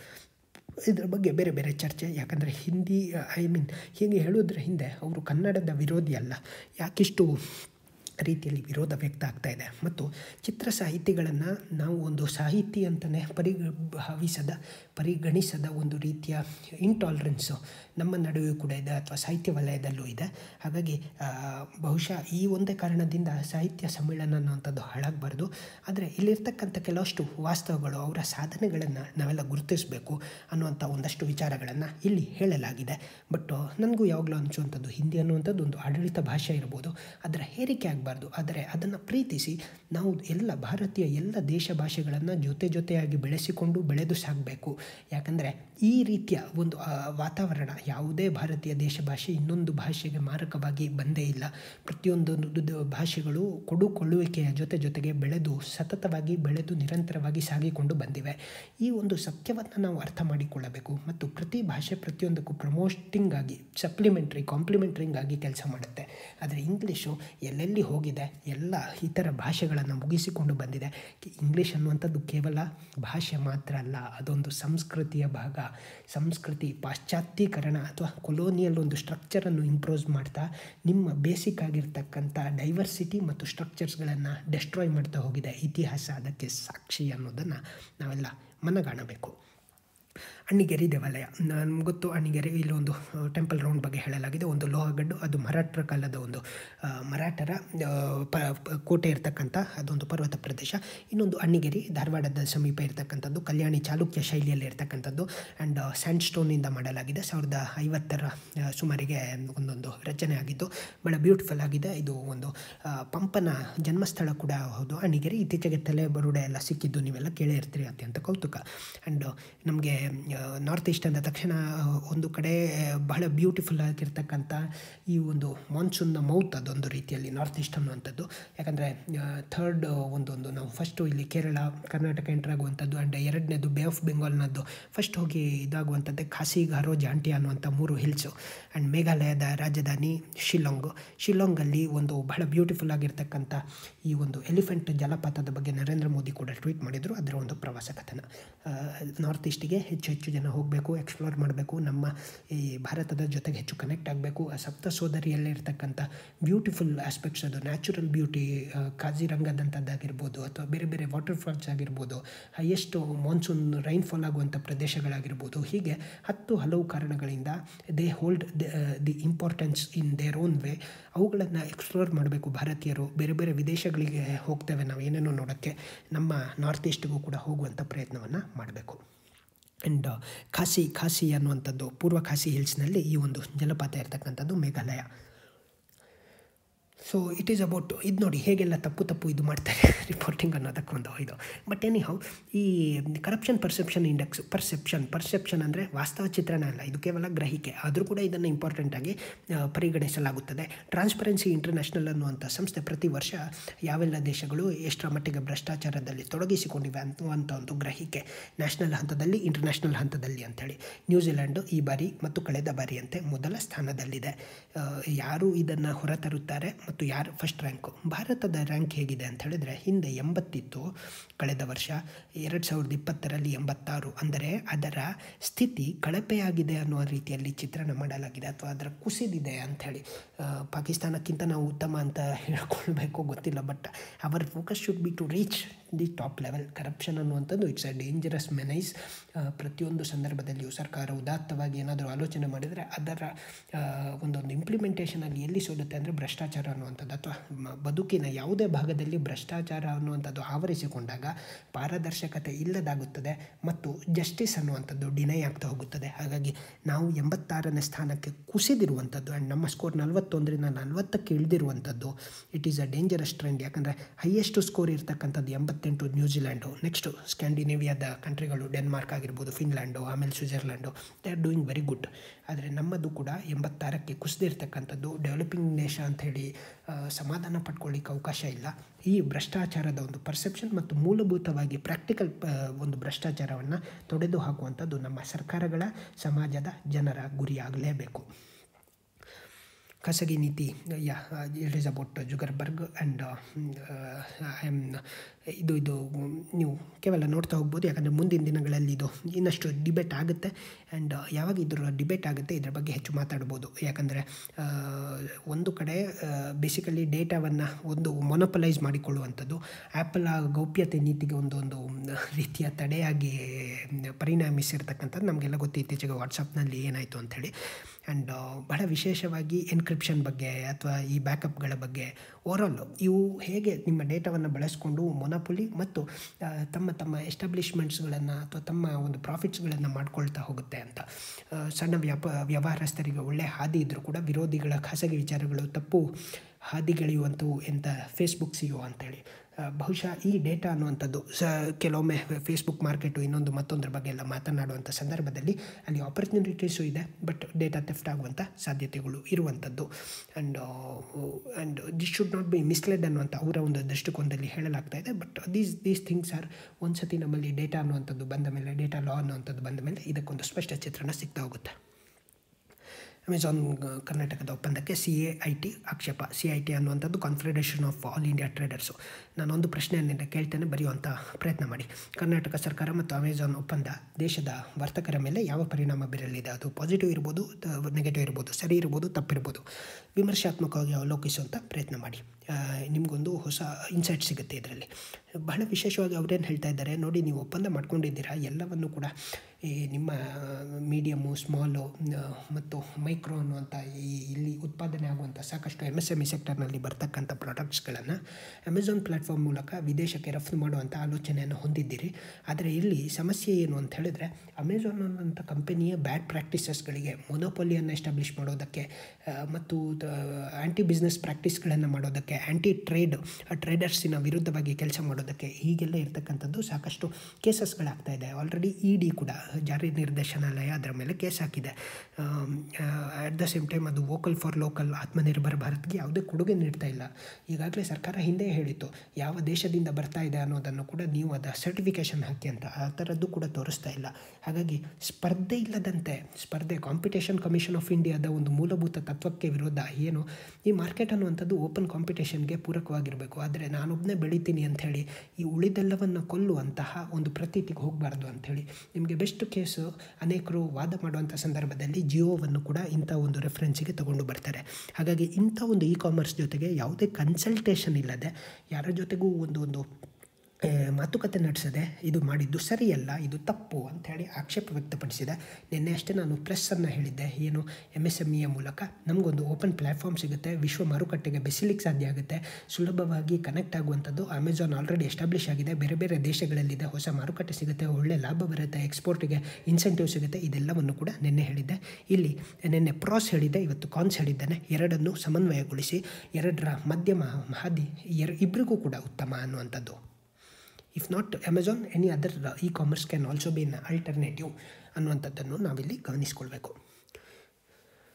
ಇದರ ಬಗ್ಗೆ ಬೇರೆ ಬೇರೆ ಚರ್ಚೆ ಯಾಕಂದರೆ ಹಿಂದಿ ಐ ಮೀನ್ ಹೀಗೆ ಹೇಳೋದ್ರ ಹಿಂದೆ ಅವರು ಕನ್ನಡದ ವಿರೋಧಿ ಅಲ್ಲ ಯಾಕಿಷ್ಟು ರೀತಿಯಲ್ಲಿ ವಿರೋಧ ವ್ಯಕ್ತ ಆಗ್ತಾ ಇದೆ ಮತ್ತು ಚಿತ್ರ ಸಾಹಿತಿಗಳನ್ನು ನಾವು ಒಂದು ಸಾಹಿತಿ ಅಂತಲೇ ಪರಿ ಭಾವಿಸದ ಪರಿಗಣಿಸದ ಒಂದು ರೀತಿಯ ಇಂಟಾಲರೆನ್ಸು ನಮ್ಮ ನಡುವೆ ಕೂಡ ಇದೆ ಅಥವಾ ಸಾಹಿತ್ಯ ವಲಯದಲ್ಲೂ ಇದೆ ಹಾಗಾಗಿ ಆ, ಬಹುಶಃ ಈ ಒಂದೇ ಕಾರಣದಿಂದ ಸಾಹಿತ್ಯ ಸಮ್ಮೇಳನ ಅನ್ನುವಂಥದ್ದು ಹಾಳಾಗಬಾರ್ದು ಆದರೆ ಇಲ್ಲಿರ್ತಕ್ಕಂಥ ಕೆಲವಷ್ಟು ವಾಸ್ತವಗಳು ಅವರ ಸಾಧನೆಗಳನ್ನು ನಾವೆಲ್ಲ ಗುರುತಿಸಬೇಕು ಅನ್ನುವಂಥ ಒಂದಷ್ಟು ವಿಚಾರಗಳನ್ನು ಇಲ್ಲಿ ಹೇಳಲಾಗಿದೆ ಬಟ್ ನನಗೂ ಯಾವಾಗಲೂ ಅನಿಸುವಂಥದ್ದು ಹಿಂದಿ ಅನ್ನುವಂಥದ್ದು ಒಂದು ಆಡಳಿತ ಭಾಷೆ ಇರ್ಬೋದು ಅದರ ಹೇರಿಕೆ ಆಗಬಾರ್ದು ಆದರೆ ಅದನ್ನು ಪ್ರೀತಿಸಿ ನಾವು ಎಲ್ಲ ಭಾರತೀಯ ಎಲ್ಲ ದೇಶ ಭಾಷೆಗಳನ್ನು ಜೊತೆ ಜೊತೆಯಾಗಿ ಬೆಳೆಸಿಕೊಂಡು ಬೆಳೆದು ಸಾಗಬೇಕು ಯಾಕಂದರೆ ಈ ರೀತಿಯ ಒಂದು ಆ, ವಾತಾವರಣ ಯಾವುದೇ ಭಾರತೀಯ ದೇಶ ಭಾಷೆ ಇನ್ನೊಂದು ಭಾಷೆಗೆ ಮಾರಕವಾಗಿ ಬಂದೇ ಇಲ್ಲ ಪ್ರತಿಯೊಂದು ದು- ಭಾಷೆಗಳು ಕೊಡುಕೊಳ್ಳುವಿಕೆಯ ಜೊತೆ ಜೊತೆಗೆ ಬೆಳೆದು ಸತತವಾಗಿ ಬೆಳೆದು ನಿರಂತರವಾಗಿ ಸಾಗಿಕೊಂಡು ಬಂದಿವೆ ಈ ಒಂದು ಸತ್ಯವನ್ನು ನಾವು ಅರ್ಥ ಮಾಡಿಕೊಳ್ಳಬೇಕು ಮತ್ತು ಪ್ರತಿ ಭಾಷೆ ಪ್ರತಿಯೊಂದಕ್ಕೂ ಪ್ರಮೋಟಿಂಗ್ ಆಗಿ ಸಪ್ಲಿಮೆಂಟ್ರಿ ಕಾಂಪ್ಲಿಮೆಂಟ್ರಿಂಗ್ ಆಗಿ ಕೆಲಸ ಮಾಡುತ್ತೆ ಆದರೆ ಇಂಗ್ಲೀಷು ಎಲ್ಲೆಲ್ಲಿ ಹೋಗಿದೆ ಎಲ್ಲ ಇತರ ಭಾಷೆಗಳನ್ನು ಮುಗಿಸಿಕೊಂಡು ಬಂದಿದೆ ಕಿ- ಇಂಗ್ಲೀಷ್ ಅನ್ನುವಂಥದ್ದು ಕೇವಲ ಭಾಷೆ ಮಾತ್ರ ಅಲ್ಲ ಅದೊಂದು ಸಂಸ್ಕೃತಿಯ ಭಾಗ ಸಂಸ್ಕೃತಿ ಪಾಶ್ಚಾತ್ಯೀಕರಣ ಅಥವಾ ಕೊಲೋನಿಯಲ್ ಒಂದು ಸ್ಟ್ರಕ್ಚರನ್ನು ಇಂಪ್ರೂವ್ಸ್ ಮಾಡ್ತಾ ನಿಮ್ಮ ಬೇಸಿಕ್ ಆಗಿರ್ತಕ್ಕಂಥ ಡೈವರ್ಸಿಟಿ ಮತ್ತು ಸ್ಟ್ರಕ್ಚರ್ಸ್ಗಳನ್ನು ಡೆಸ್ಟ್ರಾಯ್ ಮಾಡ್ತಾ ಹೋಗಿದೆ ಇತಿಹಾಸ ಅದಕ್ಕೆ ಸಾಕ್ಷಿ ಅನ್ನೋದನ್ನು ನಾವೆಲ್ಲ ಮನಗಾಣಬೇಕು ಅಣ್ಣಿಗೆರೆ ದೇವಾಲಯ ನಮ್ಗೆ ಗೊತ್ತು ಅಣ್ಣಿಗೆರೆ ಇಲ್ಲೊಂದು ಟೆಂಪಲ್ ರೌಂಡ್ ಬಗ್ಗೆ ಹೇಳಲಾಗಿದೆ ಒಂದು ಲೋಹಗಡ್ಡು ಅದು ಮರಾಠರ ಕಾಲದ ಒಂದು ಆ, ಮರಾಠರ ಆ, ಪ ಪ- ಕೋಟೆ ಇರತಕ್ಕಂಥ ಅದೊಂದು ಪರ್ವತ ಪ್ರದೇಶ ಇನ್ನೊಂದು ಅಣ್ಣಿಗೆರೆ ಧಾರವಾಡದ ಸಮೀಪ ಇರತಕ್ಕಂಥದ್ದು ಕಲ್ಯಾಣಿ ಚಾಲುಕ್ಯ ಶೈಲಿಯಲ್ಲಿ ಇರತಕ್ಕಂಥದ್ದು ಆ್ಯಂಡ್ ಸ್ಯಾಂಡ್ ಸ್ಟೋನಿಂದ ಮಾಡಲಾಗಿದೆ ಸಾವಿರದ ಐವತ್ತರ ಆ, ಸುಮಾರಿಗೆ ಒಂದೊಂದು ರಚನೆ ಆಗಿದ್ದು ಭಾಳ ಬ್ಯೂಟಿಫುಲ್ ಆಗಿದೆ ಇದು ಒಂದು ಆ, ಪಂಪನ ಜನ್ಮಸ್ಥಳ ಕೂಡ ಹೌದು ಅಣ್ಣಿಗೆರೆ ಇತ್ತೀಚೆಗೆ ತಲೆ ಬರುಡೆ ಎಲ್ಲ ಸಿಕ್ಕಿದ್ದು ನೀವೆಲ್ಲ ಕೇಳೇ ಇರ್ತೀರಿ ಅತ್ಯಂತ ಕೌತುಕ ಆ್ಯಂಡ್ ನಮಗೆ ನಾರ್ತ್ ಈಸ್ಟ್ ಅಂದ ತಕ್ಷಣ ಆ, ಒಂದು ಕಡೆ ಬಹಳ ಬ್ಯೂಟಿಫುಲ್ ಆಗಿರ್ತಕ್ಕಂಥ ಈ ಒಂದು ಮಾನ್ಸೂನ್ನ ಮೌತ್ ಅದೊಂದು ರೀತಿಯಲ್ಲಿ ನಾರ್ತ್ ಈಸ್ಟ್ ಅನ್ನುವಂಥದ್ದು ಯಾಕಂದರೆ ಥರ್ಡ್ ಒಂದೊಂದು ನಾವು ಫಸ್ಟು ಇಲ್ಲಿ ಕೇರಳ ಕರ್ನಾಟಕ ಎಂಟರ್ ಆಗುವಂಥದ್ದು ಆ್ಯಂಡ್ ಎರಡನೇದು ಬೇ ಆಫ್ ಬೆಂಗಾಲ್ನದ್ದು ಫಸ್ಟ್ ಹೋಗಿ ಇದಾಗುವಂಥದ್ದೇ ಖಾಸಿ ಗಾರೋ ಜಾಂಟಿ ಅನ್ನುವಂಥ ಮೂರು ಹಿಲ್ಸು ಆ್ಯಂಡ್ ಮೇಘಾಲಯದ ರಾಜಧಾನಿ ಶಿಲ್ಲಾಂಗು ಶಿಲ್ಲಾಂಗಲ್ಲಿ ಒಂದು ಬಹಳ ಬ್ಯೂಟಿಫುಲ್ ಆಗಿರ್ತಕ್ಕಂಥ ಈ ಒಂದು ಎಲಿಫೆಂಟ್ ಜಲಪಾತದ ಬಗ್ಗೆ ನರೇಂದ್ರ ಮೋದಿ ಕೂಡ ಟ್ವೀಟ್ ಮಾಡಿದರು ಅದರ ಒಂದು ಪ್ರವಾಸ ಕಥನ ನಾರ್ತ್ ಈಸ್ಟಿಗೆ ಹೆಚ್ಚು ಹೆಚ್ಚು ಜನ ಹೋಗಬೇಕು ಎಕ್ಸ್ಪ್ಲೋರ್ ಮಾಡಬೇಕು ನಮ್ಮ ಈ ಭಾರತದ ಜೊತೆಗೆ ಹೆಚ್ಚು ಕನೆಕ್ಟ್ ಆಗಬೇಕು ಆ ಸಪ್ತ ಸೋದರಿಯಲ್ಲೇ ಇರ್ತಕ್ಕಂಥ ಬ್ಯೂಟಿಫುಲ್ ಆಸ್ಪೆಕ್ಟ್ಸ್ ಅದು ನ್ಯಾಚುರಲ್ ಬ್ಯೂಟಿ ಕಾಜಿರಂಗದಂಥದ್ದಾಗಿರ್ಬೋದು ಅಥವಾ ಬೇರೆ ಬೇರೆ ವಾಟರ್ ಫಾಲ್ಸ್ ಆಗಿರ್ಬೋದು ಹೈಯೆಸ್ಟ್ ಮಾನ್ಸೂನ್ ರೈನ್ಫಾಲ್ ಆಗುವಂಥ ಪ್ರದೇಶಗಳಾಗಿರ್ಬೋದು ಹೀಗೆ ಹತ್ತು ಹಲವು ಕಾರಣಗಳಿಂದ they hold the importance in their own way ಅವುಗಳನ್ನು ಎಕ್ಸ್ಪ್ಲೋರ್ ಮಾಡಬೇಕು ಭಾರತೀಯರು ಬೇರೆ ಬೇರೆ ವಿದೇಶಗಳಿಗೆ ಹೋಗ್ತೇವೆ ನಾವು ಏನೇನೋ ನೋಡೋಕ್ಕೆ ನಮ್ಮ ನಾರ್ತ್ ಈಸ್ಟ್ಗೂ ಕೂಡ ಹೋಗುವಂಥ ಪ್ರಯತ್ನವನ್ನು ಮಾಡಬೇಕು ಆ್ಯಂಡ್ ಖಾಸಿ ಖಾಸಿ ಅನ್ನುವಂಥದ್ದು ಪೂರ್ವ ಖಾಸಿ ಹಿಲ್ಸ್ನಲ್ಲಿ ಈ ಒಂದು ಜಲಪಾತ ಇರ್ತಕ್ಕಂಥದ್ದು Meghalaya so it is about ಇದು ನೋಡಿ ಹೇಗೆಲ್ಲ ತಪ್ಪು ತಪ್ಪು ಇದು ಮಾಡ್ತಾರೆ ರಿಪೋರ್ಟಿಂಗ್ ಅನ್ನೋದಕ್ಕೊಂದು ಇದು ಬಟ್ ಎನಿ ಹೌ ಈ corruption perception index perception perception ಅಂದರೆ ವಾಸ್ತವ ಚಿತ್ರಣ ಅಲ್ಲ ಇದು ಕೇವಲ ಗ್ರಹಿಕೆ ಆದರೂ ಕೂಡ ಇದನ್ನು ಇಂಪಾರ್ಟೆಂಟಾಗಿ ಪರಿಗಣಿಸಲಾಗುತ್ತದೆ ಟ್ರಾನ್ಸ್ಪರೆನ್ಸಿ ಇಂಟರ್ನ್ಯಾಷನಲ್ ಅನ್ನುವಂಥ ಸಂಸ್ಥೆ ಪ್ರತಿ ವರ್ಷ ಯಾವೆಲ್ಲ ದೇಶಗಳು ಎಷ್ಟರ ಮಟ್ಟಿಗೆ ಭ್ರಷ್ಟಾಚಾರದಲ್ಲಿ ತೊಡಗಿಸಿಕೊಂಡಿವೆ ಅನ್ನುವಂಥ ಒಂದು ಗ್ರಹಿಕೆ ನ್ಯಾಷನಲ್ ಹಂತದಲ್ಲಿ ಇಂಟರ್ನ್ಯಾಷನಲ್ ಹಂತದಲ್ಲಿ ಅಂಥೇಳಿ ನ್ಯೂಜಿಲೆಂಡು ಈ ಬಾರಿ ಮತ್ತು ಕಳೆದ ಬಾರಿಯಂತೆ ಮೊದಲ ಸ್ಥಾನದಲ್ಲಿದೆ ಆ, ಯಾರು ಇದನ್ನು ಹೊರತರುತ್ತಾರೆ ಮತ್ತು ಯಾರು ಫಸ್ಟ್ ರ್ಯಾಂಕು ಭಾರತದ ರ್ಯಾಂಕ್ ಹೇಗಿದೆ ಅಂತ ಹೇಳಿದ್ರೆ ಹಿಂದೆ ಎಂಬತ್ತಿತ್ತು ಕಳೆದ ವರ್ಷ ಎರಡು ಸಾವಿರದ ಇಪ್ಪತ್ತರಲ್ಲಿ ಎಂಬತ್ತಾರು ಅಂದರೆ ಅದರ ಸ್ಥಿತಿ ಕಳಪೆಯಾಗಿದೆ ಅನ್ನುವ ರೀತಿಯಲ್ಲಿ ಚಿತ್ರಣ ಮಾಡಲಾಗಿದೆ ಅಥವಾ ಅದರ ಕುಸಿದಿದೆ ಅಂಥೇಳಿ ಪಾಕಿಸ್ತಾನಕ್ಕಿಂತ ನಾವು ಉತ್ತಮ ಅಂತ ಹೇಳ್ಕೊಳ್ಬೇಕು ಗೊತ್ತಿಲ್ಲ but our focus should be to reach the top level corruption ಅನ್ನುವಂಥದ್ದು ಇಟ್ಸ್ ಅ ಡೇಂಜರಸ್ ಮೆನೈಸ್ ಪ್ರತಿಯೊಂದು ಸಂದರ್ಭದಲ್ಲಿಯೂ ಸರ್ಕಾರ ಉದಾತ್ತವಾಗಿ ಏನಾದರೂ ಆಲೋಚನೆ ಮಾಡಿದರೆ ಅದರ ಒಂದೊಂದು ಇಂಪ್ಲಿಮೆಂಟೇಷನಲ್ಲಿ ಎಲ್ಲಿ ಸೋಲುತ್ತೆ ಅಂದರೆ ಭ್ರಷ್ಟಾಚಾರ ಅನ್ನುವಂಥದ್ದು ಅಥವಾ ಬದುಕಿನ ಯಾವುದೇ ಭಾಗದಲ್ಲಿ ಭ್ರಷ್ಟಾಚಾರ ಅನ್ನುವಂಥದ್ದು ಆವರಿಸಿಕೊಂಡಾಗ ಪಾರದರ್ಶಕತೆ ಇಲ್ಲದಾಗುತ್ತದೆ ಮತ್ತು ಜಸ್ಟಿಸ್ ಅನ್ನುವಂಥದ್ದು ಡಿನೈ ಆಗ್ತಾ ಹೋಗುತ್ತದೆ ಹಾಗಾಗಿ ನಾವು ಎಂಬತ್ತಾರನೇ ಸ್ಥಾನಕ್ಕೆ ಕುಸಿದಿರುವಂಥದ್ದು ಆ್ಯಂಡ್ ನಮ್ಮ ಸ್ಕೋರ್ ನಲವತ್ತೊಂದರಿಂದ ನಲವತ್ತಕ್ಕೆ ಇಳಿದಿರುವಂಥದ್ದು it is a dangerous trend ಯಾಕಂದರೆ ಹೈಯೆಸ್ಟ್ ಸ್ಕೋರ್ ಇರ್ತಕ್ಕಂಥದ್ದು ಎಂಬತ್ತೆಂಟು ನ್ಯೂಜಿಲ್ಯಾಂಡು ನೆಕ್ಸ್ಟು ಸ್ಕ್ಯಾಂಡಿನೇವಿಯಾದ ಕಂಟ್ರಿಗಳು ಡೆನ್ಮಾರ್ಕ್ ಆಗಿರ್ಬೋದು ಫಿನ್ಲ್ಯಾಂಡು ಆಮೇಲೆ Switzerland they are doing very good ಆದರೆ ನಮ್ಮದು ಕೂಡ ಎಂಬತ್ತಾರಕ್ಕೆ ಕುಸಿದಿರ್ತಕ್ಕಂಥದ್ದು ಡೆವಲಪಿಂಗ್ ನೇಷ ಅಂಥೇಳಿ ಸಮಾಧಾನ ಪಡ್ಕೊಳ್ಳಿಕ್ಕೆ ಅವಕಾಶ ಇಲ್ಲ ಈ ಭ್ರಷ್ಟಾಚಾರದ ಒಂದು ಪರ್ಸೆಪ್ಷನ್ ಮತ್ತು ಮೂಲಭೂತವಾಗಿ ಪ್ರಾಕ್ಟಿಕಲ್ ಒಂದು ಭ್ರಷ್ಟಾಚಾರವನ್ನು ತೊಡೆದು ಹಾಕುವಂಥದ್ದು ನಮ್ಮ ಸರ್ಕಾರಗಳ ಸಮಾಜದ ಜನರ ಗುರಿಯಾಗಲೇಬೇಕು ಖಾಸಗಿ ನೀತಿ yeah it is about Zuckerberg and I am ಇದು ಇದು ನೀವು ಕೇವಲ ನೋಡ್ತಾ ಹೋಗ್ಬೋದು ಯಾಕಂದರೆ ಮುಂದಿನ ದಿನಗಳಲ್ಲಿ ಇದು ಇನ್ನಷ್ಟು ಡಿಬೇಟ್ ಆಗುತ್ತೆ ಆ್ಯಂಡ್ ಯಾವಾಗ ಇದರ ಡಿಬೇಟ್ ಆಗುತ್ತೆ ಇದರ ಬಗ್ಗೆ ಹೆಚ್ಚು ಮಾತಾಡ್ಬೋದು ಯಾಕಂದರೆ ಒಂದು ಕಡೆ ಬೇಸಿಕಲಿ ಡೇಟಾವನ್ನು ಒಂದು ಮೊನೊಪಲೈಸ್ ಮಾಡಿಕೊಳ್ಳುವಂಥದ್ದು ಆ್ಯಪಲ್ ಗೌಪ್ಯತೆ ನೀತಿಗೆ ಒಂದು ಒಂದು ರೀತಿಯ ತಡೆಯಾಗಿ ಪರಿಣಮಿಸಿರ್ತಕ್ಕಂಥದ್ದು ನಮಗೆಲ್ಲ ಗೊತ್ತು ಇತ್ತೀಚೆಗೆ ವಾಟ್ಸಪ್ನಲ್ಲಿ ಏನಾಯಿತು ಅಂಥೇಳಿ ಆ್ಯಂಡ್ ಬಹಳ ವಿಶೇಷವಾಗಿ ಎನ್ಕ್ರಿಪ್ಷನ್ ಬಗ್ಗೆ ಅಥವಾ ಈ ಬ್ಯಾಕಪ್ಗಳ ಬಗ್ಗೆ ಓವರಾಲ್ ಇವು ಹೇಗೆ ನಿಮ್ಮ ಡೇಟಾವನ್ನು ಬಳಸಿಕೊಂಡು ಮೊನಪುಲಿ ಮತ್ತು ತಮ್ಮ ತಮ್ಮ ಎಸ್ಟಾಬ್ಲಿಷ್ಮೆಂಟ್ಸ್ಗಳನ್ನು ಅಥವಾ ತಮ್ಮ ಒಂದು ಪ್ರಾಫಿಟ್ಸ್ಗಳನ್ನು ಮಾಡ್ಕೊಳ್ತಾ ಹೋಗುತ್ತೆ ಅಂತ ಸಣ್ಣ ವ್ಯಾಪ ವ್ಯವಹಾರಸ್ಥರಿಗೆ ಒಳ್ಳೆಯ ಹಾದಿ ಇದ್ದರೂ ಕೂಡ ವಿರೋಧಿಗಳ ಖಾಸಗಿ ವಿಚಾರಗಳು ತಪ್ಪು ಹಾದಿಗೆಳೆಯುವಂಥವು ಎಂಥ ಫೇಸ್ಬುಕ್ ಸಿ ಒ ಅಂತೇಳಿ ಬಹುಶಃ ಈ ಡೇಟಾ ಅನ್ನುವಂಥದ್ದು ಸ ಕೆಲವೊಮ್ಮೆ ಫೇಸ್ಬುಕ್ ಮಾರ್ಕೆಟು ಇನ್ನೊಂದು ಮತ್ತೊಂದರ ಬಗ್ಗೆ ಎಲ್ಲ ಮಾತನಾಡುವಂಥ ಸಂದರ್ಭದಲ್ಲಿ ಅಲ್ಲಿ ಆಪರ್ಚುನಿಟೀಸು ಇದೆ ಬಟ್ ಡೇಟಾ ಥೆಫ್ಟ್ ಆಗುವಂಥ ಸಾಧ್ಯತೆಗಳು ಇರುವಂಥದ್ದು and and this should not be misled ಅನ್ನುವಂಥ ಅವರ ಒಂದು ದೃಷ್ಟಿಕೋನದಲ್ಲಿ ಹೇಳಲಾಗ್ತಾ ಇದೆ but these these things are ಒಂದು ಸತಿ ನಮ್ಮಲ್ಲಿ ಡೇಟಾ ಅನ್ನುವಂಥದ್ದು ಬಂದ ಮೇಲೆ ಡೇಟಾ ಲಾ ಅನ್ನುವಂಥದ್ದು ಬಂದ ಮೇಲೆ ಇದಕ್ಕೊಂದು ಸ್ಪಷ್ಟ ಚಿತ್ರಣ ಸಿಗ್ತಾ ಹೋಗುತ್ತೆ ಅಮೆಝಾನ್ ಕರ್ನಾಟಕದ ಒಪ್ಪಂದಕ್ಕೆ ಸಿ ಎ ಐ ಟಿ ಆಕ್ಷೇಪ ಸಿ ಐ ಟಿ ಅನ್ನುವಂಥದ್ದು confederation of all India traders ನಾನೊಂದು ಪ್ರಶ್ನೆಯನ್ನು ಕೇಳ್ತೇನೆ ಬರೆಯುವಂಥ ಪ್ರಯತ್ನ ಮಾಡಿ ಕರ್ನಾಟಕ ಸರ್ಕಾರ ಮತ್ತು ಅಮೆಝಾನ್ ಒಪ್ಪಂದ ದೇಶದ ವರ್ತಕರ ಮೇಲೆ ಯಾವ ಪರಿಣಾಮ ಬೀರಲಿದೆ ಅದು ಪಾಸಿಟಿವ್ ಇರ್ಬೋದು ನೆಗೆಟಿವ್ ಇರ್ಬೋದು ಸರಿ ಇರ್ಬೋದು ತಪ್ಪಿರ್ಬೋದು ವಿಮರ್ಶಾತ್ಮಕವಾಗಿ ಅವಲೋಕಿಸುವಂಥ ಪ್ರಯತ್ನ ಮಾಡಿ ನಿಮಗೊಂದು ಹೊಸ ಇನ್ಸೈಟ್ ಸಿಗುತ್ತೆ ಇದರಲ್ಲಿ ಬಹಳ ವಿಶೇಷವಾಗಿ ಅವರೇನು ಹೇಳ್ತಾ ಇದ್ದಾರೆ ನೋಡಿ ನೀವು ಒಪ್ಪಂದ ಮಾಡ್ಕೊಂಡಿದ್ದೀರಾ ಎಲ್ಲವನ್ನು ಕೂಡ ಈ ನಿಮ್ಮ ಮೀಡಿಯಮ್ಮು ಸ್ಮಾಲು ಮತ್ತು ಮೈಕ್ರೋ ಅನ್ನುವಂಥ ಈ ಇಲ್ಲಿ ಉತ್ಪಾದನೆ ಆಗುವಂಥ ಸಾಕಷ್ಟು ಎಮ್ ಎಸ್ ಎಮ್ ಇ ಸೆಕ್ಟರ್ನಲ್ಲಿ ಬರ್ತಕ್ಕಂಥ ಪ್ರಾಡಕ್ಟ್ಸ್ಗಳನ್ನು ಅಮೆಝಾನ್ ಪ್ಲ್ಯಾಟ್ಫಾರ್ಮ್ ಮೂಲಕ ವಿದೇಶಕ್ಕೆ ರಫ್ತು ಮಾಡುವಂಥ ಆಲೋಚನೆಯನ್ನು ಹೊಂದಿದ್ದೀರಿ ಆದರೆ ಇಲ್ಲಿ ಸಮಸ್ಯೆ ಏನು ಅಂತ ಹೇಳಿದ್ರೆ ಅಮೆಝಾನ್ ಅನ್ನೋಂಥ ಕಂಪನಿಯ ಬ್ಯಾಡ್ ಪ್ರಾಕ್ಟೀಸಸ್ಗಳಿಗೆ ಮೊನೋಪೊಲಿಯನ್ನು ಎಸ್ಟಾಬ್ಲಿಷ್ ಮಾಡೋದಕ್ಕೆ ಮತ್ತು ಆ್ಯಂಟಿ ಬಿಸ್ನೆಸ್ ಪ್ರಾಕ್ಟೀಸ್ಗಳನ್ನು ಮಾಡೋದಕ್ಕೆ ಆ್ಯಂಟಿ ಟ್ರೇಡ್ ಟ್ರೇಡರ್ಸಿನ ವಿರುದ್ಧವಾಗಿ ಕೆಲಸ ಮಾಡೋದಕ್ಕೆ ಹೀಗೆಲ್ಲ ಇರ್ತಕ್ಕಂಥದ್ದು ಸಾಕಷ್ಟು ಕೇಸಸ್ಗಳಾಗ್ತಾ ಇದೆ ಆಲ್ರೆಡಿ ಇ ಡಿ ಕೂಡ ಜಾರಿ ನಿರ್ದೇಶನಾಲಯ ಅದರ ಮೇಲೆ ಕೇಸ್ ಹಾಕಿದೆ ಅಟ್ ದ ಸೇಮ್ ಟೈಮ್ ಅದು ವೋಕಲ್ ಫಾರ್ ಲೋಕಲ್ ಆತ್ಮನಿರ್ಭರ್ ಭಾರತ್ಗೆ ಯಾವುದೇ ಕೊಡುಗೆ ನೀಡ್ತಾ ಇಲ್ಲ ಈಗಾಗಲೇ ಸರ್ಕಾರ ಹಿಂದೆ ಹೇಳಿತ್ತು ಯಾವ ದೇಶದಿಂದ ಬರ್ತಾ ಇದೆ ಅನ್ನೋದನ್ನು ಕೂಡ ನೀವು ಅದರ ಸರ್ಟಿಫಿಕೇಷನ್ ಹಾಕಿ ಅಂತ ಆ ಥರದ್ದು ಕೂಡ ತೋರಿಸ್ತಾ ಇಲ್ಲ ಹಾಗಾಗಿ ಸ್ಪರ್ಧೆ ಇಲ್ಲದಂತೆ ಸ್ಪರ್ಧೆ ಕಾಂಪಿಟೇಷನ್ ಕಮಿಷನ್ ಆಫ್ ಇಂಡಿಯಾದ ಒಂದು ಮೂಲಭೂತ ತತ್ವಕ್ಕೆ ವಿರೋಧ ಏನು ಈ ಮಾರ್ಕೆಟ್ ಅನ್ನುವಂಥದ್ದು ಓಪನ್ ಕಾಂಪಿಟೇಷನ್ಗೆ ಪೂರಕವಾಗಿರಬೇಕು ಆದರೆ ನಾನೊಬ್ಬನೇ ಬೆಳಿತೀನಿ ಅಂಥೇಳಿ ಈ ಉಳಿದೆಲ್ಲವನ್ನು ಕೊಲ್ಲುವಂತಹ ಒಂದು ಪ್ರತೀತಿಗೆ ಹೋಗಬಾರ್ದು ಅಂಥೇಳಿ ನಿಮಗೆ ಬೆಸ್ಟ್ ಕೇಸು ಅನೇಕರು ವಾದ ಮಾಡುವಂಥ ಸಂದರ್ಭದಲ್ಲಿ ಜಿಯೋವನ್ನು ಕೂಡ ಇಂಥ ಒಂದು ರೆಫರೆನ್ಸಿಗೆ ತಗೊಂಡು ಬರ್ತಾರೆ ಹಾಗಾಗಿ ಇಂಥ ಒಂದು ಇ ಕಾಮರ್ಸ್ ಜೊತೆಗೆ ಯಾವುದೇ ಕನ್ಸಲ್ಟೇಷನ್ ಇಲ್ಲದೆ ಯಾರ ಜೊತೆಗೂ ಒಂದು ಒಂದು ಮಾತುಕತೆ ನಡೆಸದೆ ಇದು ಮಾಡಿದ್ದು ಸರಿಯಲ್ಲ ಇದು ತಪ್ಪು ಅಂಥೇಳಿ ಆಕ್ಷೇಪ ವ್ಯಕ್ತಪಡಿಸಿದೆ ನಿನ್ನೆ ಅಷ್ಟೇ ನಾನು ಪ್ರೆಸ್ಸನ್ನು ಹೇಳಿದ್ದೆ ಏನು ಎಮ್ ಎಸ್ ಎಮ್ ಇಯ ಮೂಲಕ ನಮಗೊಂದು ಓಪನ್ ಪ್ಲ್ಯಾಟ್ಫಾರ್ಮ್ ಸಿಗುತ್ತೆ ವಿಶ್ವ ಮಾರುಕಟ್ಟೆಗೆ ಬೆಸಿಲಿಕ್ಕೆ ಸಾಧ್ಯ ಆಗುತ್ತೆ ಸುಲಭವಾಗಿ ಕನೆಕ್ಟ್ ಆಗುವಂಥದ್ದು ಅಮೆಝಾನ್ ಆಲ್ರೆಡಿ ಎಸ್ಟಾಬ್ಲಿಷ್ ಆಗಿದೆ ಬೇರೆ ಬೇರೆ ದೇಶಗಳಲ್ಲಿದೆ ಹೊಸ ಮಾರುಕಟ್ಟೆ ಸಿಗುತ್ತೆ ಒಳ್ಳೆ ಲಾಭ ಬರುತ್ತೆ ಎಕ್ಸ್ಪೋರ್ಟಿಗೆ ಇನ್ಸೆಂಟಿವ್ ಸಿಗುತ್ತೆ ಇದೆಲ್ಲವನ್ನು ಕೂಡ ನಿನ್ನೆ ಹೇಳಿದ್ದೆ ಇಲ್ಲಿ ನಿನ್ನೆ ಪ್ರಾಸ್ ಹೇಳಿದ್ದೆ ಇವತ್ತು ಕಾನ್ಸ್ ಹೇಳಿದ್ದೇನೆ ಎರಡನ್ನು ಸಮನ್ವಯಗೊಳಿಸಿ ಎರಡರ ಮಧ್ಯಮ ಹಾದಿ ಎರ ಇಬ್ಬರಿಗೂ ಕೂಡ ಉತ್ತಮ ಅನ್ನುವಂಥದ್ದು if not Amazon any other e commerce can also be in alternative ಅನ್ನುವಂಥದ್ದನ್ನು ನಾವಿಲ್ಲಿ ಗಮನಿಸ್ಕೊಳ್ಬೇಕು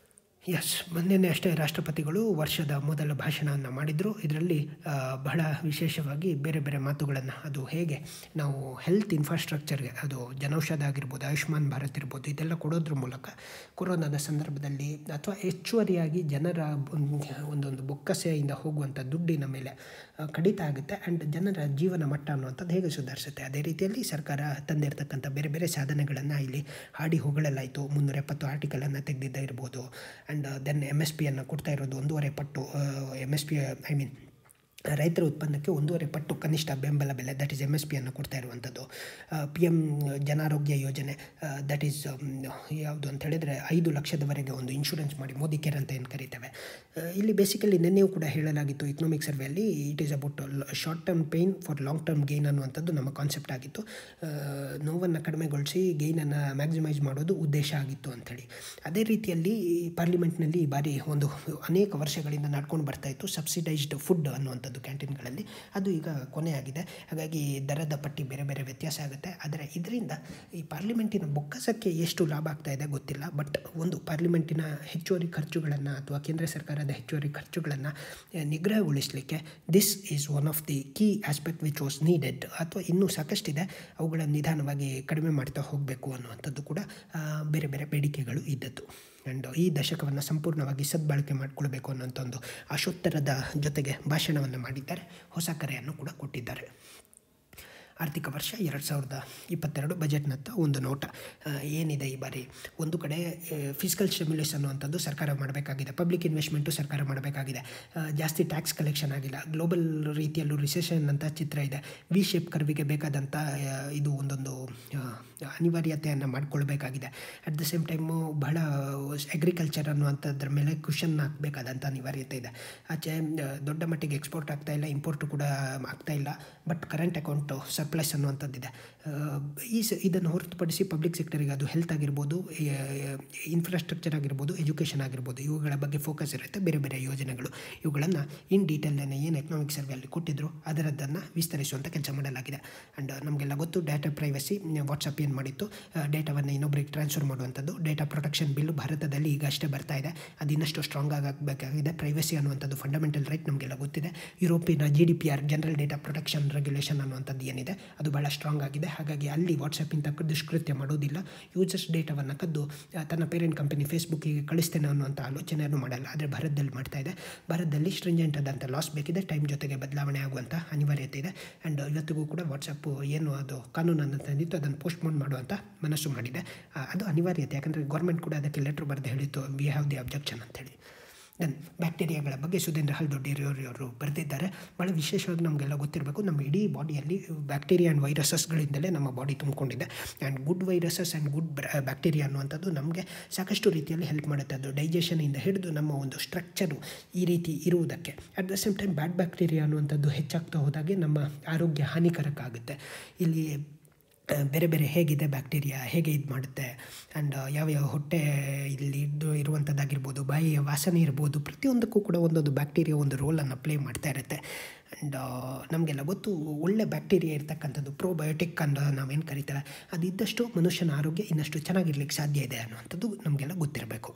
ಎಸ್ ಮೊನ್ನೆನೇ ಅಷ್ಟೇ ರಾಷ್ಟ್ರಪತಿಗಳು ವರ್ಷದ ಮೊದಲ ಭಾಷಣವನ್ನು ಮಾಡಿದರು ಇದರಲ್ಲಿ ಆ, ಬಹಳ ವಿಶೇಷವಾಗಿ ಬೇರೆ ಬೇರೆ ಮಾತುಗಳನ್ನು ಅದು ಹೇಗೆ ನಾವು ಹೆಲ್ತ್ ಇನ್ಫ್ರಾಸ್ಟ್ರಕ್ಚರ್ಗೆ ಅದು ಜನೌಷಧ ಆಗಿರ್ಬೋದು ಆಯುಷ್ಮಾನ್ ಭಾರತ್ ಇರ್ಬೋದು ಇದೆಲ್ಲ ಕೊಡೋದ್ರ ಮೂಲಕ ಕೊರೋನಾದ ಸಂದರ್ಭದಲ್ಲಿ ಅಥವಾ ಹೆಚ್ಚುವರಿಯಾಗಿ ಜನರ ಒಂದು- ಒಂದೊಂದು ಬೊಕ್ಕಸೆಯಿಂದ ಹೋಗುವಂಥ ದುಡ್ಡಿನ ಮೇಲೆ ಆ, ಕಡಿತ ಆಗುತ್ತೆ ಆ್ಯಂಡ್ ಜನರ ಜೀವನ ಮಟ್ಟ ಅನ್ನುವಂಥದ್ದು ಹೇಗೆ ಸುಧಾರಿಸುತ್ತೆ ಅದೇ ರೀತಿಯಲ್ಲಿ ಸರ್ಕಾರ ತಂದಿರತಕ್ಕಂಥ ಬೇರೆ ಬೇರೆ ಸಾಧನೆಗಳನ್ನು ಇಲ್ಲಿ ಹಾಡಿ ಹೊಗಳಲಾಯಿತು ಮುನ್ನೂರ ಎಪ್ಪತ್ತು ಆರ್ಟಿಕಲನ್ನು ತೆಗೆದಿದ್ದ ಇರ್ಬೋದು ಆ್ಯಂಡ್ ದೆನ್ ಎಮ್ ಎಸ್ ಪಿಯನ್ನು ಕೊಡ್ತಾ ಇರೋದು ಒಂದೂವರೆ ಪಟ್ಟು M S P I mean ರೈತರ ಉತ್ಪನ್ನಕ್ಕೆ ಒಂದೂವರೆ ಪಟ್ಟು ಕನಿಷ್ಠ ಬೆಂಬಲ ಬೆಲೆ ದಟ್ ಈಸ್ ಎಮ್ ಎಸ್ ಪಿಯನ್ನು ಕೊಡ್ತಾ ಇರುವಂಥದ್ದು ಪಿ ಎಮ್ ಜನಾರೋಗ್ಯ ಯೋಜನೆ ದಟ್ ಈಸ್ ಯಾವುದು ಅಂತ ಹೇಳಿದರೆ ಐದು ಲಕ್ಷದವರೆಗೆ ಒಂದು ಇನ್ಶೂರೆನ್ಸ್ ಮಾಡಿ ಮೋದಿ ಕೇರ್ ಅಂತ ಏನು ಕರಿತೇವೆ ಆ, ಇಲ್ಲಿ ಬೇಸಿಕಲಿ ನಿನ್ನೆಯೂ ಕೂಡ ಹೇಳಲಾಗಿತ್ತು ಇಕನಾಮಿಕ್ ಸರ್ವೆಯಲ್ಲಿ it is about short term pain for long term gain ಅನ್ನುವಂಥದ್ದು ನಮ್ಮ ಕಾನ್ಸೆಪ್ಟ್ ಆಗಿತ್ತು ಆ, ನೋವನ್ನು ಕಡಿಮೆಗೊಳಿಸಿ ಗೇನನ್ನು ಮ್ಯಾಕ್ಸಿಮೈಸ್ ಮಾಡೋದು ಉದ್ದೇಶ ಆಗಿತ್ತು ಅಂಥೇಳಿ ಅದೇ ರೀತಿಯಲ್ಲಿ ಈ ಪಾರ್ಲಿಮೆಂಟ್ನಲ್ಲಿ ಈ ಬಾರಿ ಒಂದು ಅನೇಕ ವರ್ಷಗಳಿಂದ ನಡ್ಕೊಂಡು ಬರ್ತಾ ಇತ್ತು ಸಬ್ಸಿಡೈಸ್ಡ್ ಫುಡ್ ಅನ್ನುವಂಥದ್ದು ಕ್ಯಾಂಟೀನ್ಗಳಲ್ಲಿ ಅದು ಈಗ ಕೊನೆಯಾಗಿದೆ ಹಾಗಾಗಿ ದರದ ಪಟ್ಟಿ ಬೇರೆ ಬೇರೆ ವ್ಯತ್ಯಾಸ ಆಗುತ್ತೆ ಆದರೆ ಇದರಿಂದ ಈ ಪಾರ್ಲಿಮೆಂಟಿನ ಬೊಕ್ಕಸಕ್ಕೆ ಎಷ್ಟು ಲಾಭ ಆಗ್ತಾ ಇದೆ ಗೊತ್ತಿಲ್ಲ ಬಟ್ ಒಂದು ಪಾರ್ಲಿಮೆಂಟಿನ ಹೆಚ್ಚುವರಿ ಖರ್ಚುಗಳನ್ನು ಅಥವಾ ಕೇಂದ್ರ ಸರ್ಕಾರದ ಹೆಚ್ಚುವರಿ ಖರ್ಚುಗಳನ್ನು ನಿಗ್ರಹಗೊಳಿಸಲಿಕ್ಕೆ this is one of the key aspect which was needed ಅಥವಾ ಇನ್ನೂ ಸಾಕಷ್ಟಿದೆ ಅವುಗಳನ್ನು ನಿಧಾನವಾಗಿ ಕಡಿಮೆ ಮಾಡ್ತಾ ಹೋಗಬೇಕು ಅನ್ನುವಂಥದ್ದು ಕೂಡ ಆ, ಬೇರೆ ಬೇರೆ ಬೇಡಿಕೆಗಳು ಇದ್ದದ್ದು ಆ್ಯಂಡ್ ಈ ದಶಕವನ್ನು ಸಂಪೂರ್ಣವಾಗಿ ಸದ್ಬಳಕೆ ಮಾಡಿಕೊಳ್ಬೇಕು ಅನ್ನೋಂಥ ಒಂದು ಆಶೋತ್ತರದ ಜೊತೆಗೆ ಭಾಷಣವನ್ನು ಮಾಡಿದ್ದಾರೆ ಹೊಸ ಕರೆಯನ್ನು ಕೂಡ ಕೊಟ್ಟಿದ್ದಾರೆ ಆರ್ಥಿಕ ವರ್ಷ ಎರಡು ಸಾವಿರದ ಇಪ್ಪತ್ತೆರಡು ಬಜೆಟ್ನತ್ತ ಒಂದು ನೋಟ ಆ, ಏನಿದೆ ಈ ಬಾರಿ ಒಂದು ಕಡೆ ಫಿಸಿಕಲ್ ಸ್ಟಿಮ್ಯುಲಸ್ ಅನ್ನುವಂಥದ್ದು ಸರ್ಕಾರ ಮಾಡಬೇಕಾಗಿದೆ ಪಬ್ಲಿಕ್ ಇನ್ವೆಸ್ಟ್ಮೆಂಟು ಸರ್ಕಾರ ಮಾಡಬೇಕಾಗಿದೆ ಆ, ಜಾಸ್ತಿ ಟ್ಯಾಕ್ಸ್ ಕಲೆಕ್ಷನ್ ಆಗಿಲ್ಲ ಗ್ಲೋಬಲ್ ರೀತಿಯಲ್ಲೂ ರಿಸೆಷನ್ ಅಂತ ಚಿತ್ರ ಇದೆ ವಿ ಶೇಪ್ ಕರ್ವಿಗೆ ಬೇಕಾದಂಥ ಆ, ಇದು ಒಂದೊಂದು ಆ, ಅನಿವಾರ್ಯತೆಯನ್ನು ಮಾಡಿಕೊಳ್ಬೇಕಾಗಿದೆ ಅಟ್ ದ ಸೇಮ್ ಟೈಮು ಬಹಳ ಅಗ್ರಿಕಲ್ಚರ್ ಅನ್ನುವಂಥದ್ರ ಮೇಲೆ ಕ್ವಶನ್ ಹಾಕಬೇಕಾದಂಥ ಅನಿವಾರ್ಯತೆ ಇದೆ ಆಚೆ ಆ, ದೊಡ್ಡ ಮಟ್ಟಿಗೆ ಎಕ್ಸ್ಪೋರ್ಟ್ ಆಗ್ತಾ ಇಲ್ಲ ಇಂಪೋರ್ಟು ಕೂಡ ಆಗ್ತಾ ಇಲ್ಲ ಬಟ್ ಕರೆಂಟ್ ಅಕೌಂಟು ಸರ್ಪ್ಲಸ್ ಅನ್ನುವಂಥದ್ದಿದೆ ಆ, ಈ ಸ ಇದನ್ನು ಹೊರತುಪಡಿಸಿ ಪಬ್ಲಿಕ್ ಸೆಕ್ಟರಿಗೆ ಅದು ಹೆಲ್ತ್ ಆಗಿರ್ಬೋದು ಇನ್ಫ್ರಾಸ್ಟ್ರಕ್ಚರ್ ಆಗಿರ್ಬೋದು ಎಜುಕೇಷನ್ ಆಗಿರ್ಬೋದು ಇವುಗಳ ಬಗ್ಗೆ ಫೋಕಸ್ ಇರುತ್ತೆ ಬೇರೆ ಬೇರೆ ಯೋಜನೆಗಳು ಇವುಗಳನ್ನು ಇನ್ ಡೀಟೇಲ್ನೇ ಏನು ಎಕನಾಮಿಕ್ ಸರ್ವೆಯಲ್ಲಿ ಕೊಟ್ಟಿದ್ರು ಅದರದ್ದನ್ನು ವಿಸ್ತರಿಸುವಂಥ ಕೆಲಸ ಮಾಡಲಾಗಿದೆ ಆ್ಯಂಡ್ ನಮಗೆಲ್ಲ ಗೊತ್ತು ಡೇಟಾ ಪ್ರೈವಸಿ ವಾಟ್ಸಪ್ ಏನು ಮಾಡಿತ್ತು ಡೇಟಾವನ್ನು ಇನ್ನೊಬ್ಬರಿಗೆ ಟ್ರಾನ್ಸ್ಫರ್ ಮಾಡುವಂಥದ್ದು ಡೇಟಾ ಪ್ರೊಟೆಕ್ಷನ್ ಬಿಲ್ ಭಾರತದಲ್ಲಿ ಈಗ ಅಷ್ಟೇ ಬರ್ತಾ ಇದೆ ಅದು ಇನ್ನಷ್ಟು ಸ್ಟ್ರಾಂಗ್ ಆಗಬೇಕಾಗಿದೆ ಪ್ರೈವಸಿ ಅನ್ನುವಂಥದ್ದು ಫಂಡಮೆಂಟಲ್ ರೈಟ್ ನಮಗೆಲ್ಲ ಗೊತ್ತಿದೆ ಯುರೋಪಿನ G D P R general data protection regulation ಅನ್ನುವಂಥದ್ದು ಏನಿದೆ ಅದು ಭಾಳ ಸ್ಟ್ರಾಂಗ್ ಆಗಿದೆ ಹಾಗಾಗಿ ಅಲ್ಲಿ ವಾಟ್ಸಪ್ ಇಂಥ ದುಷ್ಕೃತ್ಯ ಮಾಡೋದಿಲ್ಲ ಯೂಸರ್ಸ್ ಡೇಟಾವನ್ನು ಕದ್ದು ಆ, ತನ್ನ ಪೇರೆಂಟ್ ಕಂಪನಿ ಫೇಸ್ಬುಕ್ಕಿಗೆ ಕಳಿಸ್ತೇನೆ ಅನ್ನುವಂಥ ಆಲೋಚನೆಯನ್ನು ಮಾಡಲ್ಲ ಆದರೆ ಭಾರತದಲ್ಲಿ ಮಾಡ್ತಾ ಇದೆ ಭಾರತದಲ್ಲಿ ಸ್ಟ್ರಿಂಜೆಂಟ್ ಆದಂಥ ಲಾಸ್ ಬೇಕಿದೆ ಟೈಮ್ ಜೊತೆಗೆ ಬದಲಾವಣೆ ಆಗುವಂಥ ಅನಿವಾರ್ಯತೆ ಇದೆ ಆ್ಯಂಡ್ ಇವತ್ತಿಗೂ ಕೂಡ ವಾಟ್ಸಪ್ ಏನು ಅದು ಕಾನೂನನ್ನು ತಂದಿತ್ತು ಅದನ್ನು ಪೋಸ್ಟ್ಪೋನ್ ಮಾಡುವಂಥ ಮನಸ್ಸು ಮಾಡಿದೆ ಆ, ಅದು ಅನಿವಾರ್ಯತೆ ಯಾಕಂದರೆ ಗೌರ್ಮೆಂಟ್ ಕೂಡ ಅದಕ್ಕೆ ಲೆಟ್ರ್ ಬರೆದು ಹೇಳಿತ್ತು ವಿ ಹ್ಯಾವ್ ದಿ ಅಬ್ಜೆಕ್ಷನ್ ಅಂತೇಳಿ ದೆನ್ ಬ್ಯಾಕ್ಟೀರಿಯಾಗಳ ಬಗ್ಗೆ ಸುಧೀಂದ್ರ ಹಲ್ದೊಡ್ಡಿರೋರು ಬರೆದಿದ್ದಾರೆ ಭಾಳ ವಿಶೇಷವಾಗಿ ನಮಗೆಲ್ಲ ಗೊತ್ತಿರಬೇಕು ನಮ್ಮ ಇಡೀ ಬಾಡಿಯಲ್ಲಿ ಬ್ಯಾಕ್ಟೀರಿಯಾ ಆ್ಯಂಡ್ ವೈರಸಸ್ಗಳಿಂದಲೇ ನಮ್ಮ ಬಾಡಿ ತುಂಬಿಕೊಂಡಿದೆ and good viruses and good bacteria ಅನ್ನುವಂಥದ್ದು ನಮಗೆ ಸಾಕಷ್ಟು ರೀತಿಯಲ್ಲಿ ಹೆಲ್ಪ್ ಮಾಡುತ್ತೆ ಅದು ಡೈಜೆಷನಿಂದ ಹಿಡಿದು ನಮ್ಮ ಒಂದು ಸ್ಟ್ರಕ್ಚರು ಈ ರೀತಿ ಇರುವುದಕ್ಕೆ at the same time bad bacteria ಅನ್ನುವಂಥದ್ದು ಹೆಚ್ಚಾಗ್ತಾ ಹೋದಾಗೆ ನಮ್ಮ ಆರೋಗ್ಯ ಹಾನಿಕರಕ ಆಗುತ್ತೆ ಇಲ್ಲಿ ಆ, ಬೇರೆ ಬೇರೆ ಹೇಗಿದೆ ಬ್ಯಾಕ್ಟೀರಿಯಾ ಹೇಗೆ ಇದು ಮಾಡುತ್ತೆ ಆ್ಯಂಡ್ ಯಾವ ಯಾವ ಹೊಟ್ಟೆ ಇಲ್ಲಿ ಇದ್ದು ಇರುವಂಥದ್ದಾಗಿರ್ಬೋದು ಬಾಯಿಯ ವಾಸನೆ ಇರ್ಬೋದು ಪ್ರತಿಯೊಂದಕ್ಕೂ ಕೂಡ ಒಂದೊಂದು ಬ್ಯಾಕ್ಟೀರಿಯಾ ಒಂದು ರೋಲನ್ನು ಪ್ಲೇ ಮಾಡ್ತಾ ಇರುತ್ತೆ ಆ್ಯಂಡ್ ನಮಗೆಲ್ಲ ಗೊತ್ತು ಒಳ್ಳೆ ಬ್ಯಾಕ್ಟೀರಿಯಾ ಇರ್ತಕ್ಕಂಥದ್ದು ಪ್ರೋಬಯೋಟಿಕ್ ಅಂತ ನಾವೇನು ಕರಿತೇವೆ ಅದಿದ್ದಷ್ಟು ಮನುಷ್ಯನ ಆರೋಗ್ಯ ಇನ್ನಷ್ಟು ಚೆನ್ನಾಗಿರ್ಲಿಕ್ಕೆ ಸಾಧ್ಯ ಇದೆ ಅನ್ನುವಂಥದ್ದು ನಮಗೆಲ್ಲ ಗೊತ್ತಿರಬೇಕು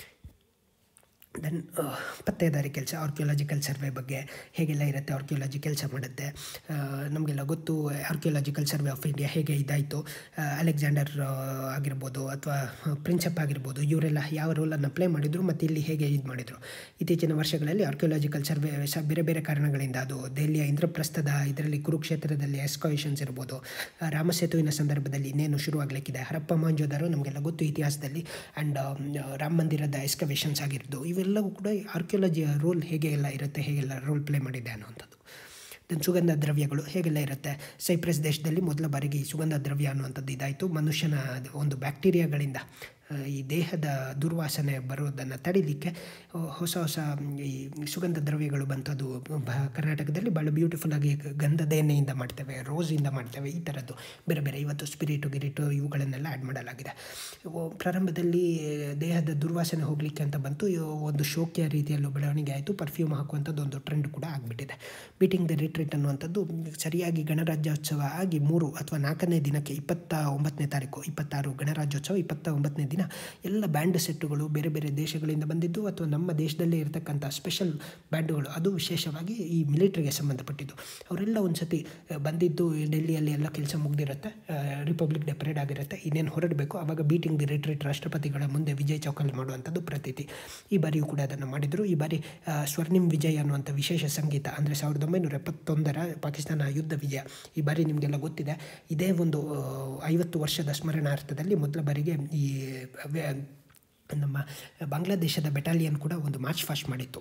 ದೆನ್ ಪತ್ತೇದಾರಿ ಕೆಲಸ ಆರ್ಕಿಯೋಲಾಜಿಕಲ್ ಸರ್ವೆ ಬಗ್ಗೆ ಹೇಗೆಲ್ಲ ಇರುತ್ತೆ ಆರ್ಕಿಯೋಲಾಜಿ ಕೆಲಸ ಮಾಡುತ್ತೆ ಆ, ನಮಗೆಲ್ಲ ಗೊತ್ತು ಆರ್ಕಿಯೋಲಾಜಿಕಲ್ ಸರ್ವೆ ಆಫ್ ಇಂಡಿಯಾ ಹೇಗೆ ಇದಾಯಿತು ಅಲೆಕ್ಸಾಂಡರ್ ಆ, ಆಗಿರ್ಬೋದು ಅಥವಾ ಪ್ರಿನ್ಸೆಪ್ ಆಗಿರ್ಬೋದು ಇವರೆಲ್ಲ ಯಾವ ರೋಲನ್ನು ಪ್ಲೇ ಮಾಡಿದರು ಮತ್ತು ಇಲ್ಲಿ ಹೇಗೆ ಇದು ಮಾಡಿದರು ಇತ್ತೀಚಿನ ವರ್ಷಗಳಲ್ಲಿ ಆರ್ಕಿಯೋಲಾಜಿಕಲ್ ಸರ್ವೆ ಸಹ ಬೇರೆ ಬೇರೆ ಕಾರಣಗಳಿಂದ ಅದು ದೆಹಲಿಯ ಇಂದ್ರಪ್ರಸ್ಥದ ಇದರಲ್ಲಿ ಕುರುಕ್ಷೇತ್ರದಲ್ಲಿ ಎಸ್ಕಾವೇಷನ್ಸ್ ಇರ್ಬೋದು ಆ, ರಾಮಸೇತುವಿನ ಸಂದರ್ಭದಲ್ಲಿ ಇನ್ನೇನು ಶುರುವಾಗಲಿಕ್ಕಿದೆ ಹರಪ್ಪ ಮಾಂಜೋದಾರೋ ನಮಗೆಲ್ಲ ಗೊತ್ತು ಇತಿಹಾಸದಲ್ಲಿ ಆ್ಯಂಡ್ ರಾಮ ಮಂದಿರದ ಎಸ್ಕವೇಷನ್ಸ್ ಆಗಿರ್ಬೋದು ಇವೆಲ್ಲವೂ ಕೂಡ ಆರ್ಕಿಯೋಲಜಿಯ ರೋಲ್ ಹೇಗೆ ಎಲ್ಲ ಇರುತ್ತೆ ಹೇಗೆಲ್ಲ ರೋಲ್ ಪ್ಲೇ ಮಾಡಿದೆ ಅನ್ನುವಂಥದ್ದು ದೆನ್ ಸುಗಂಧ ದ್ರವ್ಯಗಳು ಹೇಗೆಲ್ಲ ಇರುತ್ತೆ ಸೈಪ್ರಸ್ ದೇಶದಲ್ಲಿ ಮೊದಲ ಬಾರಿಗೆ ಈ ಸುಗಂಧ ದ್ರವ್ಯ ಅನ್ನುವಂಥದ್ದು ಇದಾಯಿತು ಮನುಷ್ಯನ ಒಂದು ಬ್ಯಾಕ್ಟೀರಿಯಾಗಳಿಂದ ಆ, ಈ ದೇಹದ ದುರ್ವಾಸನೆ ಬರೋದನ್ನು ತಡಿಲಿಕ್ಕೆ ಆ, ಹೊಸ ಹೊಸ ಈ ಸುಗಂಧ ದ್ರವ್ಯಗಳು ಬಂತು ಅದು ಬ ಕರ್ನಾಟಕದಲ್ಲಿ ಭಾಳ ಬ್ಯೂಟಿಫುಲ್ಲಾಗಿ ಗಂಧದ ಎಣ್ಣೆಯಿಂದ ಮಾಡ್ತೇವೆ ರೋಸಿಂದ ಮಾಡ್ತೇವೆ ಈ ಥರದ್ದು ಬೇರೆ ಬೇರೆ ಇವತ್ತು ಸ್ಪಿರಿಟು ಗಿರಿಟು ಇವುಗಳನ್ನೆಲ್ಲ ಆ್ಯಡ್ ಮಾಡಲಾಗಿದೆ ಇವು ಪ್ರಾರಂಭದಲ್ಲಿ ದೇಹದ ದುರ್ವಾಸನೆ ಹೋಗಲಿಕ್ಕೆ ಅಂತ ಬಂತು ಇವು ಒಂದು ಶೋಕ್ಯ ರೀತಿಯಲ್ಲೂ ಬೆಳವಣಿಗೆ ಆಯಿತು ಪರ್ಫ್ಯೂಮ್ ಹಾಕುವಂಥದ್ದು ಒಂದು ಟ್ರೆಂಡ್ ಕೂಡ ಆಗಿಬಿಟ್ಟಿದೆ ಬೀಟಿಂಗ್ ದ ರಿಟ್ರೀಟ್ ಅನ್ನುವಂಥದ್ದು ಸರಿಯಾಗಿ ಗಣರಾಜ್ಯೋತ್ಸವ ಆಗಿ ಮೂರು ಅಥವಾ ನಾಲ್ಕನೇ ದಿನಕ್ಕೆ ಇಪ್ಪತ್ತ ಒಂಬತ್ತನೇ ತಾರೀಕು ಇಪ್ಪತ್ತಾರು ಗಣರಾಜ್ಯೋತ್ಸವ ಇಪ್ಪತ್ತ ಒಂಬತ್ತನೇ ದಿನ ಎಲ್ಲ ಬ್ಯಾಂಡ್ ಸೆಟ್ಟುಗಳು ಬೇರೆ ಬೇರೆ ದೇಶಗಳಿಂದ ಬಂದಿದ್ದು ಅಥವಾ ನಮ್ಮ ದೇಶದಲ್ಲೇ ಇರತಕ್ಕಂಥ ಸ್ಪೆಷಲ್ ಬ್ಯಾಂಡುಗಳು ಅದು ವಿಶೇಷವಾಗಿ ಈ ಮಿಲಿಟ್ರಿಗೆ ಸಂಬಂಧಪಟ್ಟಿದ್ದು ಅವರೆಲ್ಲ ಒಂದು ಸತಿ ಬಂದಿದ್ದು ಡೆಲ್ಲಿಯಲ್ಲಿ ಎಲ್ಲ ಕೆಲಸ ಮುಗ್ದಿರುತ್ತೆ ರಿಪಬ್ಲಿಕ್ ಡೇ ಪರೇಡ್ ಆಗಿರುತ್ತೆ ಇನ್ನೇನು ಹೊರಡಬೇಕು ಆವಾಗ ಬೀಟಿಂಗ್ ದಿ ರಿಟ್ರೀಟ್ ರಾಷ್ಟ್ರಪತಿಗಳ ಮುಂದೆ ವಿಜಯ್ ಚೌಕಲ್ಲಿ ಮಾಡುವಂಥದ್ದು ಪ್ರತೀತಿ ಈ ಬಾರಿಯೂ ಕೂಡ ಅದನ್ನು ಮಾಡಿದರು ಈ ಬಾರಿ ಆ, ಸ್ವರ್ಣಿಮ್ ವಿಜಯ್ ಅನ್ನುವಂಥ ವಿಶೇಷ ಸಂಗೀತ ಅಂದರೆ ಸಾವಿರದ ಒಂಬೈನೂರ ಎಪ್ಪತ್ತೊಂದರ ಪಾಕಿಸ್ತಾನ ಯುದ್ಧ ವಿಜಯ ಈ ಬಾರಿ ನಿಮಗೆಲ್ಲ ಗೊತ್ತಿದೆ ಇದೇ ಒಂದು ಆ, ಐವತ್ತು ವರ್ಷದ ಸ್ಮರಣಾರ್ಥದಲ್ಲಿ ಮೊದಲ ಬಾರಿಗೆ ಈ ವ್ಯ- ನಮ್ಮ ಬಾಂಗ್ಲಾದೇಶದ ಬೆಟಾಲಿಯನ್ ಕೂಡ ಒಂದು ಮಾರ್ಚ್ ಫಾಸ್ಟ್ ಮಾಡಿತ್ತು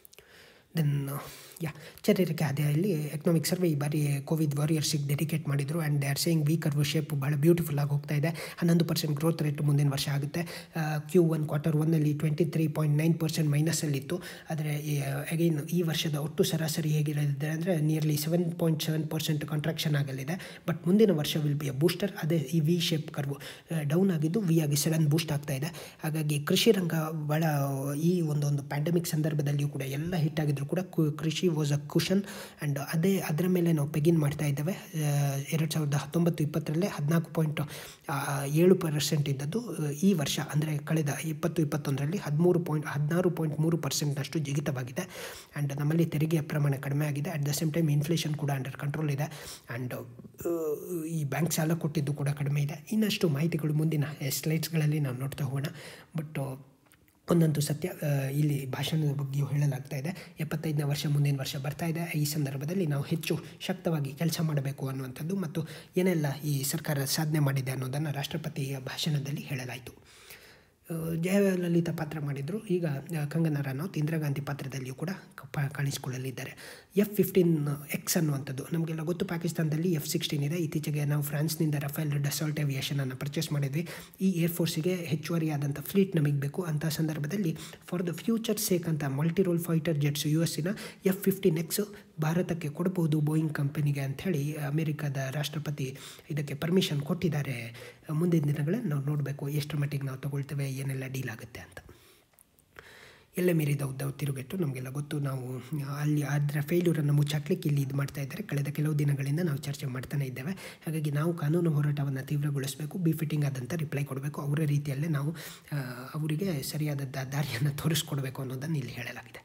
ದೆನ್ ಯಾ ಚರಿತ್ರಿಕೆ ಅಧ್ಯಾಯಲ್ಲಿ ಎಕನಾಮಿಕ್ ಸರ್ವೆ ಈ ಬಾರಿ ಕೋವಿಡ್ ವಾರಿಯರ್ಸಿಗೆ ಡೆಡಿಕೇಟ್ ಮಾಡಿದರು and they are saying V curve shape ಭಾಳ ಬ್ಯೂಟಿಫುಲ್ ಆಗಿ ಹೋಗ್ತಾ ಇದೆ ಹನ್ನೊಂದು ಪರ್ಸೆಂಟ್ ಗ್ರೋತ್ ರೇಟ್ ಮುಂದಿನ ವರ್ಷ ಆಗುತ್ತೆ ಕ್ಯೂ ಒನ್ ಕ್ವಾರ್ಟರ್ ಒನ್ನಲ್ಲಿ twenty three point nine percent ಮೈನಸಲ್ಲಿತ್ತು ಆದರೆ ಅಗೈನ್ ಈ ವರ್ಷದ ಒಟ್ಟು ಸರಾಸರಿ ಹೇಗಿರಲಿದೆ ಅಂದರೆ nearly seven point seven percent contraction ಆಗಲಿದೆ ಬಟ್ ಮುಂದಿನ ವರ್ಷ ವಿಲ್ ಬಿ ಅ ಬೂಸ್ಟರ್ ಅದೇ ಈ ವಿ ಶೇಪ್ ಕರ್ವು ಡೌನ್ ಆಗಿದ್ದು ವಿ ಆಗಿ ಸಡನ್ ಬೂಸ್ಟ್ ಆಗ್ತಾ ಇದೆ ಹಾಗಾಗಿ ಕೃಷಿ ರಂಗ ಭಾಳ ಈ ಒಂದೊಂದು ಪ್ಯಾಂಡಮಿಕ್ ಸಂದರ್ಭದಲ್ಲಿಯೂ ಕೂಡ ಎಲ್ಲ ಹಿಟ್ ಆಗಿದ್ರು ಕೂಡ ಕು- ಕೃಷಿ ವಾಸ್ ಅ ಕುಷನ್ ಆ್ಯಂಡ್ ಅದೇ ಅದರ ಮೇಲೆ ನಾವು ಪೆಗಿನ್ ಮಾಡ್ತಾ ಇದ್ದೇವೆ ಎರಡು ಸಾವಿರದ ಹತ್ತೊಂಬತ್ತು ಇಪ್ಪತ್ತರಲ್ಲೇ ಹದಿನಾಲ್ಕು ಪಾಯಿಂಟ್ ಏಳು ಪರ್ಸೆಂಟ್ ಇದ್ದದ್ದು ಆ, ಈ ವರ್ಷ ಅಂದರೆ ಕಳೆದ ಇಪ್ಪತ್ತು ಇಪ್ಪತ್ತೊಂದರಲ್ಲಿ ಹದಿಮೂರು ಪಾಯಿಂಟ್ ಹದಿನಾರು ಪಾಯಿಂಟ್ ಮೂರು ಪರ್ಸೆಂಟ್ನಷ್ಟು ಜಿಗಿತವಾಗಿದೆ ಆ್ಯಂಡ್ ನಮ್ಮಲ್ಲಿ ತೆರಿಗೆಯ ಪ್ರಮಾಣ ಕಡಿಮೆ ಆಗಿದೆ at the same time inflation ಕೂಡ ಅಂಡರ್ ಕಂಟ್ರೋಲ್ ಇದೆ ಆ್ಯಂಡ್ ಈ ಬ್ಯಾಂಕ್ ಸಾಲ ಕೊಟ್ಟಿದ್ದು ಕೂಡ ಕಡಿಮೆ ಇದೆ ಇನ್ನಷ್ಟು ಮಾಹಿತಿಗಳು ಮುಂದಿನ ಸ್ಲೈಡ್ಸ್ಗಳಲ್ಲಿ ನಾವು ನೋಡ್ತಾ ಹೋಗೋಣ ಬಟ್ ಒಂದಂತೂ ಸತ್ಯ ಆ, ಇಲ್ಲಿ ಭಾಷಣದ ಬಗ್ಗೆಯೂ ಹೇಳಲಾಗ್ತಾ ಇದೆ ಎಪ್ಪತ್ತೈದನೇ ವರ್ಷ ಮುಂದಿನ ವರ್ಷ ಬರ್ತಾ ಇದೆ ಈ ಸಂದರ್ಭದಲ್ಲಿ ನಾವು ಹೆಚ್ಚು ಶಕ್ತವಾಗಿ ಕೆಲಸ ಮಾಡಬೇಕು ಅನ್ನುವಂಥದ್ದು ಮತ್ತು ಏನೆಲ್ಲ ಈ ಸರ್ಕಾರ ಸಾಧನೆ ಮಾಡಿದೆ ಅನ್ನೋದನ್ನು ರಾಷ್ಟ್ರಪತಿಯ ಭಾಷಣದಲ್ಲಿ ಹೇಳಲಾಯಿತು ಆ, ಜಯಲಲಿತಾ ಪಾತ್ರ ಮಾಡಿದರು ಈಗ ಆ, ಕಂಗನಾ ರನೌತ್ ಇಂದಿರಾ ಗಾಂಧಿ ಪಾತ್ರದಲ್ಲಿಯೂ ಕೂಡ ಕ- ಕಾಣಿಸಿಕೊಳ್ಳಲಿದ್ದಾರೆ ಎಫ್ ಫಿಫ್ಟೀನ್ ಎಕ್ಸ್ ಅನ್ನುವಂಥದ್ದು ನಮಗೆಲ್ಲ ಗೊತ್ತು ಪಾಕಿಸ್ತಾನದಲ್ಲಿ ಎಫ್ ಸಿಕ್ಸ್ಟೀನ್ ಇದೆ ಇತ್ತೀಚೆಗೆ ನಾವು ಫ್ರಾನ್ಸ್ನಿಂದ ರಫೇಲ್ ಡಸಾಲ್ಟ್ ಏವಿಯೇಷನನ್ನು ಪರ್ಚೇಸ್ ಮಾಡಿದ್ವಿ ಈ ಏರ್ಫೋರ್ಸಿಗೆ ಹೆಚ್ಚುವರಿಯಾದಂಥ ಫ್ಲೀಟ್ ನಮಗೆ ಬೇಕು ಅಂಥ ಸಂದರ್ಭದಲ್ಲಿ ಫಾರ್ ದ ಫ್ಯೂಚರ್ ಸೇಕ್ ಅಂತ multi role fighter jets U ಎಸ್ಸಿನ ಎಫ್ ಫಿಫ್ಟೀನ್ ಎಕ್ಸ್ ಭಾರತಕ್ಕೆ ಕೊಡಬಹುದು ಬೋಯಿಂಗ್ ಕಂಪನಿಗೆ ಅಂಥೇಳಿ ಅಮೆರಿಕದ ರಾಷ್ಟ್ರಪತಿ ಇದಕ್ಕೆ ಪರ್ಮಿಷನ್ ಕೊಟ್ಟಿದ್ದಾರೆ ಮುಂದಿನ ದಿನಗಳಲ್ಲಿ ನಾವು ನೋಡಬೇಕು ಎಷ್ಟರ ಮಟ್ಟಿಗೆ ನಾವು ತಗೊಳ್ತೇವೆ ಏನೆಲ್ಲ ಡೀಲ್ ಆಗುತ್ತೆ ಅಂತ ಎಲ್ಲೇ ಮೀರಿದ ಉದ್ದವು ತಿರುಗಟ್ಟು ನಮಗೆಲ್ಲ ಗೊತ್ತು ನಾವು ಅಲ್ಲಿ ಅದರ ಫೇಲ್ಯೂರನ್ನು ಮುಚ್ಚಾಕ್ಲಿಕ್ಕೆ ಇಲ್ಲಿ ಇದು ಮಾಡ್ತಾ ಇದ್ದಾರೆ ಕಳೆದ ಕೆಲವು ದಿನಗಳಿಂದ ನಾವು ಚರ್ಚೆ ಮಾಡ್ತಾನೆ ಇದ್ದೇವೆ ಹಾಗಾಗಿ ನಾವು ಕಾನೂನು ಹೋರಾಟವನ್ನು ತೀವ್ರಗೊಳಿಸಬೇಕು ಬಿ ಫಿಟ್ಟಿಂಗ್ ಆದಂಥ ರಿಪ್ಲೈ ಕೊಡಬೇಕು ಅವರ ರೀತಿಯಲ್ಲೇ ನಾವು ಆ, ಅವರಿಗೆ ಸರಿಯಾದ ದ- ದಾರಿಯನ್ನು ತೋರಿಸ್ಕೊಡ್ಬೇಕು ಅನ್ನೋದನ್ನು ಇಲ್ಲಿ ಹೇಳಲಾಗಿದೆ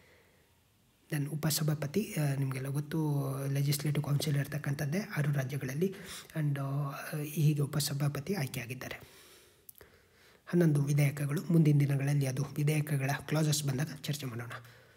ದೆನ್ ಉಪಸಭಾಪತಿ ಆ, ನಿಮಗೆಲ್ಲ ಗೊತ್ತು ಲೆಜಿಸ್ಲೇಟಿವ್ ಕೌನ್ಸಿಲ್ ಇರ್ತಕ್ಕಂಥದ್ದೇ ಆರು ರಾಜ್ಯಗಳಲ್ಲಿ ಆ್ಯಂಡ್ ಹೀಗೆ ಉಪಸಭಾಪತಿ ಆಯ್ಕೆಯಾಗಿದ್ದಾರೆ ಹನ್ನೊಂದು ವಿಧೇಯಕಗಳು ಮುಂದಿನ ದಿನಗಳಲ್ಲಿ ಅದು ವಿಧೇಯಕಗಳ ಕ್ಲಾಸಸ್ ಬಂದಾಗ ಚರ್ಚೆ ಮಾಡೋಣ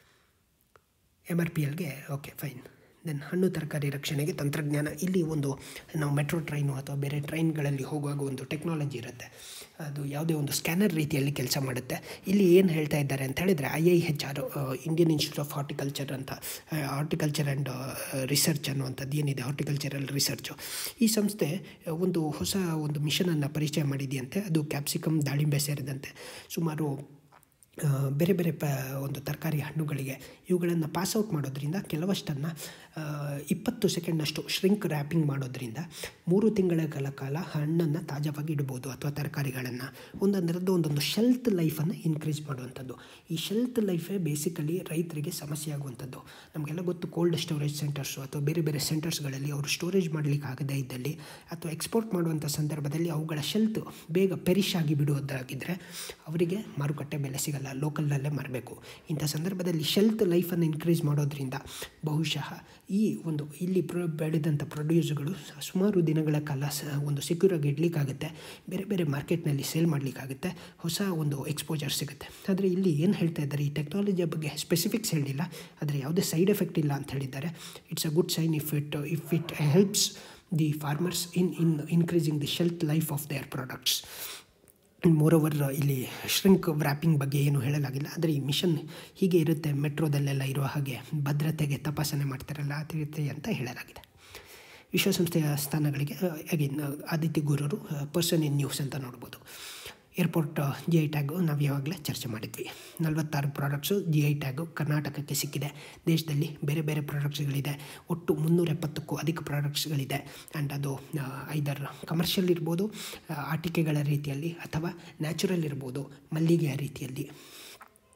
ಎಮ್ ಆರ್ ಪಿ ಎಲ್ಗೆ ಓಕೆ ಫೈನ್ ದೆನ್ ಹಣ್ಣು ತರಕಾರಿ ರಕ್ಷಣೆಗೆ ತಂತ್ರಜ್ಞಾನ ಇಲ್ಲಿ ಒಂದು ನಾವು ಮೆಟ್ರೋ ಟ್ರೈನು ಅಥವಾ ಬೇರೆ ಟ್ರೈನ್ಗಳಲ್ಲಿ ಹೋಗುವಾಗ ಒಂದು ಟೆಕ್ನಾಲಜಿ ಇರುತ್ತೆ ಅದು ಯಾವುದೇ ಒಂದು ಸ್ಕ್ಯಾನರ್ ರೀತಿಯಲ್ಲಿ ಕೆಲಸ ಮಾಡುತ್ತೆ ಇಲ್ಲಿ ಏನು ಹೇಳ್ತಾ ಇದ್ದಾರೆ ಅಂತ ಹೇಳಿದರೆ I I H R Indian institute of horticulture ಅಂತ ಹಾರ್ಟಿಕಲ್ಚರ್ ಆ್ಯಂಡ್ ರಿಸರ್ಚ್ ಅನ್ನುವಂಥದ್ದು ಏನಿದೆ ಹಾರ್ಟಿಕಲ್ಚರಲ್ ರಿಸರ್ಚು ಈ ಸಂಸ್ಥೆ ಒಂದು ಹೊಸ ಒಂದು ಮಿಷನನ್ನು ಪರಿಚಯ ಮಾಡಿದೆಯಂತೆ ಅದು ಕ್ಯಾಪ್ಸಿಕಮ್ ದಾಳಿಂಬೆ ಸೇರಿದಂತೆ ಸುಮಾರು ಆ, ಬೇರೆ ಬೇರೆ ಪ ಒಂದು ತರಕಾರಿ ಹಣ್ಣುಗಳಿಗೆ ಇವುಗಳನ್ನು ಪಾಸ್ಔಟ್ ಮಾಡೋದ್ರಿಂದ ಕೆಲವಷ್ಟನ್ನು ಇಪ್ಪತ್ತು ಸೆಕೆಂಡ್ನಷ್ಟು ಶ್ರಿಂಕ್ ರ್ಯಾಪಿಂಗ್ ಮಾಡೋದ್ರಿಂದ ಮೂರು ತಿಂಗಳ ಕಾಲ ಹಣ್ಣನ್ನು ತಾಜಾವಾಗಿ ಇಡ್ಬೋದು ಅಥವಾ ತರಕಾರಿಗಳನ್ನು ಒಂದೊಂದರದ್ದು ಒಂದೊಂದು ಶೆಲ್ತ್ ಲೈಫನ್ನು ಇನ್ಕ್ರೀಸ್ ಮಾಡುವಂಥದ್ದು ಈ ಶೆಲ್ತ್ ಲೈಫೇ ಬೇಸಿಕಲಿ ರೈತರಿಗೆ ಸಮಸ್ಯೆ ಆಗುವಂಥದ್ದು ನಮಗೆಲ್ಲ ಗೊತ್ತು ಕೋಲ್ಡ್ ಸ್ಟೋರೇಜ್ ಸೆಂಟರ್ಸು ಅಥವಾ ಬೇರೆ ಬೇರೆ ಸೆಂಟರ್ಸ್ಗಳಲ್ಲಿ ಅವರು ಸ್ಟೋರೇಜ್ ಮಾಡಲಿಕ್ಕೆ ಆಗದೇ ಇದ್ದಲ್ಲಿ ಅಥವಾ ಎಕ್ಸ್ಪೋರ್ಟ್ ಮಾಡುವಂಥ ಸಂದರ್ಭದಲ್ಲಿ ಅವುಗಳ ಶೆಲ್ತ್ ಬೇಗ ಪೆರಿಶ್ ಆಗಿ ಬಿಡುವುದಾಗಿದ್ದರೆ ಅವರಿಗೆ ಮಾರುಕಟ್ಟೆ ಬೆಲೆ ಸಿಗಲ್ಲ ಲೋಕಲ್ನಲ್ಲೇ ಮಾರಬೇಕು ಇಂಥ ಸಂದರ್ಭದಲ್ಲಿ ಶೆಲ್ತ್ ಲೈಫನ್ನು ಇನ್ಕ್ರೀಸ್ ಮಾಡೋದ್ರಿಂದ ಬಹುಶಃ ಈ ಒಂದು ಇಲ್ಲಿ ಪ್ರೊ ಬೆಳೆದಂಥ ಪ್ರೊಡ್ಯೂಸ್ಗಳು ಸುಮಾರು ದಿನಗಳ ಕಾಲ ಸ ಒಂದು ಸೆಕ್ಯೂರಾಗಿ ಇಡಲಿಕ್ಕಾಗುತ್ತೆ ಬೇರೆ ಬೇರೆ ಮಾರ್ಕೆಟ್ನಲ್ಲಿ ಸೇಲ್ ಮಾಡಲಿಕ್ಕಾಗುತ್ತೆ ಹೊಸ ಒಂದು ಎಕ್ಸ್ಪೋಜರ್ ಸಿಗುತ್ತೆ ಆದರೆ ಇಲ್ಲಿ ಏನು ಹೇಳ್ತಾ ಇದ್ದಾರೆ ಈ ಟೆಕ್ನಾಲಜಿಯ ಬಗ್ಗೆ ಸ್ಪೆಸಿಫಿಕ್ಸ್ ಹೇಳಿಲ್ಲ ಆದರೆ ಯಾವುದೇ ಸೈಡ್ ಎಫೆಕ್ಟ್ ಇಲ್ಲ ಅಂತ ಹೇಳಿದ್ದಾರೆ it's a good sign if it if it helps the farmers in in increasing the shelf life of their products moreover ಇಲ್ಲಿ ಶ್ರಿಂಕ್ ವ್ರ್ಯಾಪಿಂಗ್ ಬಗ್ಗೆ ಏನು ಹೇಳಲಾಗಿಲ್ಲ ಆದರೆ ಈ ಮಿಷನ್ ಹೀಗೆ ಇರುತ್ತೆ ಮೆಟ್ರೋದಲ್ಲೆಲ್ಲ ಇರುವ ಹಾಗೆ ಭದ್ರತೆಗೆ ತಪಾಸಣೆ ಮಾಡ್ತಾರಲ್ಲ ಆ ರೀತಿ ಅಂತ ಹೇಳಲಾಗಿದೆ ವಿಶ್ವಸಂಸ್ಥೆಯ ಸ್ಥಾನಗಳಿಗೆ again Aditya Gururu person in news ಅಂತ ನೋಡ್ಬೋದು ಏರ್ಪೋರ್ಟ್ ಜಿ ಐ ಟ್ಯಾಗು ನಾವು ಯಾವಾಗಲೇ ಚರ್ಚೆ ಮಾಡಿದ್ವಿ ನಲವತ್ತಾರು ಪ್ರಾಡಕ್ಟ್ಸು ಜಿ ಐ ಟ್ಯಾಗು ಕರ್ನಾಟಕಕ್ಕೆ ಸಿಕ್ಕಿದೆ ದೇಶದಲ್ಲಿ ಬೇರೆ ಬೇರೆ ಪ್ರಾಡಕ್ಟ್ಸ್ಗಳಿದೆ ಒಟ್ಟು ಮುನ್ನೂರ ಎಪ್ಪತ್ತಕ್ಕೂ ಅಧಿಕ ಪ್ರಾಡಕ್ಟ್ಸ್ಗಳಿದೆ ಆ್ಯಂಡ್ ಅದು ಐದರ್ ಕಮರ್ಷಿಯಲ್ ಇರ್ಬೋದು ಆ, ಆಟಿಕೆಗಳ ರೀತಿಯಲ್ಲಿ ಅಥವಾ ನ್ಯಾಚುರಲ್ ಇರ್ಬೋದು ಮಲ್ಲಿಗೆಯ ರೀತಿಯಲ್ಲಿ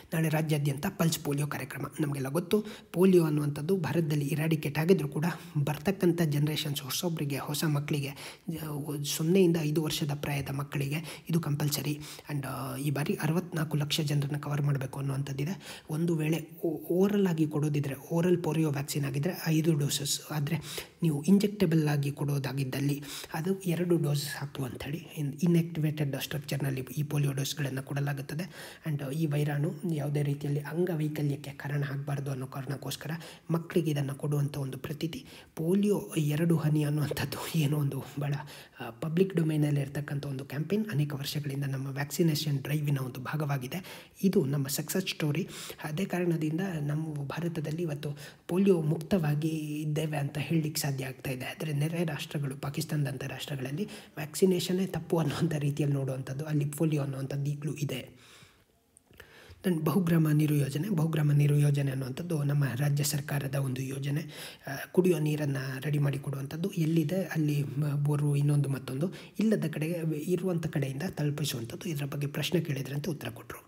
ನಾಳೆ ರಾಜ್ಯಾದ್ಯಂತ ಪಲ್ಸ್ ಪೋಲಿಯೋ ಕಾರ್ಯಕ್ರಮ ನಮಗೆಲ್ಲ ಗೊತ್ತು ಪೋಲಿಯೋ ಅನ್ನುವಂಥದ್ದು ಭಾರತದಲ್ಲಿ ಇರಾಡಿಕೇಟ್ ಆಗಿದ್ದರೂ ಕೂಡ ಬರ್ತಕ್ಕಂಥ ಜನ್ರೇಷನ್ಸ್ ಹೊಸೊಬ್ಬರಿಗೆ ಹೊಸ ಮಕ್ಕಳಿಗೆ ಸೊನ್ನೆಯಿಂದ ಐದು ವರ್ಷದ ಪ್ರಾಯದ ಮಕ್ಕಳಿಗೆ ಇದು ಕಂಪಲ್ಸರಿ ಆ್ಯಂಡ್ ಈ ಬಾರಿ ಅರವತ್ನಾಲ್ಕು ಲಕ್ಷ ಜನರನ್ನು ಕವರ್ ಮಾಡಬೇಕು ಅನ್ನುವಂಥದ್ದಿದೆ ಒಂದು ವೇಳೆ ಓರಲ್ ಆಗಿ ಕೊಡೋದಿದ್ರೆ ಓರಲ್ ಪೋಲಿಯೋ ವ್ಯಾಕ್ಸಿನ್ ಆಗಿದ್ದರೆ ಐದು ಡೋಸಸ್ ಆದರೆ ನೀವು ಇಂಜೆಕ್ಟಬಲ್ ಆಗಿ ಕೊಡೋದಾಗಿದ್ದಲ್ಲಿ ಅದು ಎರಡು ಡೋಸ್ ಸಾಕು ಅಂಥೇಳಿ ಇನ್ ಇನ್ಆಕ್ಟಿವೇಟೆಡ್ ಸ್ಟ್ರಕ್ಚರ್ನಲ್ಲಿ ಈ ಪೋಲಿಯೋ ಡೋಸ್ಗಳನ್ನು ಕೊಡಲಾಗುತ್ತದೆ ಆ್ಯಂಡ್ ಈ ವೈರಾಣು ಯಾವುದೇ ರೀತಿಯಲ್ಲಿ ಅಂಗವೈಕಲ್ಯಕ್ಕೆ ಕಾರಣ ಆಗಬಾರ್ದು ಅನ್ನೋ ಕಾರಣಕ್ಕೋಸ್ಕರ ಮಕ್ಕಳಿಗೆ ಇದನ್ನು ಕೊಡುವಂಥ ಒಂದು ಪ್ರತೀತಿ ಪೋಲಿಯೋ ಎರಡು ಹನಿ ಅನ್ನುವಂಥದ್ದು ಏನೋ ಒಂದು ಭಾಳ ಪಬ್ಲಿಕ್ ಡೊಮೈನಲ್ಲಿ ಇರ್ತಕ್ಕಂಥ ಒಂದು ಕ್ಯಾಂಪೇನ್ ಅನೇಕ ವರ್ಷಗಳಿಂದ ನಮ್ಮ ವ್ಯಾಕ್ಸಿನೇಷನ್ ಡ್ರೈವಿನ ಒಂದು ಭಾಗವಾಗಿದೆ ಇದು ನಮ್ಮ ಸಕ್ಸಸ್ ಸ್ಟೋರಿ ಅದೇ ಕಾರಣದಿಂದ ನಮ್ಮ ಭಾರತದಲ್ಲಿ ಇವತ್ತು ಪೋಲಿಯೋ ಮುಕ್ತವಾಗಿ ಇದ್ದೇವೆ ಅಂತ ಹೇಳಲಿಕ್ಕೆ ಸಾಧ್ಯ ಆಗ್ತಾ ಇದೆ ಆದರೆ ನೆರೆ ರಾಷ್ಟ್ರಗಳು ಪಾಕಿಸ್ತಾನದಂಥ ರಾಷ್ಟ್ರಗಳಲ್ಲಿ ವ್ಯಾಕ್ಸಿನೇಷನ್ನೇ ತಪ್ಪು ಅನ್ನುವಂಥ ರೀತಿಯಲ್ಲಿ ನೋಡುವಂಥದ್ದು ಅಲ್ಲಿ ಪೋಲಿಯೋ ಅನ್ನುವಂಥದ್ದು ಈಗಲೂ ಇದೆ ದೆನ್ ಬಹುಗ್ರಾಮ ನೀರು ಯೋಜನೆ ಬಹುಗ್ರಾಮ ನೀರು ಯೋಜನೆ ಅನ್ನುವಂಥದ್ದು ನಮ್ಮ ರಾಜ್ಯ ಸರ್ಕಾರದ ಒಂದು ಯೋಜನೆ ಕುಡಿಯೋ ನೀರನ್ನು ರೆಡಿ ಮಾಡಿ ಕೊಡುವಂಥದ್ದು ಎಲ್ಲಿದೆ ಅಲ್ಲಿ ಬೋರು ಇನ್ನೊಂದು ಮತ್ತೊಂದು ಇಲ್ಲದ ಕಡೆಗೆ ಇರುವಂಥ ಕಡೆಯಿಂದ ತಲುಪಿಸುವಂಥದ್ದು ಇದರ ಬಗ್ಗೆ ಪ್ರಶ್ನೆ ಕೇಳಿದ್ರಂತೆ ಉತ್ತರ ಕೊಟ್ಟರು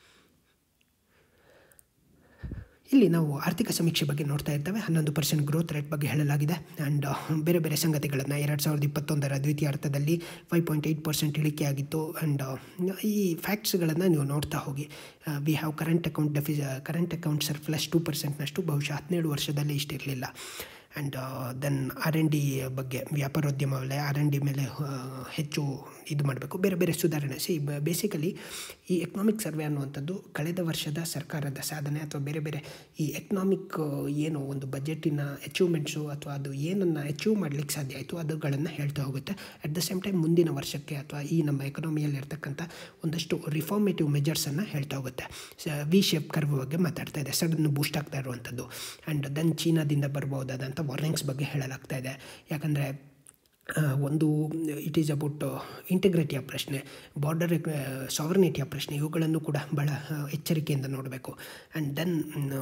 ಇಲ್ಲಿ ನಾವು ಆರ್ಥಿಕ ಸಮೀಕ್ಷೆ ಬಗ್ಗೆ ನೋಡ್ತಾ ಇದ್ದೇವೆ ಹನ್ನೊಂದು ಪರ್ಸೆಂಟ್ ಗ್ರೋತ್ ರೇಟ್ ಬಗ್ಗೆ ಹೇಳಲಾಗಿದೆ ಆ್ಯಂಡ್ ಬೇರೆ ಬೇರೆ ಸಂಗತಿಗಳನ್ನು ಎರಡು ಸಾವಿರದ ಇಪ್ಪತ್ತೊಂದರ ದ್ವಿತೀಯಾರ್ಥದಲ್ಲಿ ಫೈವ್ ಪಾಯಿಂಟ್ ಏಯ್ಟ್ ಪರ್ಸೆಂಟ್ ಇಳಿಕೆ ಆಗಿತ್ತು ಆ್ಯಂಡ್ ಈ ಫ್ಯಾಕ್ಟ್ಸ್ಗಳನ್ನು ನೀವು ನೋಡ್ತಾ ಹೋಗಿ we have current account defi current account surplus two ಪರ್ಸೆಂಟ್ನಷ್ಟು ಬಹುಶಃ ಹದಿನೇಳು ವರ್ಷದಲ್ಲಿ ಇಷ್ಟಿರಲಿಲ್ಲ and then R and D ಬಗ್ಗೆ ವ್ಯಾಪಾರೋದ್ಯಮ ವಲಯ ಆರ್ ಎನ್ ಡಿ ಮೇಲೆ ಹೆಚ್ಚು ಇದು ಮಾಡಬೇಕು ಬೇರೆ ಬೇರೆ ಸುಧಾರಣೆ ಸಿ ಬೇಸಿಕಲಿ ಈ ಎಕನಾಮಿಕ್ ಸರ್ವೆ ಅನ್ನುವಂಥದ್ದು ಕಳೆದ ವರ್ಷದ ಸರ್ಕಾರದ ಸಾಧನೆ ಅಥವಾ ಬೇರೆ ಬೇರೆ ಈ ಎಕನಾಮಿಕ್ ಏನು ಒಂದು ಬಜೆಟಿನ ಅಚೀವ್ಮೆಂಟ್ಸು ಅಥವಾ ಅದು ಏನನ್ನು ಅಚೀವ್ ಮಾಡಲಿಕ್ಕೆ ಸಾಧ್ಯ ಆಯಿತು ಅದುಗಳನ್ನು ಹೇಳ್ತಾ ಹೋಗುತ್ತೆ ಅಟ್ ದ ಸೇಮ್ ಟೈಮ್ ಮುಂದಿನ ವರ್ಷಕ್ಕೆ ಅಥವಾ ಈ ನಮ್ಮ ಎಕನಾಮಿಯಲ್ಲಿ ಇರ್ತಕ್ಕಂಥ ಒಂದಷ್ಟು ರಿಫಾರ್ಮೇಟಿವ್ ಮೆಜರ್ಸನ್ನು ಹೇಳ್ತಾ ಹೋಗುತ್ತೆ ವಿ ಶೇಪ್ ಕರ್ವ್ ಬಗ್ಗೆ ಮಾತಾಡ್ತಾ ಇದೆ ಸಡನ್ ಬೂಸ್ಟ್ ಆಗ್ತಾ ಇರುವಂಥದ್ದು ಆ್ಯಂಡ್ ದೆನ್ ಚೀನಾದಿಂದ ಬರ್ಬೋದಾದಂಥ ವಾರ್ನಿಂಗ್ಸ್ ಬಗ್ಗೆ ಹೇಳಲಾಗ್ತಾ ಇದೆ ಯಾಕಂದರೆ ಒಂದು ಇಟ್ ಈಸ್ ಅಬೌಟ್ ಇಂಟಿಗ್ರಿಟಿಯ ಪ್ರಶ್ನೆ ಬಾರ್ಡರ್ ಸಾವರ್ನಿಟಿಯ ಪ್ರಶ್ನೆ ಇವುಗಳನ್ನು ಕೂಡ ಭಾಳ ಎಚ್ಚರಿಕೆಯಿಂದ ನೋಡಬೇಕು ಆ್ಯಂಡ್ ದೆನ್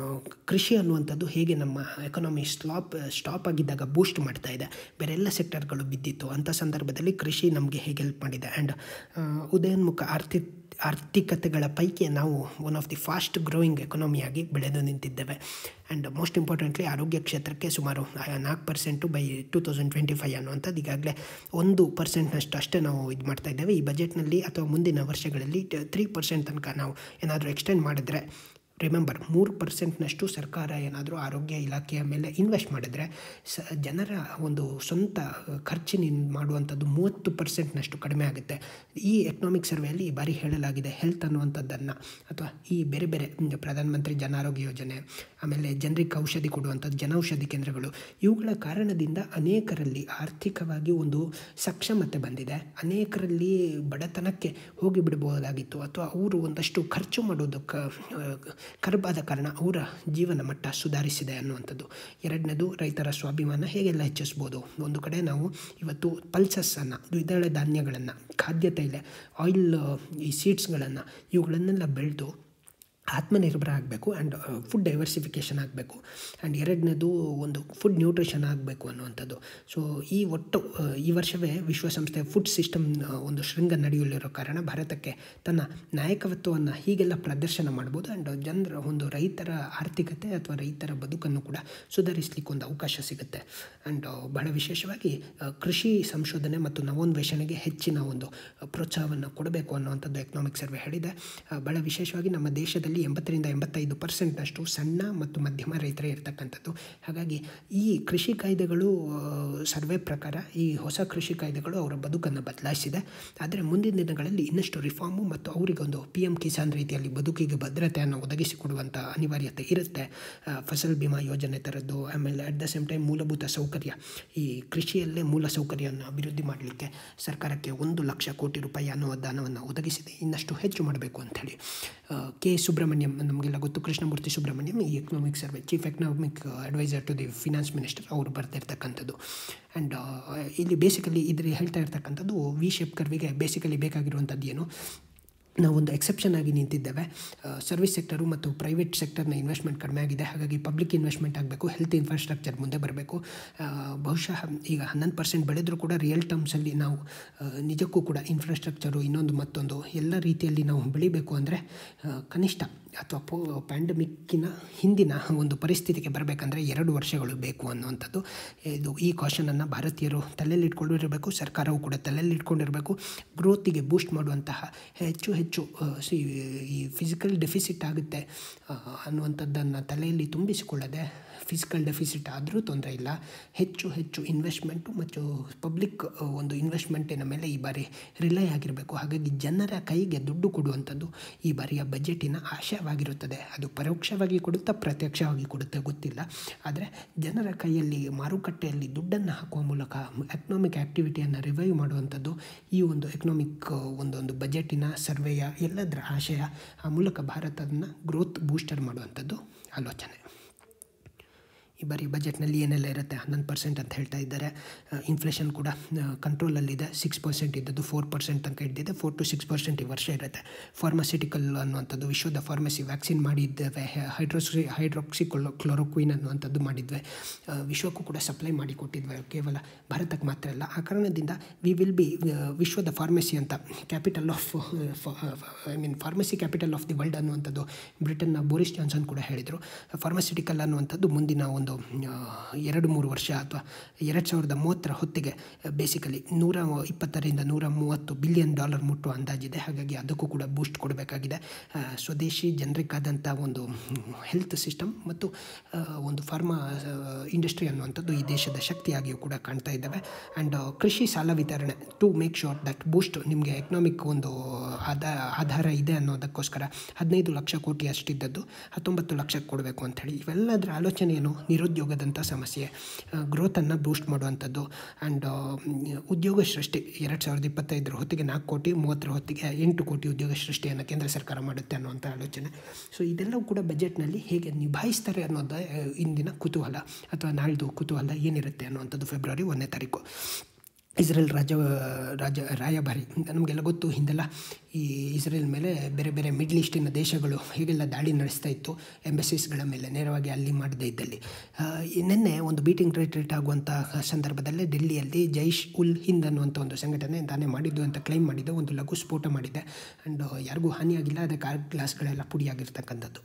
ಕೃಷಿ ಅನ್ನುವಂಥದ್ದು ಹೇಗೆ ನಮ್ಮ ಎಕನಾಮಿ ಸ್ಲಾಪ್ ಸ್ಟಾಪ್ ಆಗಿದ್ದಾಗ ಬೂಸ್ಟ್ ಮಾಡ್ತಾ ಇದೆ ಬೇರೆ ಎಲ್ಲ ಸೆಕ್ಟರ್ಗಳು ಬಿದ್ದಿತ್ತು ಅಂಥ ಸಂದರ್ಭದಲ್ಲಿ ಕೃಷಿ ನಮಗೆ ಹೇಗೆ ಹೆಲ್ಪ್ ಮಾಡಿದೆ ಆ್ಯಂಡ್ ಉದಯೋನ್ಮುಖ ಆರ್ಥಿಕ ಆರ್ಥಿಕತೆಗಳ ಪೈಕಿ ನಾವು one of the fast growing ಎಕನಾಮಿಯಾಗಿ ಬೆಳೆದು ನಿಂತಿದ್ದೇವೆ ಆ್ಯಂಡ್ ಮೋಸ್ಟ್ ಇಂಪಾರ್ಟೆಂಟ್ಲಿ ಆರೋಗ್ಯ ಕ್ಷೇತ್ರಕ್ಕೆ ಸುಮಾರು ನಾಲ್ಕು percent by two thousand twenty five ಅನ್ನುವಂಥದ್ದು ಈಗಾಗಲೇ ಒಂದು ಪರ್ಸೆಂಟ್ನಷ್ಟು ಅಷ್ಟೇ ನಾವು ಇದು ಮಾಡ್ತಾ ಇದ್ದೇವೆ ಈ ಬಜೆಟ್ನಲ್ಲಿ ಅಥವಾ ಮುಂದಿನ ವರ್ಷಗಳಲ್ಲಿ ತ್ರೀ ಪರ್ಸೆಂಟ್ ತನಕ ನಾವು ಏನಾದರೂ ಎಕ್ಸ್ಟೆಂಡ್ ಮಾಡಿದ್ರೆ ರಿಮೆಂಬರ್ ಮೂರು ಪರ್ಸೆಂಟ್ನಷ್ಟು ಸರ್ಕಾರ ಏನಾದರೂ ಆರೋಗ್ಯ ಇಲಾಖೆಯ ಮೇಲೆ ಇನ್ವೆಸ್ಟ್ ಮಾಡಿದರೆ ಸ ಜನರ ಒಂದು ಸ್ವಂತ ಖರ್ಚಿನಿಂದ ಮಾಡುವಂಥದ್ದು ಮೂವತ್ತು ಪರ್ಸೆಂಟ್ನಷ್ಟು ಕಡಿಮೆ ಆಗುತ್ತೆ ಈ ಎಕನಾಮಿಕ್ ಸರ್ವೆಯಲ್ಲಿ ಈ ಬಾರಿ ಹೇಳಲಾಗಿದೆ ಹೆಲ್ತ್ ಅನ್ನುವಂಥದ್ದನ್ನು ಅಥವಾ ಈ ಬೇರೆ ಬೇರೆ ಪ್ರಧಾನಮಂತ್ರಿ ಜನ ಆರೋಗ್ಯ ಯೋಜನೆ ಆಮೇಲೆ ಜನರಿಗೆ ಔಷಧಿ ಕೊಡುವಂಥದ್ದು ಜನೌಷಧಿ ಕೇಂದ್ರಗಳು ಇವುಗಳ ಕಾರಣದಿಂದ ಅನೇಕರಲ್ಲಿ ಆರ್ಥಿಕವಾಗಿ ಒಂದು ಸಕ್ಷಮತೆ ಬಂದಿದೆ ಅನೇಕರಲ್ಲಿ ಬಡತನಕ್ಕೆ ಹೋಗಿ ಬಿಡಬಹುದಾಗಿತ್ತು ಅಥವಾ ಅವರು ಒಂದಷ್ಟು ಖರ್ಚು ಮಾಡೋದಕ್ಕೆ ಕರ್ಬಾದ ಕಾರಣ ಅವರ ಜೀವನ ಮಟ್ಟ ಸುಧಾರಿಸಿದೆ ಅನ್ನುವಂಥದ್ದು ಎರಡನೇದು ರೈತರ ಸ್ವಾಭಿಮಾನ ಹೇಗೆಲ್ಲ ಹೆಚ್ಚಿಸ್ಬೋದು ಒಂದು ಕಡೆ ನಾವು ಇವತ್ತು ಪಲ್ಸಸ್ಸನ್ನು ದ್ವಿದಳ ಧಾನ್ಯಗಳನ್ನು ಖಾದ್ಯ ತೈಲ ಆಯಿಲ್ ಈ ಸೀಡ್ಸ್ಗಳನ್ನು ಇವುಗಳನ್ನೆಲ್ಲ ಬೆಳೆದು ಆತ್ಮನಿರ್ಭರ ಆಗಬೇಕು ಆ್ಯಂಡ್ ಫುಡ್ ಡೈವರ್ಸಿಫಿಕೇಷನ್ ಆಗಬೇಕು ಆ್ಯಂಡ್ ಎರಡನೇದು ಒಂದು ಫುಡ್ ನ್ಯೂಟ್ರಿಷನ್ ಆಗಬೇಕು ಅನ್ನುವಂಥದ್ದು ಸೊ ಈ ಒಟ್ಟು ಈ ವರ್ಷವೇ ವಿಶ್ವಸಂಸ್ಥೆ ಫುಡ್ ಸಿಸ್ಟಮ್ ಒಂದು ಶೃಂಗ ನಡೆಯಲಿರೋ ಕಾರಣ ಭಾರತಕ್ಕೆ ತನ್ನ ನಾಯಕತ್ವವನ್ನು ಹೀಗೆಲ್ಲ ಪ್ರದರ್ಶನ ಮಾಡ್ಬೋದು ಆ್ಯಂಡ್ ಜನರ ಒಂದು ರೈತರ ಆರ್ಥಿಕತೆ ಅಥವಾ ರೈತರ ಬದುಕನ್ನು ಕೂಡ ಸುಧಾರಿಸಲಿಕ್ಕೆ ಒಂದು ಅವಕಾಶ ಸಿಗುತ್ತೆ ಆ್ಯಂಡ್ ಬಹಳ ವಿಶೇಷವಾಗಿ ಕೃಷಿ ಸಂಶೋಧನೆ ಮತ್ತು ನವೋನ್ವೇಷಣೆಗೆ ಹೆಚ್ಚಿನ ಒಂದು ಪ್ರೋತ್ಸಾಹವನ್ನು ಕೊಡಬೇಕು ಅನ್ನುವಂಥದ್ದು ಎಕನಾಮಿಕ್ ಸರ್ವೆ ಹೇಳಿದೆ ಬಹಳ ವಿಶೇಷವಾಗಿ ನಮ್ಮ ದೇಶದಲ್ಲಿ ಎಂಬತ್ತರಿಂದ ಎಂಬತ್ತೈದು ಪರ್ಸೆಂಟ್ನಷ್ಟು ಸಣ್ಣ ಮತ್ತು ಮಧ್ಯಮ ರೈತರೇ ಇರ್ತಕ್ಕಂಥದ್ದು ಹಾಗಾಗಿ ಈ ಕೃಷಿ ಕಾಯ್ದೆಗಳು ಸರ್ವೆ ಪ್ರಕಾರ ಈ ಹೊಸ ಕೃಷಿ ಕಾಯ್ದೆಗಳು ಅವರ ಬದುಕನ್ನು ಬದಲಾಯಿಸಿದೆ ಆದರೆ ಮುಂದಿನ ದಿನಗಳಲ್ಲಿ ಇನ್ನಷ್ಟು ರಿಫಾರ್ಮು ಮತ್ತು ಅವರಿಗೊಂದು ಪಿ ಎಮ್ ಕಿಸಾನ್ ರೀತಿಯಲ್ಲಿ ಬದುಕಿಗೆ ಭದ್ರತೆಯನ್ನು ಒದಗಿಸಿಕೊಡುವಂಥ ಅನಿವಾರ್ಯತೆ ಇರುತ್ತೆ ಫಸಲ್ ಬಿಮಾ ಯೋಜನೆ ಥರದ್ದು ಆಮೇಲೆ ಅಟ್ ದ ಸೇಮ್ ಟೈಮ್ ಮೂಲಭೂತ ಸೌಕರ್ಯ ಈ ಕೃಷಿಯಲ್ಲೇ ಮೂಲ ಸೌಕರ್ಯವನ್ನು ಅಭಿವೃದ್ಧಿ ಮಾಡಲಿಕ್ಕೆ ಸರ್ಕಾರಕ್ಕೆ ಒಂದು ಲಕ್ಷ ಕೋಟಿ ರೂಪಾಯಿ ಅನುದಾನವನ್ನು ಒದಗಿಸಿದೆ ಇನ್ನಷ್ಟು ಹೆಚ್ಚು ಮಾಡಬೇಕು ಅಂಥೇಳಿ ಕೆ ಸುಬ್ರಹ್ಮಣ್ಯಂ ನಮಗೆಲ್ಲ ಗೊತ್ತು ಕೃಷ್ಣಮೂರ್ತಿ ಸುಬ್ರಹ್ಮಣ್ಯಂ ಈ economic survey chief economic adviser to the finance minister ಅವರು ಬರ್ತಿರ್ತಕ್ಕಂಥದ್ದು ಆ್ಯಂಡ್ ಇಲ್ಲಿ ಬೇಸಿಕಲಿ ಇದ್ರ ಹೇಳ್ತಾ ಇರ್ತಕ್ಕಂಥದ್ದು ವಿ ಶೇಪ್ ಕರ್ವಿಗೆ ಬೇಸಿಕಲಿ ಬೇಕಾಗಿರುವಂಥದ್ದು ಏನು ನಾವೊಂದು ಎಕ್ಸೆಪ್ಷನ್ ಆಗಿ ನಿಂತಿದ್ದೇವೆ ಸರ್ವಿಸ್ ಸೆಕ್ಟರು ಮತ್ತು ಪ್ರೈವೇಟ್ ಸೆಕ್ಟರ್ನ ಇನ್ವೆಸ್ಟ್ಮೆಂಟ್ ಕಡಿಮೆ ಆಗಿದೆ ಹಾಗಾಗಿ ಪಬ್ಲಿಕ್ ಇನ್ವೆಸ್ಟ್ಮೆಂಟ್ ಆಗಬೇಕು ಹೆಲ್ತ್ ಇನ್ಫ್ರಾಸ್ಟ್ರಕ್ಚರ್ ಮುಂದೆ ಬರಬೇಕು ಬಹುಶಃ ಈಗ ಹನ್ನೊಂದು ಪರ್ಸೆಂಟ್ ಬೆಳೆದರೂ ಕೂಡ ರಿಯಲ್ ಟರ್ಮ್ಸಲ್ಲಿ ನಾವು ನಿಜಕ್ಕೂ ಕೂಡ ಇನ್ಫ್ರಾಸ್ಟ್ರಕ್ಚರು ಇನ್ನೊಂದು ಮತ್ತೊಂದು ಎಲ್ಲ ರೀತಿಯಲ್ಲಿ ನಾವು ಬೆಳಿಬೇಕು ಅಂದರೆ ಕನಿಷ್ಠ ಅಥವಾ ಪೋ ಪ್ಯಾಂಡಮಿಕ್ಕಿನ ಹಿಂದಿನ ಒಂದು ಪರಿಸ್ಥಿತಿಗೆ ಬರಬೇಕಂದ್ರೆ ಎರಡು ವರ್ಷಗಳು ಬೇಕು ಅನ್ನುವಂಥದ್ದು ಇದು ಈ ಕಾಷನನ್ನು ಭಾರತೀಯರು ತಲೆಯಲ್ಲಿ ಇಟ್ಕೊಂಡಿರಬೇಕು ಸರ್ಕಾರವು ಕೂಡ ತಲೆಯಲ್ಲಿ ಇಟ್ಕೊಂಡಿರಬೇಕು ಗ್ರೋತಿಗೆ ಬೂಸ್ಟ್ ಮಾಡುವಂತಹ ಹೆಚ್ಚು ಹೆಚ್ಚು ಆ, ಸಿ ಈ ಫಿಸಿಕಲ್ ಡೆಫಿಸಿಟ್ ಆಗುತ್ತೆ ಆ, ಅನ್ನುವಂಥದ್ದನ್ನು ತಲೆಯಲ್ಲಿ ತುಂಬಿಸಿಕೊಳ್ಳದೆ ಫಿಸಿಕಲ್ ಡೆಫಿಸಿಟ್ ಆದರೂ ತೊಂದರೆ ಇಲ್ಲ ಹೆಚ್ಚು ಹೆಚ್ಚು ಇನ್ವೆಸ್ಟ್ಮೆಂಟು ಮತ್ತು ಪಬ್ಲಿಕ್ ಒಂದು ಇನ್ವೆಸ್ಟ್ಮೆಂಟಿನ ಮೇಲೆ ಈ ಬಾರಿ ರಿಲೈ ಆಗಿರಬೇಕು ಹಾಗಾಗಿ ಜನರ ಕೈಗೆ ದುಡ್ಡು ಕೊಡುವಂಥದ್ದು ಈ ಬಾರಿಯ ಬಜೆಟಿನ ಆಶಯವಾಗಿರುತ್ತದೆ ಅದು ಪರೋಕ್ಷವಾಗಿ ಕೊಡುತ್ತಾ ಪ್ರತ್ಯಕ್ಷವಾಗಿ ಕೊಡುತ್ತೆ ಗೊತ್ತಿಲ್ಲ ಆದರೆ ಜನರ ಕೈಯಲ್ಲಿ ಮಾರುಕಟ್ಟೆಯಲ್ಲಿ ದುಡ್ಡನ್ನು ಹಾಕುವ ಮೂಲಕ ಎಕನಾಮಿಕ್ ಆ್ಯಕ್ಟಿವಿಟಿಯನ್ನು ರಿವೈವ್ ಮಾಡುವಂಥದ್ದು ಈ ಒಂದು ಎಕನಾಮಿಕ್ ಒಂದೊಂದು ಬಜೆಟಿನ ಸರ್ವೆಯ ಎಲ್ಲದರ ಆಶಯ ಆ ಮೂಲಕ ಭಾರತವನ್ನು ಗ್ರೋತ್ ಬೂಸ್ಟರ್ ಮಾಡುವಂಥದ್ದು ಆಲೋಚನೆ ಈ ಬಾರಿ ಬಜೆಟ್ನಲ್ಲಿ ಏನೆಲ್ಲ ಇರುತ್ತೆ ಹನ್ನೊಂದು ಪರ್ಸೆಂಟ್ ಅಂತ ಹೇಳ್ತಾ ಇದ್ದಾರೆ ಇನ್ಫ್ಲೇಷನ್ ಕೂಡ ಕಂಟ್ರೋಲಲ್ಲಿದೆ ಸಿಕ್ಸ್ ಪರ್ಸೆಂಟ್ ಇದ್ದದ್ದು ಫೋರ್ ಪರ್ಸೆಂಟ್ ತನಕ ಹಿಡಿದಿದೆ ಫೋರ್ ಟು ಸಿಕ್ಸ್ ಪರ್ಸೆಂಟ್ ಈ ವರ್ಷ ಇರುತ್ತೆ ಫಾರ್ಮಸ್ಯೂಟಿಕಲ್ ಅನ್ನುವಂಥದ್ದು ವಿಶ್ವದ ಫಾರ್ಮಸಿ ವ್ಯಾಕ್ಸಿನ್ ಮಾಡಿದ್ದೇವೆ ಹೈಡ್ರೋಕ್ಸಿ ಹೈಡ್ರೋಕ್ಸಿ ಕ್ಲೋರೋಕ್ವಿನ್ ಅನ್ನುವಂಥದ್ದು ಮಾಡಿದ್ವಿ ಆ, ವಿಶ್ವಕ್ಕೂ ಕೂಡ ಸಪ್ಲೈ ಮಾಡಿ ಕೊಟ್ಟಿದ್ವಿ ಕೇವಲ ಭಾರತಕ್ಕೆ ಮಾತ್ರ ಅಲ್ಲ ಆ ಕಾರಣದಿಂದ ವಿ ವಿಲ್ ಬಿ ವಿಶ್ವದ ಫಾರ್ಮಸಿ ಅಂತ capital of I mean pharmacy capital of the world ಅನ್ನುವಂಥದ್ದು ಬ್ರಿಟನ್ನ ಬೋರಿಸ್ ಜಾನ್ಸನ್ ಕೂಡ ಹೇಳಿದರು ಫಾರ್ಮಸ್ಯೂಟಿಕಲ್ ಅನ್ನುವಂಥದ್ದು ಮುಂದಿನ ಒಂದು ಆ, ಎರಡು ಮೂರು ವರ್ಷ ಅಥವಾ ಎರಡು ಸಾವಿರದ ಮೂವತ್ತರ ಹೊತ್ತಿಗೆ ಬೇಸಿಕಲಿ ನೂರ ಇಪ್ಪತ್ತರಿಂದ ನೂರ ಮೂವತ್ತು ಬಿಲಿಯನ್ ಡಾಲರ್ ಮುಟ್ಟುವ ಅಂದಾಜಿದೆ ಹಾಗಾಗಿ ಅದಕ್ಕೂ ಕೂಡ ಬೂಸ್ಟ್ ಕೊಡಬೇಕಾಗಿದೆ ಆ, ಸ್ವದೇಶಿ ಜನರಿಕ್ ಆದಂಥ ಒಂದು ಹೆಲ್ತ್ ಸಿಸ್ಟಮ್ ಮತ್ತು ಆ, ಒಂದು ಫಾರ್ಮಾ ಇಂಡಸ್ಟ್ರಿ ಅನ್ನುವಂಥದ್ದು ಈ ದೇಶದ ಶಕ್ತಿಯಾಗಿಯೂ ಕೂಡ ಕಾಣ್ತಾ ಇದ್ದಾವೆ ಆ್ಯಂಡ್ ಕೃಷಿ ಸಾಲ ವಿತರಣೆ to make sure that boost ನಿಮಗೆ ಎಕನಾಮಿಕ್ ಒಂದು ಆಧಾ ಆಧಾರ ಇದೆ ಅನ್ನೋದಕ್ಕೋಸ್ಕರ ಹದಿನೈದು ಲಕ್ಷ ಕೋಟಿ ಅಷ್ಟಿದ್ದದ್ದು ಹತ್ತೊಂಬತ್ತು ಲಕ್ಷಕ್ಕೆ ಕೊಡಬೇಕು ಅಂಥೇಳಿ ಇವೆಲ್ಲದರ ಆಲೋಚನೆ ಏನು ನಿರುದ್ಯೋಗದಂಥ ಸಮಸ್ಯೆ ಗ್ರೋತನ್ನು ಬೂಸ್ಟ್ ಮಾಡುವಂಥದ್ದು ಆ್ಯಂಡ್ ಉದ್ಯೋಗ ಸೃಷ್ಟಿ ಎರಡು ಸಾವಿರದ ಇಪ್ಪತ್ತೈದರ ಹೊತ್ತಿಗೆ ನಾಲ್ಕು ಕೋಟಿ ಮೂವತ್ತರ ಹೊತ್ತಿಗೆ ಎಂಟು ಕೋಟಿ ಉದ್ಯೋಗ ಸೃಷ್ಟಿಯನ್ನು ಕೇಂದ್ರ ಸರ್ಕಾರ ಮಾಡುತ್ತೆ ಅನ್ನುವಂಥ ಆಲೋಚನೆ ಸೊ ಇದೆಲ್ಲವೂ ಕೂಡ ಬಜೆಟ್ನಲ್ಲಿ ಹೇಗೆ ನಿಭಾಯಿಸ್ತಾರೆ ಅನ್ನೋದು ಆ, ಇಂದಿನ ಕುತೂಹಲ ಅಥವಾ ನಾಳ್ದು ಕುತೂಹಲ ಏನಿರುತ್ತೆ ಅನ್ನುವಂಥದ್ದು ಫೆಬ್ರವರಿ ಒಂದನೇ ತಾರೀಕು ಇಸ್ರೇಲ್ ರಾಜ ರಾಜ ರಾಯಭಾರಿ ನಮಗೆಲ್ಲ ಗೊತ್ತು ಹಿಂದೆಲ್ಲ ಈ ಇಸ್ರೇಲ್ ಮೇಲೆ ಬೇರೆ ಬೇರೆ ಮಿಡ್ಲ್ ಈಸ್ಟಿನ ದೇಶಗಳು ಹೇಗೆಲ್ಲ ದಾಳಿ ನಡೆಸ್ತಾ ಇತ್ತು ಎಂಬಸಿಸ್ಗಳ ಮೇಲೆ ನೇರವಾಗಿ ಅಲ್ಲಿ ಮಾಡದೇ ಇದ್ದಲ್ಲಿ ಆ, ಈ ನಿನ್ನೆ ಒಂದು ಬೀಟಿಂಗ್ ರಿಟ್ರೀಟ್ ಆಗುವಂಥ ಸಂದರ್ಭದಲ್ಲೇ ಡೆಲ್ಲಿಯಲ್ಲಿ ಜೈಶ್ ಉಲ್ ಹಿಂದ್ ಅನ್ನುವಂಥ ಒಂದು ಸಂಘಟನೆ ತಾನೇ ಮಾಡಿದ್ದು ಅಂತ ಕ್ಲೈಮ್ ಮಾಡಿದ್ದು ಒಂದು ಲಘು ಸ್ಫೋಟ ಮಾಡಿದೆ ಆ್ಯಂಡ್ ಯಾರಿಗೂ ಹಾನಿಯಾಗಿಲ್ಲ ಅದಕ್ಕೆ ಆ ಗ್ಲಾಸ್ಗಳೆಲ್ಲ ಪುಡಿಯಾಗಿರ್ತಕ್ಕಂಥದ್ದು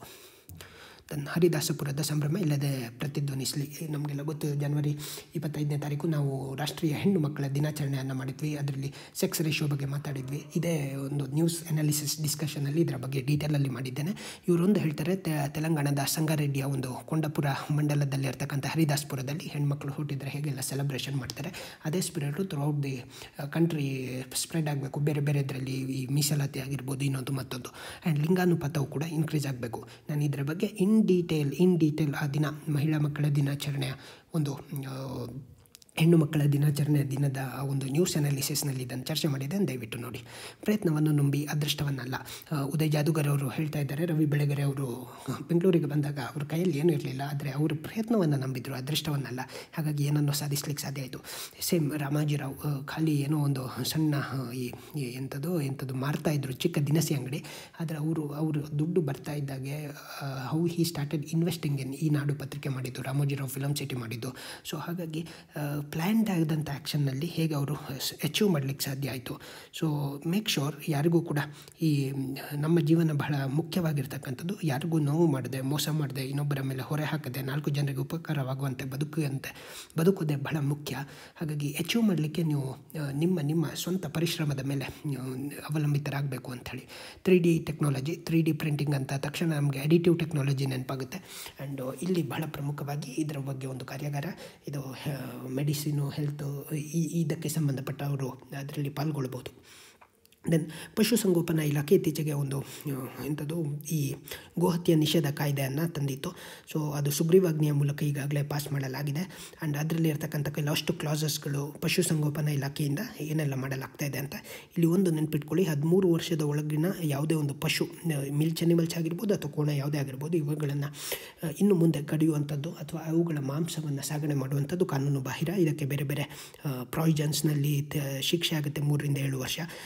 ತನ್ನ ಹರಿದಾಸಪುರದ ಸಂಭ್ರಮ ಇಲ್ಲದೆ ಪ್ರತಿಧ್ವನಿಸಲಿ ನಮಗೆಲ್ಲ ಗೊತ್ತು ಜನವರಿ ಇಪ್ಪತ್ತೈದನೇ ತಾರೀಕು ನಾವು ರಾಷ್ಟ್ರೀಯ ಹೆಣ್ಣು ಮಕ್ಕಳ ದಿನಾಚರಣೆಯನ್ನು ಮಾಡಿದ್ವಿ ಅದರಲ್ಲಿ ಸೆಕ್ಸ್ ರೇಷಿಯೋ ಬಗ್ಗೆ ಮಾತಾಡಿದ್ವಿ ಇದೇ ಒಂದು ನ್ಯೂಸ್ ಅನಾಲಿಸಿಸ್ ಡಿಸ್ಕಷನಲ್ಲಿ ಇದರ ಬಗ್ಗೆ ಡೀಟೇಲಲ್ಲಿ ಮಾಡಿದ್ದೇನೆ ಇವರೊಂದು ಹೇಳ್ತಾರೆ ತೆ- ತೆಲಂಗಾಣದ ಸಂಗಾರೆಡ್ಡಿಯ ಒಂದು ಕೊಂಡಪುರ ಮಂಡಲದಲ್ಲಿ ಇರ್ತಕ್ಕಂಥ ಹರಿದಾಸ್ಪುರದಲ್ಲಿ ಹೆಣ್ಮಕ್ಳು ಹುಟ್ಟಿದರೆ ಹೇಗೆಲ್ಲ ಸೆಲೆಬ್ರೇಷನ್ ಮಾಡ್ತಾರೆ ಅದೇ spirit throughout the country spread ಆಗಬೇಕು ಬೇರೆ ಬೇರೆ ಇದರಲ್ಲಿ ಈ ಮೀಸಲಾತಿ ಆಗಿರ್ಬೋದು ಇನ್ನೊಂದು ಮತ್ತೊಂದು ಆ್ಯಂಡ್ ಲಿಂಗಾನುಪಾತವು ಕೂಡ ಇನ್ಕ್ರೀಸ್ ಆಗಬೇಕು ನಾನು ಇದರ ಬಗ್ಗೆ ಇನ್ ಡೀಟೇಲ್ ಇನ್ ಡೀಟೇಲ್ ಆ ದಿನ ಮಹಿಳಾ ಮಕ್ಕಳ ದಿನಾಚರಣೆಯ ಒಂದು ಆ, ಹೆಣ್ಣು ಮಕ್ಕಳ ದಿನಾಚರಣೆ ದಿನದ ಆ ಒಂದು ನ್ಯೂಸ್ ಅನಾಲಿಸಿಸ್ನಲ್ಲಿ ಇದನ್ನು ಚರ್ಚೆ ಮಾಡಿದ್ದೇನೆ ದಯವಿಟ್ಟು ನೋಡಿ ಪ್ರಯತ್ನವನ್ನು ನಂಬಿ ಅದೃಷ್ಟವನ್ನಲ್ಲ ಆ, ಉದಯ್ ಜಾದೂಗರ್ ಅವರು ಹೇಳ್ತಾ ಇದ್ದಾರೆ ರವಿ ಬೆಳಗೆರೆ ಅವರು ಬೆಂಗಳೂರಿಗೆ ಬಂದಾಗ ಅವ್ರ ಕೈಯಲ್ಲಿ ಏನೂ ಇರಲಿಲ್ಲ ಆದರೆ ಅವರು ಪ್ರಯತ್ನವನ್ನು ನಂಬಿದ್ರು ಅದೃಷ್ಟವನ್ನಲ್ಲ ಹಾಗಾಗಿ ಏನನ್ನೋ ಸಾಧಿಸ್ಲಿಕ್ಕೆ ಸಾಧ್ಯ ಆಯಿತು ಸೇಮ್ ರಾಮಾಜಿರಾವ್ ಆ, ಖಾಲಿ ಏನೋ ಒಂದು ಸಣ್ಣ ಆ, ಈ ಈ ಎಂಥದ್ದು ಎಂಥದ್ದು ಮಾರ್ತಾ ಇದ್ರು ಚಿಕ್ಕ ದಿನಸಿ ಅಂಗಡಿ ಆದರೆ ಅವರು ಅವರು ದುಡ್ಡು ಬರ್ತಾ ಇದ್ದಾಗೆ how he started investing in Eenadu ಪತ್ರಿಕೆ ಮಾಡಿದ್ದು ರಾಮೋಜಿರಾವ್ ಫಿಲಮ್ ಸಿಟಿ ಮಾಡಿದ್ದು ಸೊ ಹಾಗಾಗಿ ಪ್ಲ್ಯಾನ್ಡ್ ಆದಂಥ ಆ್ಯಕ್ಷನ್ನಲ್ಲಿ ಹೇಗೆ ಅವರು ಅಚೀವ್ ಮಾಡಲಿಕ್ಕೆ ಸಾಧ್ಯ ಆಯಿತು ಸೊ ಮೇಕ್ ಶೋರ್ ಯಾರಿಗೂ ಕೂಡ ಈ ಮ್, ನಮ್ಮ ಜೀವನ ಬಹಳ ಮುಖ್ಯವಾಗಿರ್ತಕ್ಕಂಥದ್ದು ಯಾರಿಗೂ ನೋವು ಮಾಡದೆ ಮೋಸ ಮಾಡದೆ ಇನ್ನೊಬ್ಬರ ಮೇಲೆ ಹೊರೆ ಹಾಕದೆ ನಾಲ್ಕು ಜನರಿಗೆ ಉಪಕಾರವಾಗುವಂತೆ ಬದುಕುವಂತೆ ಬದುಕೋದೇ ಬಹಳ ಮುಖ್ಯ ಹಾಗಾಗಿ ಅಚೀವ್ ಮಾಡಲಿಕ್ಕೆ ನೀವು ಆ, ನಿಮ್ಮ ನಿಮ್ಮ ಸ್ವಂತ ಪರಿಶ್ರಮದ ಮೇಲೆ ನೀವು ಅವಲಂಬಿತರಾಗಬೇಕು ಅಂಥೇಳಿ three D technology three D printing ಅಂತ ತಕ್ಷಣ ನಮಗೆ ಅಡಿಟಿವ್ ಟೆಕ್ನಾಲಜಿ ನೆನಪಾಗುತ್ತೆ ಆ್ಯಂಡ್ ಇಲ್ಲಿ ಬಹಳ ಪ್ರಮುಖವಾಗಿ ಇದರ ಬಗ್ಗೆ ಒಂದು ಕಾರ್ಯಾಗಾರ ಇದು ಮೆಡಿಸಿನು ಹೆಲ್ತು ಈ ಇದಕ್ಕೆ ಸಂಬಂಧಪಟ್ಟವರು ಅದರಲ್ಲಿ ಪಾಲ್ಗೊಳ್ಬೋದು ದೆನ್ ಪಶುಸಂಗೋಪನಾ ಇಲಾಖೆ ಇತ್ತೀಚೆಗೆ ಒಂದು ಆ, ಎಂಥದ್ದು ಈ ಗೋಹತ್ಯೆ ನಿಷೇಧ ಕಾಯ್ದೆಯನ್ನು ತಂದಿತ್ತು ಸೊ ಅದು ಸುಗ್ರೀವಾಜ್ಞೆಯ ಮೂಲಕ ಈಗಾಗಲೇ ಪಾಸ್ ಮಾಡಲಾಗಿದೆ ಆ್ಯಂಡ್ ಅದರಲ್ಲಿ ಇರ್ತಕ್ಕಂಥ ಕೆಲವಷ್ಟು ಕ್ಲಾಸಸ್ಗಳು ಪಶುಸಂಗೋಪನಾ ಇಲಾಖೆಯಿಂದ ಏನೆಲ್ಲ ಮಾಡಲಾಗ್ತಾ ಇದೆ ಅಂತ ಇಲ್ಲಿ ಒಂದು ನೆನ್ಪಿಟ್ಕೊಳ್ಳಿ ಹದಿಮೂರು ವರ್ಷದ ಒಳಗಿನ ಯಾವುದೇ ಒಂದು ಪಶು ಮಿಲ್ಚ್ ಅನಿಮಲ್ಸ್ ಆಗಿರ್ಬೋದು ಅಥವಾ ಕೋಣ ಯಾವುದೇ ಆಗಿರ್ಬೋದು ಇವುಗಳನ್ನು ಇನ್ನು ಮುಂದೆ ಕಡಿಯುವಂಥದ್ದು ಅಥವಾ ಅವುಗಳ ಮಾಂಸವನ್ನು ಸಾಗಣೆ ಮಾಡುವಂಥದ್ದು ಕಾನೂನು ಬಾಹಿರ ಇದಕ್ಕೆ ಬೇರೆ ಬೇರೆ ಪ್ರಾವಿಜನ್ಸ್ನಲ್ಲಿ ಶಿಕ್ಷೆ ಆಗುತ್ತೆ ಮೂರರಿಂದ ಏಳು ವರ್ಷ ಸರ್ಕಾರವು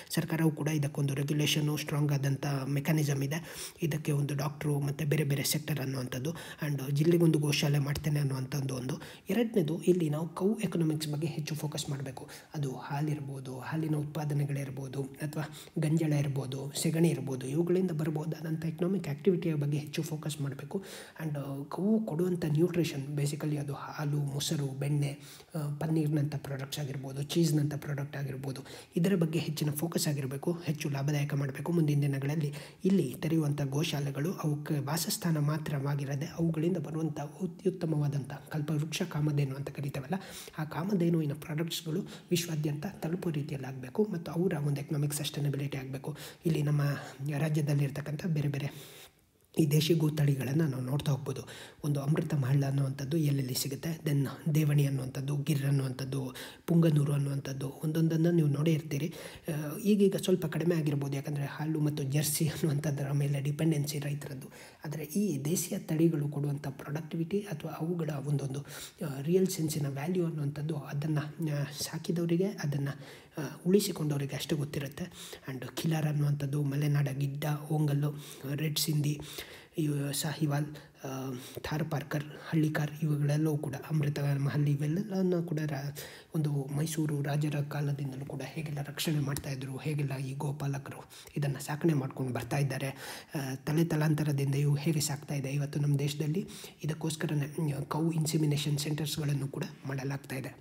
ಸರ್ಕಾರವು ಕೂಡ ಇದಕ್ಕೊಂದು ರೆಗ್ಯುಲೇಷನು ಸ್ಟ್ರಾಂಗ್ ಆದಂಥ ಮೆಕ್ಯಾನಿಸಮ್ ಇದೆ ಇದಕ್ಕೆ ಒಂದು ಡಾಕ್ಟ್ರು ಮತ್ತು ಬೇರೆ ಬೇರೆ ಸೆಕ್ಟರ್ ಅನ್ನುವಂಥದ್ದು ಆ್ಯಂಡ್ ಜಿಲ್ಲೆಗೊಂದು ಗೋಶಾಲೆ ಮಾಡ್ತೇನೆ ಅನ್ನುವಂಥದ್ದು ಒಂದು ಎರಡನೇದು ಇಲ್ಲಿ ನಾವು ಕೌ ಎಕನಾಮಿಕ್ಸ್ ಬಗ್ಗೆ ಹೆಚ್ಚು ಫೋಕಸ್ ಮಾಡಬೇಕು ಅದು ಹಾಲಿರ್ಬೋದು ಹಾಲಿನ ಉತ್ಪಾದನೆಗಳಿರ್ಬೋದು ಅಥವಾ ಗಂಜಳ ಇರ್ಬೋದು ಸೆಗಣಿ ಇರ್ಬೋದು ಇವುಗಳಿಂದ ಬರ್ಬೋದಾದಂಥ ಎಕನಾಮಿಕ್ ಆ್ಯಕ್ಟಿವಿಟಿಯ ಬಗ್ಗೆ ಹೆಚ್ಚು ಫೋಕಸ್ ಮಾಡಬೇಕು ಆ್ಯಂಡ್ ಕವು ಕೊಡುವಂಥ ನ್ಯೂಟ್ರಿಷನ್ ಬೇಸಿಕಲಿ ಅದು ಹಾಲು ಮೊಸರು ಬೆಣ್ಣೆ ಆ, ಪನ್ನೀರ್ನಂಥ ಪ್ರಾಡಕ್ಟ್ಸ್ ಆಗಿರ್ಬೋದು ಚೀಸ್ನಂಥ ಪ್ರಾಡಕ್ಟ್ ಆಗಿರ್ಬೋದು ಇದರ ಬಗ್ಗೆ ಹೆಚ್ಚಿನ ಫೋಕಸ್ ಆಗಿರಬೇಕು ಹೆಚ್ಚು ಲಾಭದಾಯಕ ಮಾಡಬೇಕು ಮುಂದಿನ ದಿನಗಳಲ್ಲಿ ಇಲ್ಲಿ ತೆರೆಯುವಂಥ ಗೋಶಾಲೆಗಳು ಅವಕ್ಕೆ ವಾಸಸ್ಥಾನ ಮಾತ್ರವಾಗಿರದೆ ಅವುಗಳಿಂದ ಬರುವಂಥ ಅತ್ಯುತ್ತಮವಾದಂಥ ಕಲ್ಪವೃಕ್ಷ ಕಾಮಧೇನು ಅಂತ ಕರಿತೇವಲ್ಲ ಆ ಕಾಮಧೇನುವಿನ ಪ್ರಾಡಕ್ಟ್ಸ್ಗಳು ವಿಶ್ವಾದ್ಯಂತ ತಲುಪುವ ರೀತಿಯಲ್ಲಿ ಆಗಬೇಕು ಮತ್ತು ಅವರ ಒಂದು ಎಕನಾಮಿಕ್ ಸಸ್ಟೈನಬಿಲಿಟಿ ಆಗಬೇಕು ಇಲ್ಲಿ ನಮ್ಮ ರಾಜ್ಯದಲ್ಲಿರ್ತಕ್ಕಂಥ ಬೇರೆ ಬೇರೆ ಈ ದೇಶಿ ಗೋ ತಳಿಗಳನ್ನು ನಾವು ನೋಡ್ತಾ ಹೋಗ್ಬೋದು ಒಂದು ಅಮೃತ ಮಹಲ್ ಅನ್ನುವಂಥದ್ದು ಎಲ್ಲೆಲ್ಲಿ ಸಿಗುತ್ತೆ ದೆನ್ ದೇವಣಿ ಅನ್ನುವಂಥದ್ದು ಗಿರ್ ಅನ್ನುವಂಥದ್ದು ಪುಂಗನೂರು ಅನ್ನುವಂಥದ್ದು ಒಂದೊಂದನ್ನು ನೀವು ನೋಡೇ ಇರ್ತೀರಿ ಆ, ಈಗೀಗ ಸ್ವಲ್ಪ ಕಡಿಮೆ ಆಗಿರ್ಬೋದು ಯಾಕಂದರೆ ಹಾಲು ಮತ್ತು ಜರ್ಸಿ ಅನ್ನುವಂಥದ್ದರ ಮೇಲೆ ಡಿಪೆಂಡೆನ್ಸಿ ರೈತರದ್ದು ಆದರೆ ಈ ದೇಶೀಯ ತಳಿಗಳು ಕೊಡುವಂಥ ಪ್ರೊಡಕ್ಟಿವಿಟಿ ಅಥವಾ ಅವುಗಳ ಒಂದೊಂದು ರಿಯಲ್ ಸೆನ್ಸಿನ ವ್ಯಾಲ್ಯೂ ಅನ್ನುವಂಥದ್ದು ಅದನ್ನು ಸಾಕಿದವರಿಗೆ ಅದನ್ನು ಉಳಿಸಿಕೊಂಡವರಿಗೆ ಅಷ್ಟೇ ಗೊತ್ತಿರುತ್ತೆ ಆ್ಯಂಡ್ ಖಿಲಾರ್ ಅನ್ನುವಂಥದ್ದು ಮಲೆನಾಡ ಗಿಡ್ಡ ಓಂಗಲ್ಲು ರೆಡ್ ಸಿಂಧಿ ಇವು ಸಾಹಿವಾಲ್ ಆ, ಥಾರ್ ಪಾರ್ಕರ್ ಹಳ್ಳಿಕಾರ್ ಇವುಗಳೆಲ್ಲವೂ ಕೂಡ ಅಮೃತ ಮಹಲ್ ಇವೆಲ್ಲವನ್ನು ಕೂಡ ರಾ ಒಂದು ಮೈಸೂರು ರಾಜರ ಕಾಲದಿಂದಲೂ ಕೂಡ ಹೇಗೆಲ್ಲ ರಕ್ಷಣೆ ಮಾಡ್ತಾಯಿದ್ರು ಹೇಗೆಲ್ಲ ಈ ಗೋಪಾಲಕರು ಇದನ್ನು ಸಾಕಣೆ ಮಾಡ್ಕೊಂಡು ಬರ್ತಾ ಇದ್ದಾರೆ ಆ, ತಲೆ ತಲಾಂತರದಿಂದ ಇವು ಹೇಗೆ ಸಾಕ್ತಾ ಇದೆ ಇವತ್ತು ನಮ್ಮ ದೇಶದಲ್ಲಿ ಇದಕ್ಕೋಸ್ಕರನೇ ಕೌ ಇನ್ಸಿಮಿನೇಷನ್ ಸೆಂಟರ್ಸ್ಗಳನ್ನು ಕೂಡ ಮಾಡಲಾಗ್ತಾ ಇದೆ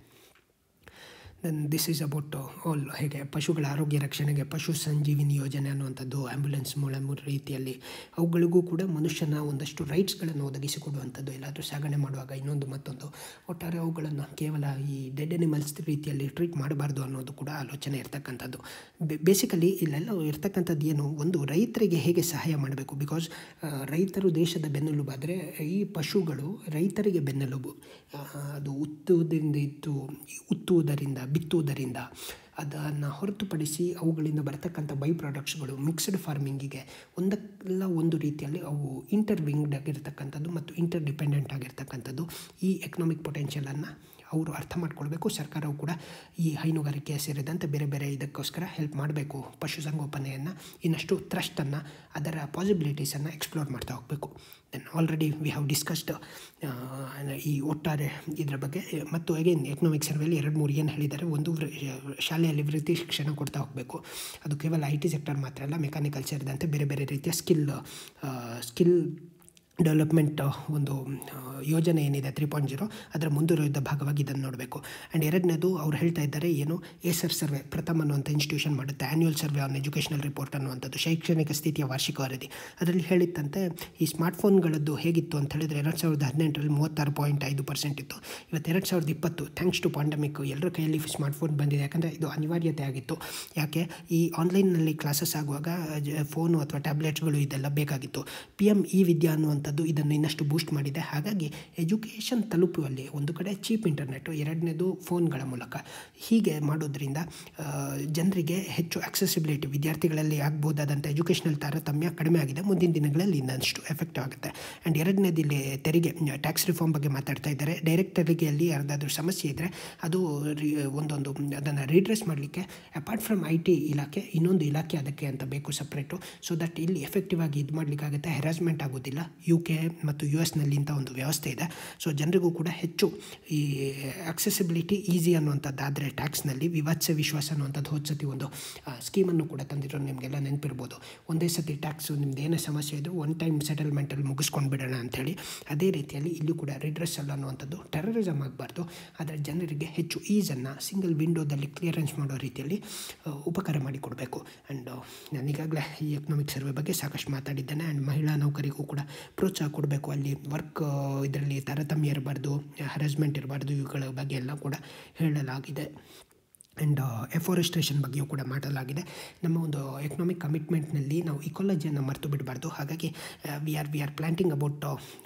then this is about all ಹೇಗೆ ಪಶುಗಳ ಆರೋಗ್ಯ ರಕ್ಷಣೆಗೆ ಪಶು ಸಂಜೀವಿನಿ ಯೋಜನೆ ಅನ್ನುವಂಥದ್ದು ಆ್ಯಂಬುಲೆನ್ಸ್ ಮೂಲ ಮೂರು ರೀತಿಯಲ್ಲಿ ಅವುಗಳಿಗೂ ಕೂಡ ಮನುಷ್ಯನ ಒಂದಷ್ಟು ರೈಟ್ಸ್ಗಳನ್ನು ಒದಗಿಸಿಕೊಡುವಂಥದ್ದು ಎಲ್ಲಾದರೂ ಸಾಗಣೆ ಮಾಡುವಾಗ ಇನ್ನೊಂದು ಮತ್ತೊಂದು ಒಟ್ಟಾರೆ ಅವುಗಳನ್ನು ಕೇವಲ ಈ ಡೆಡ್ ಎನಿಮಲ್ಸ್ ರೀತಿಯಲ್ಲಿ ಟ್ರೀಟ್ ಮಾಡಬಾರ್ದು ಅನ್ನೋದು ಕೂಡ ಆಲೋಚನೆ ಇರ್ತಕ್ಕಂಥದ್ದು ಬೇಸಿಕಲಿ ಇಲ್ಲೆಲ್ಲ ಇರ್ತಕ್ಕಂಥದ್ದು ಏನು ಒಂದು ರೈತರಿಗೆ ಹೇಗೆ ಸಹಾಯ ಮಾಡಬೇಕು ಬಿಕಾಸ್ ರೈತರು ದೇಶದ ಬೆನ್ನೆಲುಬಾದರೆ ಈ ಪಶುಗಳು ರೈತರಿಗೆ ಬೆನ್ನೆಲುಬು ಆ, ಅದು ಉತ್ತುವುದರಿಂದ ಇದ್ದು ಉತ್ತುವುದರಿಂದ ಬಿತ್ತುವುದರಿಂದ ಅದನ್ನು ಹೊರತುಪಡಿಸಿ ಅವುಗಳಿಂದ ಬರ್ತಕ್ಕಂಥ ಬೈ ಪ್ರಾಡಕ್ಟ್ಸ್ಗಳು ಮಿಕ್ಸ್ಡ್ ಫಾರ್ಮಿಂಗಿಗೆ ಒಂದಲ್ಲ ಒಂದು ರೀತಿಯಲ್ಲಿ ಅವು ಇಂಟರ್ ವಿಂಗ್ಡ್ ಆಗಿರ್ತಕ್ಕಂಥದ್ದು ಮತ್ತು ಇಂಟರ್ ಡಿಪೆಂಡೆಂಟ್ ಆಗಿರ್ತಕ್ಕಂಥದ್ದು ಈ ಎಕನಾಮಿಕ್ ಪೊಟೆನ್ಷಿಯಲನ್ನು ಅವರು ಅರ್ಥ ಮಾಡ್ಕೊಳ್ಬೇಕು ಸರ್ಕಾರವು ಕೂಡ ಈ ಹೈನುಗಾರಿಕೆ ಸೇರಿದಂತೆ ಬೇರೆ ಬೇರೆ ಇದಕ್ಕೋಸ್ಕರ ಹೆಲ್ಪ್ ಮಾಡಬೇಕು ಪಶುಸಂಗೋಪನೆಯನ್ನು ಇನ್ನಷ್ಟು ಟ್ರಸ್ಟನ್ನು ಅದರ ಪಾಸಿಬಿಲಿಟೀಸನ್ನು ಎಕ್ಸ್ಪ್ಲೋರ್ ಮಾಡ್ತಾ ಹೋಗಬೇಕು then already we have discussed ಈ ಒಟ್ಟಾರೆ ಇದರ ಬಗ್ಗೆ ಮತ್ತು ಅಗೇನ್ ಎಕನಾಮಿಕ್ ಸರ್ವೆಯಲ್ಲಿ ಎರಡು ಮೂರು ಏನು ಹೇಳಿದ್ದಾರೆ ಒಂದು ವೃ- ಶಾಲೆಯಲ್ಲಿ ವೃತ್ತಿ ಶಿಕ್ಷಣ ಕೊಡ್ತಾ ಹೋಗಬೇಕು ಅದು ಕೇವಲ ಐ ಟಿ ಸೆಕ್ಟರ್ ಮಾತ್ರ ಅಲ್ಲ ಮೆಕ್ಯಾನಿಕಲ್ ಸೇರಿದಂತೆ ಬೇರೆ ಬೇರೆ ರೀತಿಯ ಸ್ಕಿಲ್ ಸ್ಕಿಲ್ ಡೆವಲಪ್ಮೆಂಟ್ ಒಂದು ಆ, ಯೋಜನೆ ಏನಿದೆ ತ್ರೀ ಪಾಯಿಂಟ್ ಜೀರೋ ಅದರ ಮುಂದುವರಿದ ಭಾಗವಾಗಿ ಇದನ್ನು ನೋಡಬೇಕು ಆ್ಯಂಡ್ ಎರಡನೇದು ಅವ್ರು ಹೇಳ್ತಾ ಇದ್ದಾರೆ ಏನು ಏಸರ್ ಸರ್ವೆ ಪ್ರಥಮ ಅನ್ನುವಂಥ ಇನ್ಸ್ಟಿಟ್ಯೂಷನ್ ಮಾಡುತ್ತೆ annual survey on educational report ಅನ್ನುವಂಥದ್ದು ಶೈಕ್ಷಣಿಕ ಸ್ಥಿತಿಯ ವಾರ್ಷಿಕ ವರದಿ ಅದರಲ್ಲಿ ಹೇಳಿತ್ತಂತೆ ಈ ಸ್ಮಾರ್ಟ್ಫೋನ್ಗಳದ್ದು ಹೇಗಿತ್ತು ಅಂತ ಹೇಳಿದರೆ ಎರಡು ಸಾವಿರದ ಹದಿನೆಂಟರಲ್ಲಿ ಮೂವತ್ತಾರು ಪಾಯಿಂಟ್ ಐದು ಪರ್ಸೆಂಟ್ ಇತ್ತು ಇವತ್ತು ಎರಡು ಸಾವಿರದ ಇಪ್ಪತ್ತು ಥ್ಯಾಂಕ್ಸ್ ಟು ಪಾಂಡಮಿಕ್ ಎಲ್ಲರ ಕೈಯಲ್ಲಿ ಸ್ಮಾರ್ಟ್ಫೋನ್ ಬಂದಿದೆ ಯಾಕಂದರೆ ಇದು ಅನಿವಾರ್ಯತೆ ಆಗಿತ್ತು ಯಾಕೆ ಈ ಆನ್ಲೈನ್ನಲ್ಲಿ ಕ್ಲಾಸಸ್ ಆಗುವಾಗ ಫೋನು ಅಥವಾ ಟ್ಯಾಬ್ಲೆಟ್ಸ್ಗಳು ಇದೆಲ್ಲ ಬೇಕಾಗಿತ್ತು ಪಿ ಎಮ್ ಇ ವಿದ್ಯಾ ಅನ್ನುವಂಥದ್ದು ಇದನ್ನು ಇನ್ನಷ್ಟು ಬೂಸ್ಟ್ ಮಾಡಿದೆ ಹಾಗಾಗಿ ಎಜುಕೇಷನ್ ತಲುಪುವಲ್ಲಿ ಒಂದು ಕಡೆ ಚೀಪ್ ಇಂಟರ್ನೆಟ್ಟು ಎರಡನೇದು ಫೋನ್ಗಳ ಮೂಲಕ ಹೀಗೆ ಮಾಡೋದ್ರಿಂದ ಜನರಿಗೆ ಹೆಚ್ಚು ಆಕ್ಸೆಸಿಬಿಲಿಟಿ ವಿದ್ಯಾರ್ಥಿಗಳಲ್ಲಿ ಆಗ್ಬೋದಾದಂಥ ಎಜುಕೇಷನಲ್ ತಾರತಮ್ಯ ಕಡಿಮೆ ಆಗಿದೆ ಮುಂದಿನ ದಿನಗಳಲ್ಲಿ ಇನ್ನಷ್ಟು ಎಫೆಕ್ಟ್ ಆಗುತ್ತೆ ಆ್ಯಂಡ್ ಎರಡನೇದು ಇಲ್ಲಿ ತೆರಿಗೆ ಟ್ಯಾಕ್ಸ್ ರಿಫಾರ್ಮ್ ಬಗ್ಗೆ ಮಾತಾಡ್ತಾ ಇದ್ದಾರೆ ಡೈರೆಕ್ಟ್ ತೆರಿಗೆಯಲ್ಲಿ ಯಾರ್ದಾದ್ರೂ ಸಮಸ್ಯೆ ಇದ್ದರೆ ಅದು ರಿ- ಒಂದೊಂದು ಅದನ್ನು ರೀಡ್ರೆಸ್ ಮಾಡಲಿಕ್ಕೆ ಅಪಾರ್ಟ್ ಫ್ರಮ್ ಐ ಟಿ ಇಲಾಖೆ ಇನ್ನೊಂದು ಇಲಾಖೆ ಅದಕ್ಕೆ ಅಂತ ಬೇಕು ಸಪ್ರೇಟು ಸೊ ದಟ್ ಇಲ್ಲಿ ಎಫೆಕ್ಟಿವ್ ಆಗಿ ಇದು ಮಾಡಲಿಕ್ಕಾಗುತ್ತೆ ಹೆರಾಸ್ಮೆಂಟ್ ಆಗೋದಿಲ್ಲ ಯು ಕೆ ಮತ್ತು ಯು ಎಸ್ನಲ್ಲಿ ಇಂಥ ಒಂದು ವ್ಯವಸ್ಥೆ ಇದೆ ಸೊ ಜನರಿಗೂ ಕೂಡ ಹೆಚ್ಚು ಈ ಅಕ್ಸೆಸಿಬಿಲಿಟಿ ಈಸಿ ಅನ್ನುವಂಥದ್ದಾದರೆ ಟ್ಯಾಕ್ಸ್ನಲ್ಲಿ ವಿವಾತ್ಸ ವಿಶ್ವಾಸ ಅನ್ನುವಂಥದ್ದು ಹೋದ ಸತಿ ಒಂದು ಸ್ಕೀಮನ್ನು ಕೂಡ ತಂದಿರೋ ನಿಮಗೆಲ್ಲ ನೆನಪಿರ್ಬೋದು ಒಂದೇ ಸತಿ ಟ್ಯಾಕ್ಸು ನಿಮ್ದು ಏನೇ ಸಮಸ್ಯೆ ಇದ್ದರೂ ಒನ್ ಟೈಮ್ ಸೆಟಲ್ಮೆಂಟಲ್ಲಿ ಮುಗಿಸ್ಕೊಂಡು ಬಿಡೋಣ ಅಂಥೇಳಿ ಅದೇ ರೀತಿಯಲ್ಲಿ ಇಲ್ಲೂ ಕೂಡ ರಿಡ್ರೆಸಲ್ ಅನ್ನುವಂಥದ್ದು ಟೆರರಿಸಮ್ ಆಗಬಾರ್ದು ಆದರೆ ಜನರಿಗೆ ಹೆಚ್ಚು ಈಸನ್ನು ಸಿಂಗಲ್ ವಿಂಡೋದಲ್ಲಿ ಕ್ಲಿಯರೆನ್ಸ್ ಮಾಡೋ ರೀತಿಯಲ್ಲಿ ಆ, ಉಪಕಾರ ಮಾಡಿಕೊಡಬೇಕು ಆ್ಯಂಡ್ ನಾನು ಈಗಾಗಲೇ ಈ ಎಕನಾಮಿಕ್ ಸರ್ವೆ ಬಗ್ಗೆ ಸಾಕಷ್ಟು ಮಾತಾಡಿದ್ದೇನೆ ಆ್ಯಂಡ್ ಮಹಿಳಾ ನೌಕರಿಗೂ ಕೂಡ ಪ್ರೋತ್ಸಾಹ ಕೊಡಬೇಕು ಅಲ್ಲಿ ವರ್ಕ್ ಇದರಲ್ಲಿ ತಾರತಮ್ಯ ಇರಬಾರ್ದು ಹರಾಸ್ಮೆಂಟ್ ಇರಬಾರ್ದು ಇವುಗಳ ಬಗ್ಗೆ ಎಲ್ಲ ಕೂಡ ಹೇಳಲಾಗಿದೆ ಆ್ಯಂಡ್ ಎಫಾರೆಸ್ಟ್ರೇಷನ್ ಬಗ್ಗೆಯೂ ಕೂಡ ಮಾಡಲಾಗಿದೆ ನಮ್ಮ ಒಂದು ಎಕನಾಮಿಕ್ ಕಮಿಟ್ಮೆಂಟ್ನಲ್ಲಿ ನಾವು ಇಕಾಲಜಿಯನ್ನು ಮರೆತು ಬಿಡಬಾರ್ದು ಹಾಗಾಗಿ we are we are planting about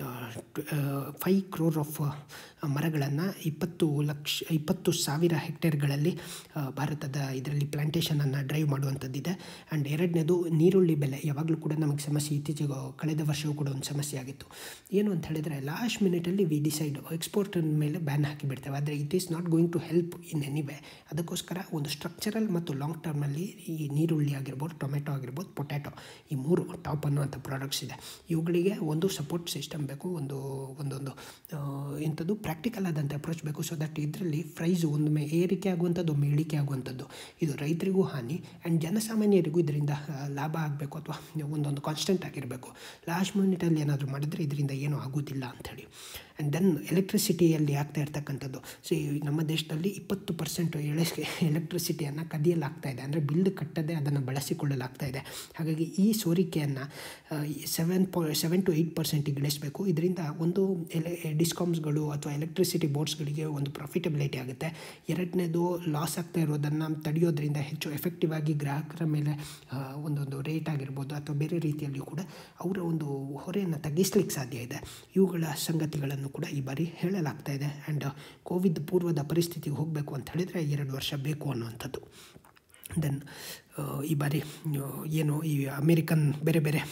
five crore of ಮರಗಳನ್ನು ಇಪ್ಪತ್ತು ಲಕ್ಷ ಇಪ್ಪತ್ತು ಸಾವಿರ ಹೆಕ್ಟೇರ್ಗಳಲ್ಲಿ ಆ, ಭಾರತದ ಇದರಲ್ಲಿ ಪ್ಲಾಂಟೇಷನನ್ನು ಡ್ರೈವ್ ಮಾಡುವಂಥದ್ದಿದೆ ಆ್ಯಂಡ್ ಎರಡನೇದು ನೀರುಳ್ಳಿ ಬೆಲೆ ಯಾವಾಗಲೂ ಕೂಡ ನಮಗೆ ಸಮಸ್ಯೆ ಇತ್ತೀಚೆಗೆ ಕಳೆದ ವರ್ಷವೂ ಕೂಡ ಒಂದು ಸಮಸ್ಯೆ ಆಗಿತ್ತು ಏನು ಅಂತ ಹೇಳಿದರೆ ಲಾಸ್ಟ್ ಮಿನಿಟಲ್ಲಿ ವಿ ಡಿಸೈಡ್ ಎಕ್ಸ್ಪೋರ್ಟ್ ಮೇಲೆ ಬ್ಯಾನ್ ಹಾಕಿಬಿಡ್ತೇವೆ ಆದರೆ it is not going to help in any way ಅದಕ್ಕೋಸ್ಕರ ಅದಕ್ಕೋಸ್ಕರ ಒಂದು ಸ್ಟ್ರಕ್ಚರಲ್ ಮತ್ತು ಲಾಂಗ್ ಟರ್ಮಲ್ಲಿ ಈ ನೀರುಳ್ಳಿ ಆಗಿರ್ಬೋದು ಟೊಮೆಟೊ ಆಗಿರ್ಬೋದು ಪೊಟ್ಯಾಟೊ ಈ ಮೂರು ಟಾಪ್ ಅನ್ನುವಂಥ ಪ್ರಾಡಕ್ಟ್ಸ್ ಇದೆ ಇವುಗಳಿಗೆ ಒಂದು ಸಪೋರ್ಟ್ ಸಿಸ್ಟಮ್ ಬೇಕು ಒಂದು ಒಂದೊಂದು ಇಂಥದ್ದು ಪ್ರಾಕ್ಟಿಕಲ್ ಆದಂಥ ಅಪ್ರೋಚ್ ಬೇಕು ಸೊ ದಟ್ ಇದರಲ್ಲಿ ಪ್ರೈಸು ಒಮ್ಮೆ ಏರಿಕೆ ಆಗುವಂಥದ್ದು ಒಮ್ಮೆ ಇಳಿಕೆ ಆಗುವಂಥದ್ದು ಇದು ರೈತರಿಗೂ ಹಾನಿ ಆ್ಯಂಡ್ ಜನಸಾಮಾನ್ಯರಿಗೂ ಇದರಿಂದ ಲಾಭ ಆಗಬೇಕು ಅಥವಾ ಒಂದೊಂದು ಕಾನ್ಸ್ಟೆಂಟ್ ಆಗಿರಬೇಕು ಲಾಸ್ಟ್ ಮಿನಿಟಲ್ಲಿ ಏನಾದರೂ ಮಾಡಿದರೆ ಇದರಿಂದ ಏನೂ ಆಗೋದಿಲ್ಲ ಅಂಥೇಳಿ ಆ್ಯಂಡ್ ದೆನ್ ಎಲೆಕ್ಟ್ರಿಸಿಟಿಯಲ್ಲಿ ಆಗ್ತಾ ಇರ್ತಕ್ಕಂಥದ್ದು ಸೊ ನಮ್ಮ ದೇಶದಲ್ಲಿ ಇಪ್ಪತ್ತು ಪರ್ಸೆಂಟ್ ಎಳೆ ಎಲೆಕ್ಟ್ರಿಸಿಟಿಯನ್ನು ಕದಿಯಲಾಗ್ತಾ ಇದೆ ಅಂದರೆ ಬಿಲ್ ಕಟ್ಟದೆ ಅದನ್ನು ಬಳಸಿಕೊಳ್ಳಲಾಗ್ತಾ ಇದೆ ಹಾಗಾಗಿ ಈ ಸೋರಿಕೆಯನ್ನು ಸೆವೆನ್ ಪಾ ಸೆವೆನ್ ಟು ಏಯ್ಟ್ ಪರ್ಸೆಂಟಿಗೆ ಇಳಿಸಬೇಕು ಇದರಿಂದ ಒಂದು ಎಲೆ ಡಿಸ್ಕಾಮ್ಸ್ಗಳು ಅಥವಾ ಎಲೆಕ್ಟ್ರಿಸಿಟಿ ಬೋರ್ಡ್ಸ್ಗಳಿಗೆ ಒಂದು ಪ್ರಾಫಿಟಬಿಲಿಟಿ ಆಗುತ್ತೆ ಎರಡನೇದು ಲಾಸ್ ಆಗ್ತಾ ಇರೋದನ್ನು ತಡೆಯೋದ್ರಿಂದ ಹೆಚ್ಚು ಎಫೆಕ್ಟಿವ್ ಆಗಿ ಗ್ರಾಹಕರ ಮೇಲೆ ಒಂದೊಂದು ರೇಟ್ ಆಗಿರ್ಬೋದು ಅಥವಾ ಬೇರೆ ರೀತಿಯಲ್ಲಿ ಕೂಡ ಅವರ ಒಂದು ಹೊರೆಯನ್ನು ತಗ್ಗಿಸ್ಲಿಕ್ಕೆ ಸಾಧ್ಯ ಇದೆ ಇವುಗಳ ಸಂಗತಿಗಳನ್ನು ಕೂಡ ಈ ಬಾರಿ ಹೇಳಲಾಗ್ತಾ ಇದೆ ಆ್ಯಂಡ್ ಕೋವಿಡ್ ಪೂರ್ವದ ಪರಿಸ್ಥಿತಿಗೆ ಹೋಗಬೇಕು ಅಂತ ಹೇಳಿದರೆ ಎರಡು ವರ್ಷ ಬೇಕು ಅನ್ನುವಂಥದ್ದು ದೆನ್ ಈ ಬಾರಿ ಏನು ಈ ಅಮೇರಿಕನ್ ಬೇರೆ ಬೇರೆ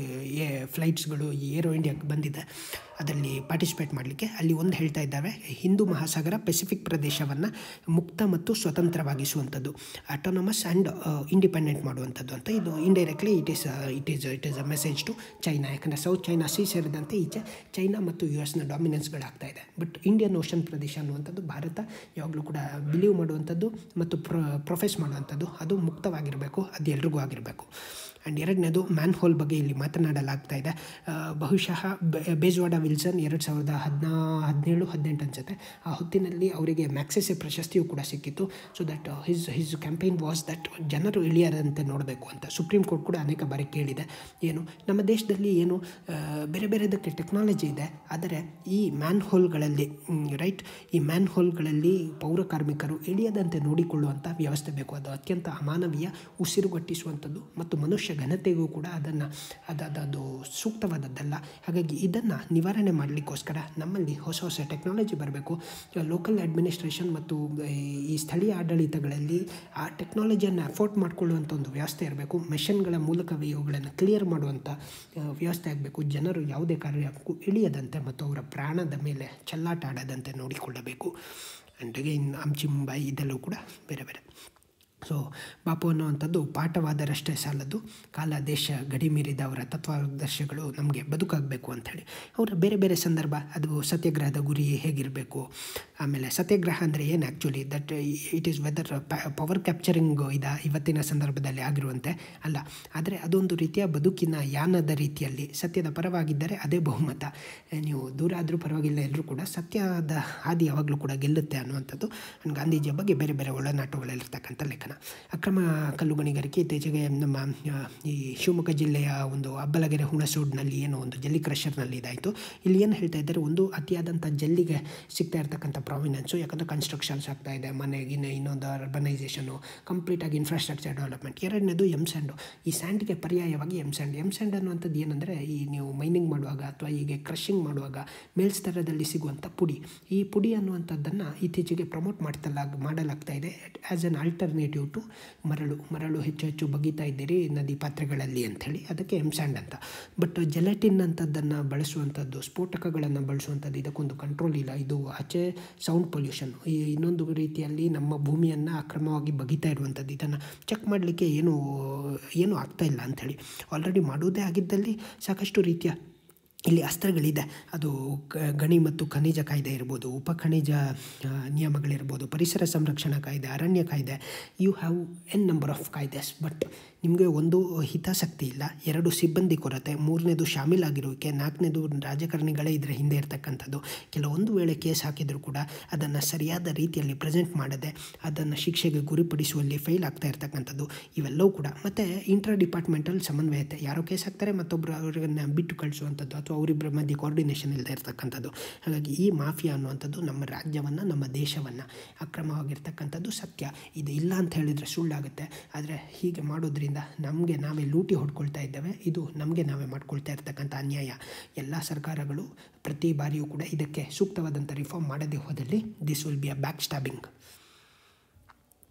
ಫ್ಲೈಟ್ಸ್ಗಳು ಈ ಏರೋ ಇಂಡಿಯಾಕ್ಕೆ ಬಂದಿದೆ ಅದರಲ್ಲಿ ಪಾರ್ಟಿಸಿಪೇಟ್ ಮಾಡಲಿಕ್ಕೆ ಅಲ್ಲಿ ಒಂದು ಹೇಳ್ತಾ ಇದ್ದಾವೆ ಹಿಂದೂ ಮಹಾಸಾಗರ ಪೆಸಿಫಿಕ್ ಪ್ರದೇಶವನ್ನು ಮುಕ್ತ ಮತ್ತು ಸ್ವತಂತ್ರವಾಗಿಸುವಂಥದ್ದು ಆಟೋನಮಸ್ ಆ್ಯಂಡ್ ಇಂಡಿಪೆಂಡೆಂಟ್ ಮಾಡುವಂಥದ್ದು ಅಂತ ಇದು indirectly it is it is it is a message to China ಯಾಕಂದರೆ ಸೌತ್ ಚೈನಾ ಸಿ ಸೇರಿದಂತೆ ಈಚೆ ಚೈನಾ ಮತ್ತು ಯು ಎಸ್ನ ಡಾಮಿನೆನ್ಸ್ಗಳಾಗ್ತಾ ಇದೆ ಬಟ್ ಇಂಡಿಯನ್ ಓಷನ್ ಪ್ರದೇಶ ಅನ್ನುವಂಥದ್ದು ಭಾರತ ಯಾವಾಗಲೂ ಕೂಡ ಬಿಲೀವ್ ಮಾಡುವಂಥದ್ದು ಮತ್ತು ಪ್ರೊ ಪ್ರೊಫೆಸ್ ಮಾಡುವಂಥದ್ದು ಅದು ಮುಕ್ತವಾಗಿರಬೇಕು ಅದು ಎಲ್ರಿಗೂ ಆಗಿರಬೇಕು ಆ್ಯಂಡ್ ಎರಡನೇದು ಮ್ಯಾನ್ ಹೋಲ್ ಬಗ್ಗೆ ಇಲ್ಲಿ ಮಾತನಾಡಲಾಗ್ತಾ ಇದೆ ಬಹುಶಃ ಬೇಜ್ವಾಡ ವಿಲ್ಸನ್ ಎರಡು ಸಾವಿರದ ಹದಿನಾ ಹದಿನೇಳು ಹದಿನೆಂಟು ಅನ್ಸುತ್ತೆ ಆ ಹೊತ್ತಿನಲ್ಲಿ ಅವರಿಗೆ ಮ್ಯಾಕ್ಸೆಸೆ ಪ್ರಶಸ್ತಿಯೂ ಕೂಡ ಸಿಕ್ಕಿತ್ತು so that his his campaign was that ಜನರು ಇಳಿಯದಂತೆ ನೋಡಬೇಕು ಅಂತ ಸುಪ್ರೀಂ ಕೋರ್ಟ್ ಕೂಡ ಅನೇಕ ಬಾರಿ ಕೇಳಿದೆ ಏನು ನಮ್ಮ ದೇಶದಲ್ಲಿ ಏನು ಬೇರೆ ಬೇರೆದಕ್ಕೆ ಟೆಕ್ನಾಲಜಿ ಇದೆ ಆದರೆ ಈ ಮ್ಯಾನ್ ಹೋಲ್ಗಳಲ್ಲಿ ರೈಟ್ ಈ ಮ್ಯಾನ್ ಹೋಲ್ಗಳಲ್ಲಿ ಪೌರ ಕಾರ್ಮಿಕರು ಇಳಿಯದಂತೆ ನೋಡಿಕೊಳ್ಳುವಂಥ ವ್ಯವಸ್ಥೆ ಬೇಕು ಅದು ಅತ್ಯಂತ ಅಮಾನವೀಯ ಉಸಿರುಗಟ್ಟಿಸುವಂಥದ್ದು ಮತ್ತು ಮನುಷ್ಯ ಘನತೆಗೂ ಕೂಡ ಅದನ್ನು ಅದು ಅದು ಸೂಕ್ತವಾದದ್ದಲ್ಲ ಹಾಗಾಗಿ ಇದನ್ನು ನಿವಾರಣೆ ಮಾಡಲಿಕ್ಕೋಸ್ಕರ ನಮ್ಮಲ್ಲಿ ಹೊಸ ಹೊಸ ಟೆಕ್ನಾಲಜಿ ಬರಬೇಕು ಲೋಕಲ್ ಅಡ್ಮಿನಿಸ್ಟ್ರೇಷನ್ ಮತ್ತು ಈ ಸ್ಥಳೀಯ ಆಡಳಿತಗಳಲ್ಲಿ ಆ ಟೆಕ್ನಾಲಜಿಯನ್ನು ಅಫೋರ್ಡ್ ಮಾಡಿಕೊಳ್ಳುವಂಥ ಒಂದು ವ್ಯವಸ್ಥೆ ಇರಬೇಕು ಮೆಷನ್ಗಳ ಮೂಲಕವೇ ಇವುಗಳನ್ನು ಕ್ಲಿಯರ್ ಮಾಡುವಂಥ ವ್ಯವಸ್ಥೆ ಆಗಬೇಕು ಜನರು ಯಾವುದೇ ಕಾರ್ಯಕ್ಕೂ ಇಳಿಯದಂತೆ ಮತ್ತು ಅವರ ಪ್ರಾಣದ ಮೇಲೆ ಚೆಲ್ಲಾಟ ಆಡದಂತೆ ನೋಡಿಕೊಳ್ಳಬೇಕು ಆ್ಯಂಡ್ ಅಗೈನ್ ಅಂಚಿ ಮುಂಬೈ ಇದೆಲ್ಲವೂ ಕೂಡ ಬೇರೆ ಬೇರೆ ಸೊ ಬಾಪು ಅನ್ನುವಂಥದ್ದು ಪಾಠವಾದರಷ್ಟೇ ಸಾಲದು ಕಾಲ ದೇಶ ಗಡಿ ಮೀರಿದ ಅವರ ತತ್ವಾದರ್ಶಗಳು ನಮಗೆ ಬದುಕಾಗಬೇಕು ಅಂಥೇಳಿ ಅವರ ಬೇರೆ ಬೇರೆ ಸಂದರ್ಭ ಅದು ಸತ್ಯಾಗ್ರಹದ ಗುರಿ ಹೇಗಿರಬೇಕು ಆಮೇಲೆ ಸತ್ಯಾಗ್ರಹ ಅಂದರೆ ಏನು actually that it is whether power capturing ಇದ ಇವತ್ತಿನ ಸಂದರ್ಭದಲ್ಲಿ ಆಗಿರುವಂತೆ ಅಲ್ಲ ಆದರೆ ಅದೊಂದು ರೀತಿಯ ಬದುಕಿನ ಯಾನದ ರೀತಿಯಲ್ಲಿ ಸತ್ಯದ ಪರವಾಗಿದ್ದರೆ ಅದೇ ಬಹುಮತ ನೀವು ದೂರ ಆದರೂ ಪರವಾಗಿಲ್ಲ ಎಲ್ಲರೂ ಕೂಡ ಸತ್ಯದ ಹಾದಿ ಯಾವಾಗಲೂ ಕೂಡ ಗೆಲ್ಲುತ್ತೆ ಅನ್ನುವಂಥದ್ದು ಗಾಂಧೀಜಿಯ ಬಗ್ಗೆ ಬೇರೆ ಬೇರೆ ಒಳನಾಟುಗಳಲ್ಲಿರ್ತಕ್ಕಂಥ ಲೇಖನ ಅಕ್ರಮ ಕಲ್ಲು ಗಣಿಗಾರಿಕೆ ಇತ್ತೀಚೆಗೆ ನಮ್ಮ ಈ ಶಿವಮೊಗ್ಗ ಜಿಲ್ಲೆಯ ಒಂದು ಅಬ್ಬಲಗೆರೆ ಹುಣಸೂಡಿನಲ್ಲಿ ಏನೋ ಒಂದು ಜಲ್ಲಿ ಕ್ರಷರ್ನಲ್ಲಿ ಇದಾಯಿತು ಇಲ್ಲಿ ಏನು ಹೇಳ್ತಾ ಇದ್ದಾರೆ ಒಂದು ಅತಿಯಾದಂಥ ಜಲ್ಲಿಗೆ ಸಿಗ್ತಾ ಇರ್ತಕ್ಕಂಥ ಪ್ರಾವಿನೆನ್ಸು ಯಾಕಂದರೆ ಕನ್ಸ್ಟ್ರಕ್ಷನ್ಸ್ ಆಗ್ತಾ ಇದೆ ಮನೆ ಗಿನೆ ಇನ್ನೊಂದು ಅರ್ಬನೈಸೇಷನು ಕಂಪ್ಲೀಟಾಗಿ ಇನ್ಫ್ರಾಸ್ಟ್ರಕ್ಚರ್ ಡೆವಲಪ್ಮೆಂಟ್ ಎರಡನೇದು ಎಮ್ ಸ್ಯಾಂಡು ಈ ಸ್ಯಾಂಡ್ಗೆ ಪರ್ಯಾಯವಾಗಿ ಎಮ್ ಸ್ಯಾಂಡ್ ಎಮ್ ಸ್ಯಾಂಡ್ ಅನ್ನುವಂಥದ್ದು ಏನಂದರೆ ಈ ನೀವು ಮೈನಿಂಗ್ ಮಾಡುವಾಗ ಅಥವಾ ಹೀಗೆ ಕ್ರಷಿಂಗ್ ಮಾಡುವಾಗ ಮೇಲ್ಸ್ತರದಲ್ಲಿ ಸಿಗುವಂಥ ಪುಡಿ ಈ ಪುಡಿ ಅನ್ನುವಂಥದ್ದನ್ನು ಇತ್ತೀಚೆಗೆ ಪ್ರಮೋಟ್ ಮಾಡ್ತಲ್ಲ ಮಾಡಲಾಗ್ತಾ ಇದೆ ಆ್ಯಸ್ ಅನ್ ಆಲ್ಟರ್ನೇಟಿವ್ ಟು ಮರಳು ಮರಳು ಹೆಚ್ಚು ಹೆಚ್ಚು ಬಗೀತಾ ಇದ್ದೀರಿ ನದಿ ಪಾತ್ರೆಗಳಲ್ಲಿ ಅಂಥೇಳಿ ಅದಕ್ಕೆ ಎಮ್ ಸ್ಯಾಂಡ್ ಅಂತ ಬಟ್ ಜೆಲಟಿನ್ ಅಂಥದ್ದನ್ನು ಬಳಸುವಂಥದ್ದು ಸ್ಫೋಟಕಗಳನ್ನು ಬಳಸುವಂಥದ್ದು ಇದಕ್ಕೊಂದು ಕಂಟ್ರೋಲ್ ಇಲ್ಲ ಇದು ಆಚೆ ಸೌಂಡ್ ಪೊಲ್ಯೂಷನ್ ಈ ಇನ್ನೊಂದು ರೀತಿಯಲ್ಲಿ ನಮ್ಮ ಭೂಮಿಯನ್ನು ಅಕ್ರಮವಾಗಿ ಬಗಿತಾ ಇರುವಂಥದ್ದು ಇದನ್ನು ಚೆಕ್ ಮಾಡಲಿಕ್ಕೆ ಏನು ಏನೂ ಆಗ್ತಾ ಇಲ್ಲ ಅಂಥೇಳಿ ಆಲ್ರೆಡಿ ಮಾಡುವುದೇ ಆಗಿದ್ದಲ್ಲಿ ಸಾಕಷ್ಟು ರೀತಿಯ ಇಲ್ಲಿ ಅಸ್ತ್ರಗಳಿದೆ ಅದು ಗಣಿ ಮತ್ತು ಖನಿಜ ಕಾಯ್ದೆ ಇರ್ಬೋದು ಉಪ ಖನಿಜ ನಿಯಮಗಳಿರ್ಬೋದು ಪರಿಸರ ಸಂರಕ್ಷಣಾ ಕಾಯ್ದೆ ಅರಣ್ಯ ಕಾಯ್ದೆ you have n number of ಕಾಯ್ದೆಸ್ ಬಟ್ ನಿಮಗೆ ಒಂದು ಹಿತಾಸಕ್ತಿ ಇಲ್ಲ ಎರಡು ಸಿಬ್ಬಂದಿ ಕೊರತೆ ಮೂರನೇದು ಶಾಮೀಲಾಗಿರುವಿಕೆ ನಾಲ್ಕನೇದು ರಾಜಕಾರಣಿಗಳೇ ಇದರ ಹಿಂದೆ ಇರತಕ್ಕಂಥದ್ದು ಕೆಲವೊಂದು ವೇಳೆ ಕೇಸ್ ಹಾಕಿದರೂ ಕೂಡ ಅದನ್ನು ಸರಿಯಾದ ರೀತಿಯಲ್ಲಿ ಪ್ರೆಸೆಂಟ್ ಮಾಡದೆ ಅದನ್ನು ಶಿಕ್ಷೆಗೆ ಗುರಿಪಡಿಸುವಲ್ಲಿ ಫೇಲ್ ಆಗ್ತಾ ಇರ್ತಕ್ಕಂಥದ್ದು ಇವೆಲ್ಲವೂ ಕೂಡ ಮತ್ತು ಇಂಟ್ರಾ ಡಿಪಾರ್ಟ್ಮೆಂಟಲ್ ಸಮನ್ವಯತೆ ಯಾರೋ ಕೇಸ್ ಹಾಕ್ತಾರೆ ಮತ್ತೊಬ್ಬರು ಅವ್ರನ್ನ ಬಿಟ್ಟು ಕಳಿಸುವಂಥದ್ದು ಅಥವಾ ಅವರಿಬ್ಬರ ಮಧ್ಯೆ ಕೋಆರ್ಡಿನೇಷನ್ ಇಲ್ಲದೆ ಇರ್ತಕ್ಕಂಥದ್ದು ಹಾಗಾಗಿ ಈ ಮಾಫಿಯಾ ಅನ್ನುವಂಥದ್ದು ನಮ್ಮ ರಾಜ್ಯವನ್ನು ನಮ್ಮ ದೇಶವನ್ನು ಅಕ್ರಮವಾಗಿರ್ತಕ್ಕಂಥದ್ದು ಸತ್ಯ ಇದು ಇಲ್ಲ ಅಂತ ಹೇಳಿದರೆ ಸುಳ್ಳಾಗುತ್ತೆ ಆದರೆ ಹೀಗೆ ಮಾಡೋದ್ರಿಂದ ನಮಗೆ ನಾವೇ ಲೂಟಿ ಹೊಡ್ಕೊಳ್ತಾ ಇದ್ದೇವೆ ಇದು ನಮಗೆ ನಾವೇ ಮಾಡ್ಕೊಳ್ತಾ ಇರ್ತಕ್ಕಂಥ ಅನ್ಯಾಯ ಎಲ್ಲ ಸರ್ಕಾರಗಳು ಪ್ರತಿ ಬಾರಿಯೂ ಕೂಡ ಇದಕ್ಕೆ ಸೂಕ್ತವಾದಂಥ ರಿಫಾರ್ಮ್ ಮಾಡದೇ ಹೋದಲ್ಲಿ this will be a back stabbing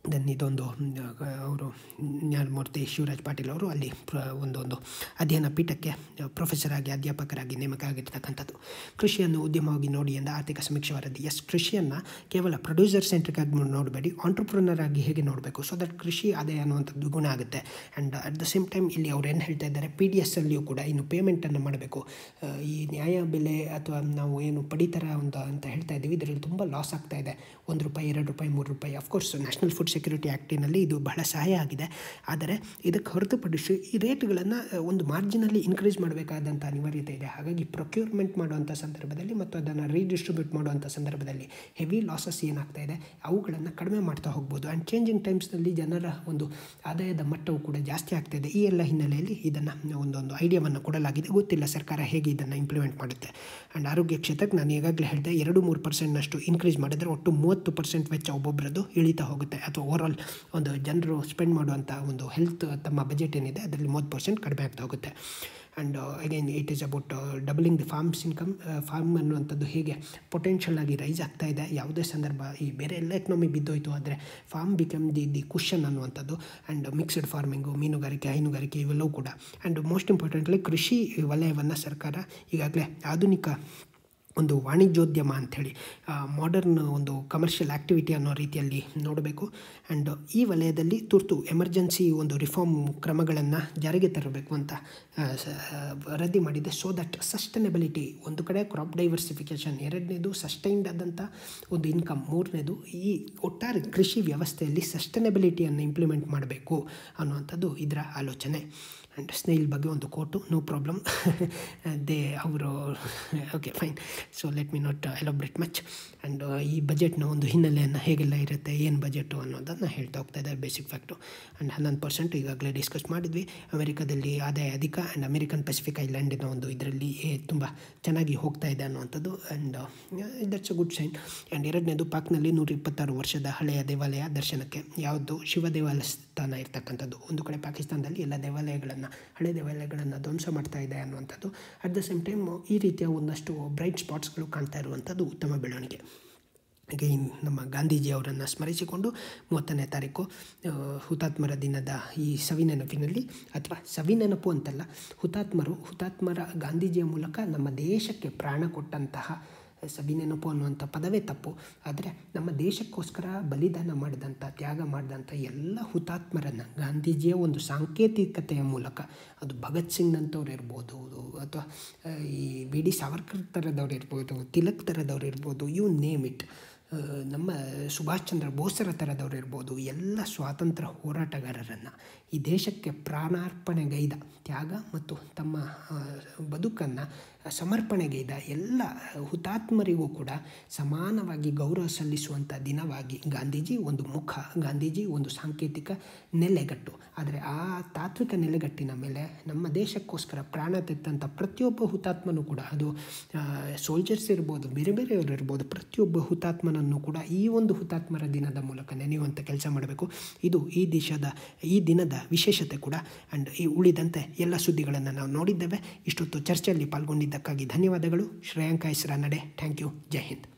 then ಇದೊಂದು ಅವರು ನ್ಯಾಯಮೂರ್ತಿ ಶಿವರಾಜ್ ಪಾಟೀಲ್ ಅವರು ಅಲ್ಲಿ ಪ್ರ ಒಂದೊಂದು ಅಧ್ಯಯನ ಪೀಠಕ್ಕೆ ಪ್ರೊಫೆಸರ್ ಆಗಿ ಅಧ್ಯಾಪಕರಾಗಿ ನೇಮಕ ಆಗಿರ್ತಕ್ಕಂಥದ್ದು ಕೃಷಿಯನ್ನು ಉದ್ಯಮವಾಗಿ ನೋಡಿ ಎಂದ ಆರ್ಥಿಕ ಸಮೀಕ್ಷೆ ವರದಿ ಎಸ್ ಕೃಷಿಯನ್ನು ಕೇವಲ ಪ್ರೊಡ್ಯೂಸರ್ ಸೆಂಟ್ರಿಕ್ ಆಗಿ ನೋಡಬೇಡಿ ಆಂಟ್ರಪ್ರನರ್ ಆಗಿ ಹೇಗೆ ನೋಡಬೇಕು ಸೊ ದಟ್ ಕೃಷಿ ಆದಾಯ ಅನ್ನುವಂಥದ್ದು ಗುಣ ಆಗುತ್ತೆ and at the same time ಇಲ್ಲಿ ಅವ್ರು ಏನು ಹೇಳ್ತಾ ಇದ್ದಾರೆ ಪಿ ಡಿ ಎಸ್ ಅಲ್ಲಿಯೂ ಕೂಡ ಇನ್ನು ಪೇಮೆಂಟನ್ನು ಮಾಡಬೇಕು ಈ ನ್ಯಾಯ ಬೆಲೆ ಅಥವಾ ನಾವು ಏನು ಪಡಿತರ ಒಂದು ಅಂತ ಹೇಳ್ತಾ ಇದ್ದೀವಿ ಇದರಲ್ಲಿ ತುಂಬ ಲಾಸ್ ಆಗ್ತಾ ಇದೆ ಒಂದು ರೂಪಾಯಿ ಎರಡು ರೂಪಾಯಿ ಮೂರು ರೂಪಾಯಿ ಅಫ್ಕೋರ್ಸ್ ನ್ಯಾಷನಲ್ ಫುಡ್ ಸೆಕ್ಯೂರಿಟಿ ಆ್ಯಕ್ಟಿನಲ್ಲಿ ಇದು ಬಹಳ ಸಹಾಯ ಆಗಿದೆ ಆದರೆ ಇದಕ್ಕೆ ಹೊರತುಪಡಿಸಿ ಈ ರೇಟ್ಗಳನ್ನು ಒಂದು ಮಾರ್ಜಿನಲ್ಲಿ ಇನ್ಕ್ರೀಸ್ ಮಾಡಬೇಕಾದಂಥ ಅನಿವಾರ್ಯತೆ ಇದೆ ಹಾಗಾಗಿ ಪ್ರೊಕ್ಯೂರ್ಮೆಂಟ್ ಮಾಡುವಂಥ ಸಂದರ್ಭದಲ್ಲಿ ಮತ್ತು ಅದನ್ನು ರೀಡಿಸ್ಟ್ರಿಬ್ಯೂಟ್ ಮಾಡುವಂಥ ಸಂದರ್ಭದಲ್ಲಿ ಹೆವಿ ಲಾಸಸ್ ಏನಾಗ್ತಾ ಇದೆ ಅವುಗಳನ್ನು ಕಡಿಮೆ ಮಾಡ್ತಾ ಹೋಗ್ಬೋದು ಆ್ಯಂಡ್ ಚೇಂಜಿಂಗ್ ಟೈಮ್ಸ್ನಲ್ಲಿ ಜನರ ಒಂದು ಆದಾಯದ ಮಟ್ಟವು ಕೂಡ ಜಾಸ್ತಿ ಆಗ್ತಾ ಇದೆ ಈ ಎಲ್ಲ ಹಿನ್ನೆಲೆಯಲ್ಲಿ ಇದನ್ನು ಒಂದೊಂದು ಐಡಿಯಾವನ್ನು ಕೊಡಲಾಗಿದೆ ಗೊತ್ತಿಲ್ಲ ಸರ್ಕಾರ ಹೇಗೆ ಇದನ್ನು ಇಂಪ್ಲಿಮೆಂಟ್ ಮಾಡುತ್ತೆ ಆ್ಯಂಡ್ ಆರೋಗ್ಯ ಕ್ಷೇತ್ರಕ್ಕೆ ನಾನು ಈಗಾಗಲೇ ಹೇಳಿದೆ ಎರಡು ಮೂರು ಪರ್ಸೆಂಟ್ನಷ್ಟು ಇನ್ಕ್ರೀಸ್ ಮಾಡಿದರೆ ಒಟ್ಟು ಮೂವತ್ತು ಪರ್ಸೆಂಟ್ ವೆಚ್ಚ ಒಬ್ಬೊಬ್ಬರದ್ದು ಇಳಿತಾ ಹೋಗುತ್ತೆ ಅಥವಾ ಓವರಾಲ್ ಒಂದು ಜನರು ಸ್ಪೆಂಡ್ ಮಾಡುವಂಥ ಒಂದು ಹೆಲ್ತ್ ತಮ್ಮ ಬಜೆಟ್ ಏನಿದೆ ಅದರಲ್ಲಿ ಮೂವತ್ತು ಪರ್ಸೆಂಟ್ ಕಡಿಮೆ ಆಗ್ತಾ ಹೋಗುತ್ತೆ and again it is about doubling the farms income farm ಅನ್ನುವಂಥದ್ದು ಹೇಗೆ ಪೊಟೆನ್ಷಿಯಲ್ ಆಗಿ ರೈಸ್ ಆಗ್ತಾ ಇದೆ ಯಾವುದೇ ಸಂದರ್ಭ ಈ ಬೇರೆ ಎಲ್ಲ ಎಕನಾಮಿ ಬಿದ್ದೋಯ್ತು ಆದರೆ farm become the the cushion ಅನ್ನುವಂಥದ್ದು ಆ್ಯಂಡ್ ಮಿಕ್ಸ್ಡ್ ಫಾರ್ಮಿಂಗು ಮೀನುಗಾರಿಕೆ ಹೈನುಗಾರಿಕೆ ಇವೆಲ್ಲವೂ ಕೂಡ ಆ್ಯಂಡ್ ಮೋಸ್ಟ್ ಇಂಪಾರ್ಟೆಂಟ್ಲಿ ಕೃಷಿ ವಲಯವನ್ನು ಸರ್ಕಾರ ಈಗಾಗಲೇ ಆಧುನಿಕ ಒಂದು ವಾಣಿಜ್ಯೋದ್ಯಮ ಅಂಥೇಳಿ ಮಾಡರ್ನ್ ಒಂದು ಕಮರ್ಷಿಯಲ್ ಆ್ಯಕ್ಟಿವಿಟಿ ಅನ್ನೋ ರೀತಿಯಲ್ಲಿ ನೋಡಬೇಕು ಆ್ಯಂಡ್ ಈ ವಲಯದಲ್ಲಿ ತುರ್ತು ಎಮರ್ಜೆನ್ಸಿ ಒಂದು ರಿಫಾರ್ಮ್ ಕ್ರಮಗಳನ್ನು ಜಾರಿಗೆ ತರಬೇಕು ಅಂತ ವರದಿ ಮಾಡಿದೆ ಸೊ ದಟ್ ಸಸ್ಟೈನಬಿಲಿಟಿ ಒಂದು ಕಡೆ ಕ್ರಾಪ್ ಡೈವರ್ಸಿಫಿಕೇಷನ್ ಎರಡನೇದು ಸಸ್ಟೈನ್ಡ್ ಆದಂಥ ಒಂದು ಇನ್ಕಮ್ ಮೂರನೇದು ಈ ಒಟ್ಟಾರೆ ಕೃಷಿ ವ್ಯವಸ್ಥೆಯಲ್ಲಿ ಸಸ್ಟೈನಬಿಲಿಟಿಯನ್ನು ಇಂಪ್ಲಿಮೆಂಟ್ ಮಾಡಬೇಕು ಅನ್ನುವಂಥದ್ದು ಇದರ ಆಲೋಚನೆ ಆ್ಯಂಡ್ ಸ್ನೇಲ್ ಬಗ್ಗೆ ಒಂದು ಕೋಟು ನೋ ಪ್ರಾಬ್ಲಮ್ ದೇ ಅವರು okay fine so let me not elaborate much and ಈ ಬಜೆಟ್ನ ಒಂದು ಹಿನ್ನೆಲೆಯನ್ನು ಹೇಗೆಲ್ಲ ಇರುತ್ತೆ ಏನು ಬಜೆಟು ಅನ್ನೋದನ್ನು ಹೇಳ್ತಾ ಹೋಗ್ತಾ ಇದ್ದಾರೆ ಬೇಸಿಕ್ ಫ್ಯಾಕ್ಟು ಆ್ಯಂಡ್ ಹನ್ನೊಂದು ಪರ್ಸೆಂಟ್ ಈಗಾಗಲೇ ಡಿಸ್ಕಸ್ ಮಾಡಿದ್ವಿ ಅಮೆರಿಕದಲ್ಲಿ ಆದಾಯ ಅಧಿಕ ಆ್ಯಂಡ್ ಅಮೆರಿಕನ್ ಪೆಸಿಫಿಕ್ ಐಲ್ಯಾಂಡಿನ ಒಂದು ಇದರಲ್ಲಿ ತುಂಬ ಚೆನ್ನಾಗಿ ಹೋಗ್ತಾ ಇದೆ ಅನ್ನುವಂಥದ್ದು and that's a good sign and ಎರಡನೇದು ಪಾಕ್ನಲ್ಲಿ ನೂರ ಇಪ್ಪತ್ತಾರು ವರ್ಷದ ಹಳೆಯ ದೇವಾಲಯ ದರ್ಶನಕ್ಕೆ ಯಾವುದು ಶಿವ ದೇವಸ್ಥಾನ ಇರ್ತಕ್ಕಂಥದ್ದು ಒಂದು ಕಡೆ ಪಾಕಿಸ್ತಾನದಲ್ಲಿ ಎಲ್ಲ ದೇವಾಲಯಗಳನ್ನು ಹಳೆ ದೇವಾಲಯಗಳನ್ನು ಧ್ವಂಸ ಮಾಡ್ತಾ ಇದೆ ಅನ್ನುವಂಥದ್ದು ಅಟ್ ದ ಸೇಮ್ ಟೈಮ್ ಈ ರೀತಿಯ ಒಂದಷ್ಟು ಬ್ರೈಟ್ ಸ್ಪಾಟ್ಸ್ಗಳು ಕಾಣ್ತಾ ಇರುವಂಥದ್ದು ಉತ್ತಮ ಬೆಳವಣಿಗೆ ಹಾಗೆ ನಮ್ಮ ಗಾಂಧೀಜಿ ಅವರನ್ನು ಸ್ಮರಿಸಿಕೊಂಡು ಮೂವತ್ತನೇ ತಾರೀಕು ಹುತಾತ್ಮರ ದಿನದ ಈ ಸವಿನೆನಪಿನಲ್ಲಿ ಅಥವಾ ಸವಿನೆನಪು ಅಂತಲ್ಲ ಹುತಾತ್ಮರು ಹುತಾತ್ಮರ ಗಾಂಧೀಜಿಯ ಮೂಲಕ ನಮ್ಮ ದೇಶಕ್ಕೆ ಪ್ರಾಣ ಕೊಟ್ಟಂತಹ ಸವಿನೆನಪು ಅನ್ನುವಂಥ ಪದವೇ ತಪ್ಪು ಆದರೆ ನಮ್ಮ ದೇಶಕ್ಕೋಸ್ಕರ ಬಲಿದಾನ ಮಾಡಿದಂಥ ತ್ಯಾಗ ಮಾಡಿದಂಥ ಎಲ್ಲ ಹುತಾತ್ಮರನ್ನು ಗಾಂಧೀಜಿಯ ಒಂದು ಸಾಂಕೇತಿಕತೆಯ ಮೂಲಕ ಅದು ಭಗತ್ ಸಿಂಗ್ನಂಥವ್ರು ಇರ್ಬೋದು ಅಥವಾ ಈ ವಿ ಡಿ ಸಾವರ್ಕರ್ ಥರದವ್ರು ಇರ್ಬೋದು ತಿಲಕ್ ಥರದವ್ರು ಇರ್ಬೋದು ಯು ನೇಮ್ ಇಟ್ ನಮ್ಮ ಸುಭಾಷ್ ಚಂದ್ರ ಬೋಸರ ಥರದವ್ರು ಇರ್ಬೋದು ಎಲ್ಲ ಸ್ವಾತಂತ್ರ್ಯ ಹೋರಾಟಗಾರರನ್ನು ಈ ದೇಶಕ್ಕೆ ಪ್ರಾಣಾರ್ಪಣೆಗೈದ ತ್ಯಾಗ ಮತ್ತು ತಮ್ಮ ಬದುಕನ್ನು ಸಮರ್ಪಣೆಗೈದ ಎಲ್ಲ ಹುತಾತ್ಮರಿಗೂ ಕೂಡ ಸಮಾನವಾಗಿ ಗೌರವ ಸಲ್ಲಿಸುವಂಥ ದಿನವಾಗಿ ಗಾಂಧೀಜಿ ಒಂದು ಮುಖ ಗಾಂಧೀಜಿ ಒಂದು ಸಾಂಕೇತಿಕ ನೆಲೆಗಟ್ಟು ಆದರೆ ಆ ತಾತ್ವಿಕ ನೆಲೆಗಟ್ಟಿನ ಮೇಲೆ ನಮ್ಮ ದೇಶಕ್ಕೋಸ್ಕರ ಪ್ರಾಣ ತೆತ್ತಂಥ ಪ್ರತಿಯೊಬ್ಬ ಹುತಾತ್ಮನೂ ಕೂಡ ಅದು ಸೋಲ್ಜರ್ಸ್ ಇರ್ಬೋದು ಬೇರೆ ಬೇರೆಯವರು ಇರ್ಬೋದು ಪ್ರತಿಯೊಬ್ಬ ಹುತಾತ್ಮನನ್ನು ಕೂಡ ಈ ಒಂದು ಹುತಾತ್ಮರ ದಿನದ ಮೂಲಕ ನೆನೆಯುವಂಥ ಕೆಲಸ ಮಾಡಬೇಕು ಇದು ಈ ದೇಶದ ಈ ದಿನದ ವಿಶೇಷತೆ ಕೂಡ ಆ್ಯಂಡ್ ಈ ಉಳಿದಂತೆ ಎಲ್ಲ ಸುದ್ದಿಗಳನ್ನು ನಾವು ನೋಡಿದ್ದೇವೆ ಇಷ್ಟೊತ್ತು ಚರ್ಚೆಯಲ್ಲಿ ಪಾಲ್ಗೊಂಡಿದ್ದಕ್ಕಾಗಿ ಧನ್ಯವಾದಗಳು ಶ್ರೇಯಾಂಕ ಹೆಸರ ನಡೆ ಥ್ಯಾಂಕ್ ಯು ಜೈ ಹಿಂದ್